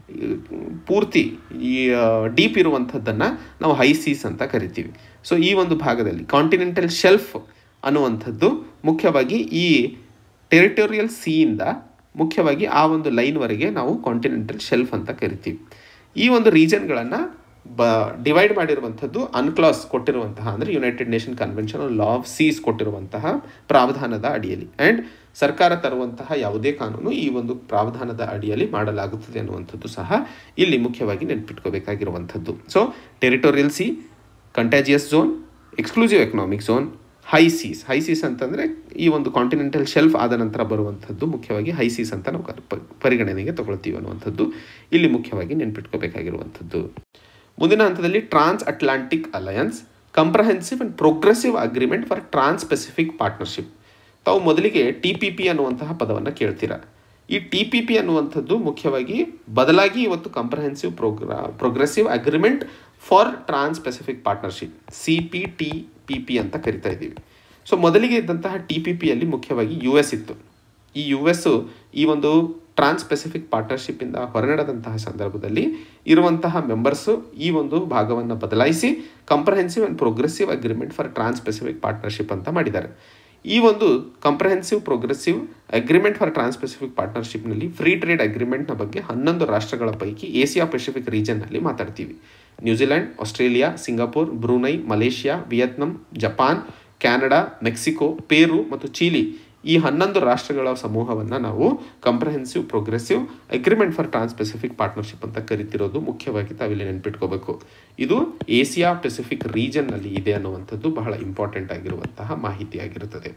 ಪೂರ್ತಿ ಈ ಡೀಪ್ ಇರುವಂಥದ್ದನ್ನು ನಾವು ಹೈ ಸೀಸ್ ಅಂತ ಕರಿತೀವಿ ಸೊ ಈ ಒಂದು ಭಾಗದಲ್ಲಿ ಕಾಂಟಿನೆಂಟಲ್ ಶೆಲ್ಫ್ ಅನ್ನುವಂಥದ್ದು ಮುಖ್ಯವಾಗಿ ಈ ಟೆರಿಟೋರಿಯಲ್ ಸಿಯಿಂದ ಮುಖ್ಯವಾಗಿ ಆ ಒಂದು ಲೈನ್ವರೆಗೆ ನಾವು ಕಾಂಟಿನೆಂಟಲ್ ಶೆಲ್ಫ್ ಅಂತ ಕರಿತೀವಿ ಈ ಒಂದು ರೀಜನ್ಗಳನ್ನು ಬ ಡಿವೈಡ್ ಮಾಡಿರುವಂಥದ್ದು ಅನ್ಕ್ಲಾಸ್ ಕೊಟ್ಟಿರುವಂತಹ ಅಂದರೆ United Nation convention law of seas ಕೊಟ್ಟಿರುವಂತಹ ಪ್ರಾವಧಾನದ ಅಡಿಯಲ್ಲಿ ಆ್ಯಂಡ್ ಸರ್ಕಾರ ತರುವಂತಹ ಯಾವುದೇ ಕಾನೂನು ಈ ಒಂದು ಪ್ರಾವಧಾನದ ಅಡಿಯಲ್ಲಿ ಮಾಡಲಾಗುತ್ತದೆ ಅನ್ನುವಂಥದ್ದು ಸಹ ಇಲ್ಲಿ ಮುಖ್ಯವಾಗಿ ನೆನ್ಪಿಟ್ಕೋಬೇಕಾಗಿರುವಂಥದ್ದು so territorial sea contiguous zone exclusive economic zone high seas high seas ಅಂತಂದರೆ ಈ ಒಂದು ಕಾಂಟಿನೆಂಟಲ್ ಶೆಲ್ಫ್ ಆದ ನಂತರ ಬರುವಂಥದ್ದು ಮುಖ್ಯವಾಗಿ ಹೈ ಸೀಸ್ ಅಂತ ನಾವು ಪರಿಗಣನೆಗೆ ತಗೊಳ್ತೀವಿ ಅನ್ನುವಂಥದ್ದು ಇಲ್ಲಿ ಮುಖ್ಯವಾಗಿ ನೆನ್ಪಿಟ್ಕೋಬೇಕಾಗಿರುವಂಥದ್ದು ಮುಂದಿನ ಹಂತದಲ್ಲಿ trans Atlantic alliance comprehensive and progressive agreement for trans Pacific partnership ತಾವು ಮೊದಲಿಗೆ ಟಿ ಪಿ ಪಿ ಅನ್ನುವಂತಹ ಪದವನ್ನು ಕೇಳ್ತೀರಾ ಈ ಟಿ ಪಿ ಪಿ ಅನ್ನುವಂಥದ್ದು ಮುಖ್ಯವಾಗಿ ಬದಲಾಗಿ ಇವತ್ತು comprehensive progra progressive agreement for trans Pacific partnership C P T P P ಅಂತ ಕರಿತಾ ಇದ್ದೀವಿ ಸೊ ಮೊದಲಿಗೆ ಇದ್ದಂತಹ ಟಿ ಪಿ ಪಿಯಲ್ಲಿ ಮುಖ್ಯವಾಗಿ ಯು ಎಸ್ ಇತ್ತು ಈ ಯು ಎಸ್ಸು ಈ ಒಂದು ಟ್ರಾನ್ಸ್ ಪೆಸಿಫಿಕ್ ಪಾರ್ಟ್ನರ್ಶಿಪ್ಪಿಂದ ಹೊರನಡೆದಂತಹ ಸಂದರ್ಭದಲ್ಲಿ ಇರುವಂತಹ ಮೆಂಬರ್ಸು ಈ ಒಂದು ಭಾಗವನ್ನು ಬದಲಾಯಿಸಿ comprehensive and progressive agreement for trans Pacific partnership ಅಂತ ಮಾಡಿದ್ದಾರೆ ಈ ಒಂದು comprehensive progressive agreement for trans Pacific ಪಾರ್ಟ್ನರ್ಶಿಪ್ನಲ್ಲಿ ಫ್ರೀ ಟ್ರೇಡ್ ಅಗ್ರಿಮೆಂಟ್ನ ಬಗ್ಗೆ ಹನ್ನೊಂದು ರಾಷ್ಟ್ರಗಳ ಪೈಕಿ ಏಷ್ಯಾ ಪೆಸಿಫಿಕ್ ರೀಜನ್ನಲ್ಲಿ ಮಾತಾಡ್ತೀವಿ New Zealand Australia Singapore Brunei Malaysia Vietnam Japan Canada Mexico Peru ಮತ್ತು ಚೀಲಿ ಈ ಹನ್ನೊಂದು ರಾಷ್ಟ್ರಗಳ ಸಮೂಹವನ್ನು ನಾವು comprehensive progressive agreement for trans Pacific partnership ಅಂತ ಕರಿತಿರೋದು ಮುಖ್ಯವಾಗಿ ತಾವಿಲ್ಲಿ ನೆನ್ಪಿಟ್ಕೋಬೇಕು ಇದು ಏಷ್ಯಾ ಪೆಸಿಫಿಕ್ ರೀಜನ್ನಲ್ಲಿ ಇದೆ ಅನ್ನುವಂಥದ್ದು ಬಹಳ ಇಂಪಾರ್ಟೆಂಟ್ ಆಗಿರುವಂತಹ ಮಾಹಿತಿಯಾಗಿರುತ್ತದೆ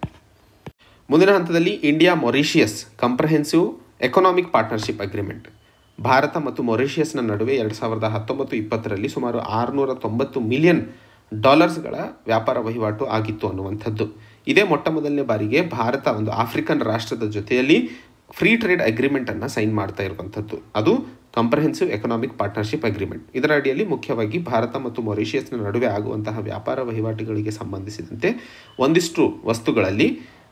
ಮುಂದಿನ ಹಂತದಲ್ಲಿ India Mauritius comprehensive economic partnership agreement Bharat ಮತ್ತು ಮೊರಿಷಿಯಸ್ನ ನಡುವೆ ಎರಡು ಸಾವಿರದ ಹತ್ತೊಂಬತ್ತು ಇಪ್ಪತ್ತರಲ್ಲಿ ಸುಮಾರು ಆರುನೂರ ತೊಂಬತ್ತು ಮಿಲಿಯನ್ ಡಾಲರ್ಸ್ಗಳ ವ್ಯಾಪಾರ ವಹಿವಾಟು ಆಗಿತ್ತು ಅನ್ನುವಂಥದ್ದು ಇದೇ ಮೊಟ್ಟ ಮೊದಲನೇ ಬಾರಿಗೆ ಭಾರತ ಒಂದು ಆಫ್ರಿಕನ್ ರಾಷ್ಟ್ರದ ಜೊತೆಯಲ್ಲಿ ಫ್ರೀ ಟ್ರೇಡ್ ಅಗ್ರಿಮೆಂಟನ್ನು ಸೈನ್ ಮಾಡ್ತಾ ಇರುವಂಥದ್ದು ಅದು ಕಂಪ್ರಹೆನ್ಸಿವ್ ಎಕನಾಮಿಕ್ ಪಾರ್ಟ್ನರ್ಶಿಪ್ ಅಗ್ರಿಮೆಂಟ್ ಇದರ ಅಡಿಯಲ್ಲಿ ಮುಖ್ಯವಾಗಿ ಭಾರತ ಮತ್ತು ಮೊರಿಷಿಯಸ್ನ ನಡುವೆ ಆಗುವಂತಹ ವ್ಯಾಪಾರ ವಹಿವಾಟುಗಳಿಗೆ ಸಂಬಂಧಿಸಿದಂತೆ ಒಂದಿಷ್ಟು ವಸ್ತುಗಳಲ್ಲಿ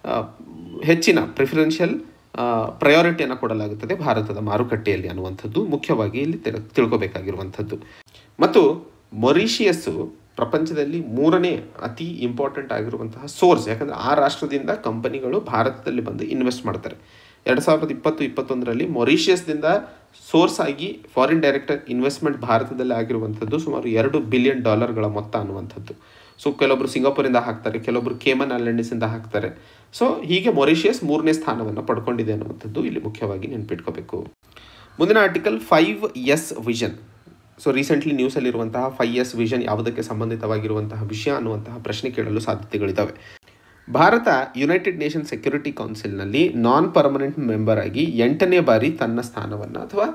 ಹೆಚ್ಚಿನ ಪ್ರಿಫರೆನ್ಷಿಯಲ್ ಪ್ರಯಾರಿಟಿಯನ್ನು ಕೊಡಲಾಗುತ್ತದೆ ಭಾರತದ ಮಾರುಕಟ್ಟೆಯಲ್ಲಿ ಅನ್ನುವಂಥದ್ದು ಮುಖ್ಯವಾಗಿ ಇಲ್ಲಿ ತಿಳ್ಕೊಬೇಕಾಗಿರುವಂಥದ್ದು ಮತ್ತು ಮೊರಿಷಿಯಸ್ಸು ಪ್ರಪಂಚದಲ್ಲಿ ಮೂರನೇ ಅತಿ ಇಂಪಾರ್ಟೆಂಟ್ ಆಗಿರುವಂತಹ ಸೋರ್ಸ್ ಯಾಕಂದರೆ ಆ ರಾಷ್ಟ್ರದಿಂದ ಕಂಪನಿಗಳು ಭಾರತದಲ್ಲಿ ಬಂದು ಇನ್ವೆಸ್ಟ್ ಮಾಡ್ತಾರೆ ಎರಡು ಸಾವಿರದ ಇಪ್ಪತ್ತು ಇಪ್ಪತ್ತೊಂದರಲ್ಲಿ ಮೊರಿಷಿಯಸ್ದಿಂದ ಸೋರ್ಸ್ ಆಗಿ ಫಾರಿನ್ ಡೈರೆಕ್ಟ್ ಇನ್ವೆಸ್ಟ್ಮೆಂಟ್ ಭಾರತದಲ್ಲಿ ಆಗಿರುವಂಥದ್ದು ಸುಮಾರು ಎರಡು ಬಿಲಿಯನ್ ಡಾಲರ್ಗಳ ಮೊತ್ತ ಅನ್ನುವಂಥದ್ದು ಸೊ ಕೆಲವೊಬ್ಬರು ಸಿಂಗಾಪುರಿಂದ ಹಾಕ್ತಾರೆ ಕೆಲವೊಬ್ಬರು ಕೇಮನ್ ಐಲ್ಯಾಂಡ್ಸಿಂದ ಹಾಕ್ತಾರೆ ಸೊ ಹೀಗೆ ಮೊರಿಷಿಯಸ್ ಮೂರನೇ ಸ್ಥಾನವನ್ನು ಪಡ್ಕೊಂಡಿದೆ ಅನ್ನುವಂಥದ್ದು ಇಲ್ಲಿ ಮುಖ್ಯವಾಗಿ ನೆನ್ಪಿಟ್ಕೋಬೇಕು ಮುಂದಿನ article five S vision so recently ನ್ಯೂಸಲ್ಲಿರುವಂತಹ ಫೈವ್ ಎಸ್ ವಿಷನ್ ಯಾವುದಕ್ಕೆ ಸಂಬಂಧಿತವಾಗಿರುವಂತಹ ವಿಷಯ ಅನ್ನುವಂತಹ ಪ್ರಶ್ನೆ ಕೇಳಲು ಸಾಧ್ಯತೆಗಳಿದ್ದಾವೆ ಭಾರತ ಯುನೈಟೆಡ್ ನೇಷನ್ ಸೆಕ್ಯೂರಿಟಿ ಕೌನ್ಸಿಲ್ನಲ್ಲಿ ನಾನ್ ಪರ್ಮನೆಂಟ್ ಮೆಂಬರ್ ಆಗಿ ಎಂಟನೇ ಬಾರಿ ತನ್ನ ಸ್ಥಾನವನ್ನು ಅಥವಾ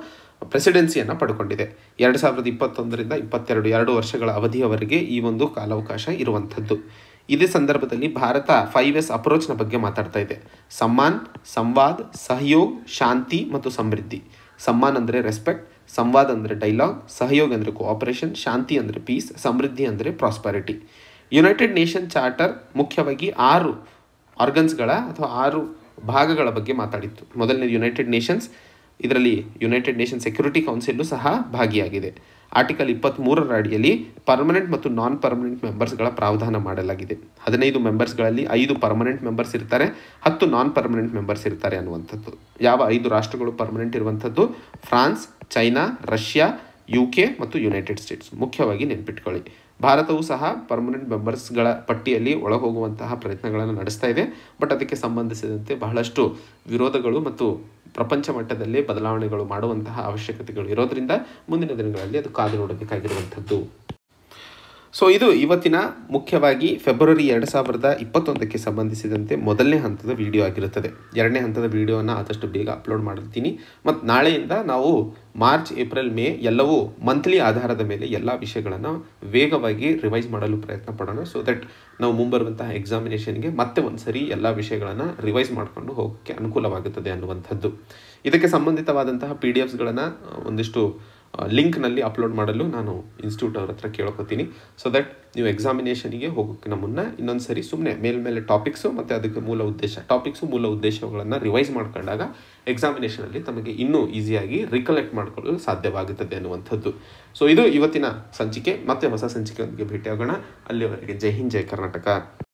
ಪ್ರೆಸಿಡೆನ್ಸಿಯನ್ನು ಪಡ್ಕೊಂಡಿದೆ ಎರಡು ಸಾವಿರದ ಇಪ್ಪತ್ತೊಂದರಿಂದ ಇಪ್ಪತ್ತೆರಡು ಎರಡು ವರ್ಷಗಳ ಅವಧಿಯವರೆಗೆ ಈ ಒಂದು ಕಾಲಾವಕಾಶ ಇರುವಂಥದ್ದು ಇದೇ ಸಂದರ್ಭದಲ್ಲಿ ಭಾರತ ಫೈವ್ ಎಸ್ ಅಪ್ರೋಚ್ನ ಬಗ್ಗೆ ಮಾತಾಡ್ತಾ ಇದೆ ಸಮ್ಮಾನ್ ಸಂವಾದ್ ಸಹಯೋಗ್ ಶಾಂತಿ ಮತ್ತು ಸಮೃದ್ಧಿ ಸಮ್ಮಾನ್ ಅಂದರೆ ರೆಸ್ಪೆಕ್ಟ್ ಸಂವಾದ್ ಅಂದರೆ ಡೈಲಾಗ್ ಸಹಯೋಗ್ ಅಂದರೆ ಕೋಆಪರೇಷನ್ ಶಾಂತಿ ಅಂದರೆ ಪೀಸ್ ಸಮೃದ್ಧಿ ಅಂದರೆ ಪ್ರಾಸ್ಪರಿಟಿ ಯುನೈಟೆಡ್ ನೇಷನ್ ಚಾರ್ಟರ್ ಮುಖ್ಯವಾಗಿ ಆರು ಆರ್ಗನ್ಸ್ಗಳ ಅಥವಾ ಆರು ಭಾಗಗಳ ಬಗ್ಗೆ ಮಾತಾಡಿತ್ತು ಮೊದಲನೇ ಯುನೈಟೆಡ್ ನೇಷನ್ಸ್ ಇದರಲ್ಲಿ ಯುನೈಟೆಡ್ ನೇಷನ್ ಸೆಕ್ಯೂರಿಟಿ ಕೌನ್ಸಿಲು ಸಹ ಭಾಗಿಯಾಗಿದೆ ಆರ್ಟಿಕಲ್ ಇಪ್ಪತ್ತ್ಮೂರರ ಅಡಿಯಲ್ಲಿ ಪರ್ಮನೆಂಟ್ ಮತ್ತು ನಾನ್ ಪರ್ಮನೆಂಟ್ ಮೆಂಬರ್ಸ್ಗಳ ಪ್ರಾವಧಾನ ಮಾಡಲಾಗಿದೆ ಹದಿನೈದು ಮೆಂಬರ್ಸ್ಗಳಲ್ಲಿ ಐದು ಪರ್ಮನೆಂಟ್ ಮೆಂಬರ್ಸ್ ಇರ್ತಾರೆ ಹತ್ತು ನಾನ್ ಪರ್ಮನೆಂಟ್ ಮೆಂಬರ್ಸ್ ಇರ್ತಾರೆ ಅನ್ನುವಂಥದ್ದು ಯಾವ ಐದು ರಾಷ್ಟ್ರಗಳು ಪರ್ಮನೆಂಟ್ ಇರುವಂಥದ್ದು France China Russia U K ಮತ್ತು ಯುನೈಟೆಡ್ ಸ್ಟೇಟ್ಸ್ ಮುಖ್ಯವಾಗಿ ನೆನ್ಪಿಟ್ಕೊಳ್ಳಿ ಭಾರತವು ಸಹ ಪರ್ಮನೆಂಟ್ ಮೆಂಬರ್ಸ್ಗಳ ಪಟ್ಟಿಯಲ್ಲಿ ಒಳಗೋಗುವಂತಹ ಪ್ರಯತ್ನಗಳನ್ನು ನಡೆಸ್ತಾ ಇದೆ ಬಟ್ ಅದಕ್ಕೆ ಸಂಬಂಧಿಸಿದಂತೆ ಬಹಳಷ್ಟು ವಿರೋಧಗಳು ಮತ್ತು ಪ್ರಪಂಚ ಮಟ್ಟದಲ್ಲಿ ಬದಲಾವಣೆಗಳು ಮಾಡುವಂತಹ ಅವಶ್ಯಕತೆಗಳು ಇರೋದ್ರಿಂದ ಮುಂದಿನ ದಿನಗಳಲ್ಲಿ ಅದು ಕಾದು ನೋಡಬೇಕಾಗಿರುವಂಥದ್ದು ಸೊ ಇದು ಇವತ್ತಿನ ಮುಖ್ಯವಾಗಿ ಫೆಬ್ರವರಿ ಎರಡು ಸಾವಿರದ ಇಪ್ಪತ್ತೊಂದಕ್ಕೆ ಸಂಬಂಧಿಸಿದಂತೆ ಮೊದಲನೇ ಹಂತದ ವಿಡಿಯೋ ಆಗಿರುತ್ತದೆ ಎರಡನೇ ಹಂತದ ವಿಡಿಯೋನ ಆದಷ್ಟು ಬೇಗ ಅಪ್ಲೋಡ್ ಮಾಡಿರ್ತೀನಿ ಮತ್ತು ನಾಳೆಯಿಂದ ನಾವು ಮಾರ್ಚ್ ಏಪ್ರಿಲ್ ಮೇ ಎಲ್ಲವೂ ಮಂತ್ಲಿ ಆಧಾರದ ಮೇಲೆ ಎಲ್ಲ ವಿಷಯಗಳನ್ನು ವೇಗವಾಗಿ ರಿವೈಸ್ ಮಾಡಲು ಪ್ರಯತ್ನ ಪಡೋಣ ಸೊ ದಟ್ ನಾವು ಮುಂಬರುವಂತಹ ಎಕ್ಸಾಮಿನೇಷನ್ಗೆ ಮತ್ತೆ ಒಂದು ಸರಿ ಎಲ್ಲ ವಿಷಯಗಳನ್ನು ರಿವೈಸ್ ಮಾಡಿಕೊಂಡು ಹೋಗೋಕ್ಕೆ ಅನುಕೂಲವಾಗುತ್ತದೆ ಅನ್ನುವಂಥದ್ದು ಇದಕ್ಕೆ ಸಂಬಂಧಿತವಾದಂತಹ ಪಿ ಡಿ ಎಫ್ಸ್ಗಳನ್ನು ಒಂದಿಷ್ಟು ಲಿಂಕ್ನಲ್ಲಿ ಅಪ್ಲೋಡ್ ಮಾಡಲು ನಾನು ಇನ್ಸ್ಟಿಟ್ಯೂಟ್ ಅವ್ರ ಹತ್ರ ಕೇಳ್ಕೊತೀನಿ ಸೊ ದಟ್ ನೀವು ಎಕ್ಸಾಮಿನೇಷನಿಗೆ ಹೋಗೋಕ್ಕಿಂತ ಮುನ್ನ ಇನ್ನೊಂದು ಸರಿ ಸುಮ್ಮನೆ ಮೇಲ್ಮೇಲೆ ಟಾಪಿಕ್ಸು ಮತ್ತು ಅದಕ್ಕೆ ಮೂಲ ಉದ್ದೇಶ ಟಾಪಿಕ್ಸು ಮೂಲ ಉದ್ದೇಶಗಳನ್ನು ರಿವೈಸ್ ಮಾಡ್ಕೊಂಡಾಗ ಎಕ್ಸಾಮಿನೇಷನಲ್ಲಿ ತಮಗೆ ಇನ್ನೂ ಈಸಿಯಾಗಿ ರಿಕಲೆಕ್ಟ್ ಮಾಡಿಕೊಳ್ಳಲು ಸಾಧ್ಯವಾಗುತ್ತದೆ ಅನ್ನುವಂಥದ್ದು ಸೊ ಇದು ಇವತ್ತಿನ ಸಂಚಿಕೆ ಮತ್ತೆ ಹೊಸ ಸಂಚಿಕೆಯೊಂದಿಗೆ ಭೇಟಿಯಾಗೋಣ ಅಲ್ಲಿವರೆಗೆ ಜೈ ಹಿಂದ್ ಜೈ ಕರ್ನಾಟಕ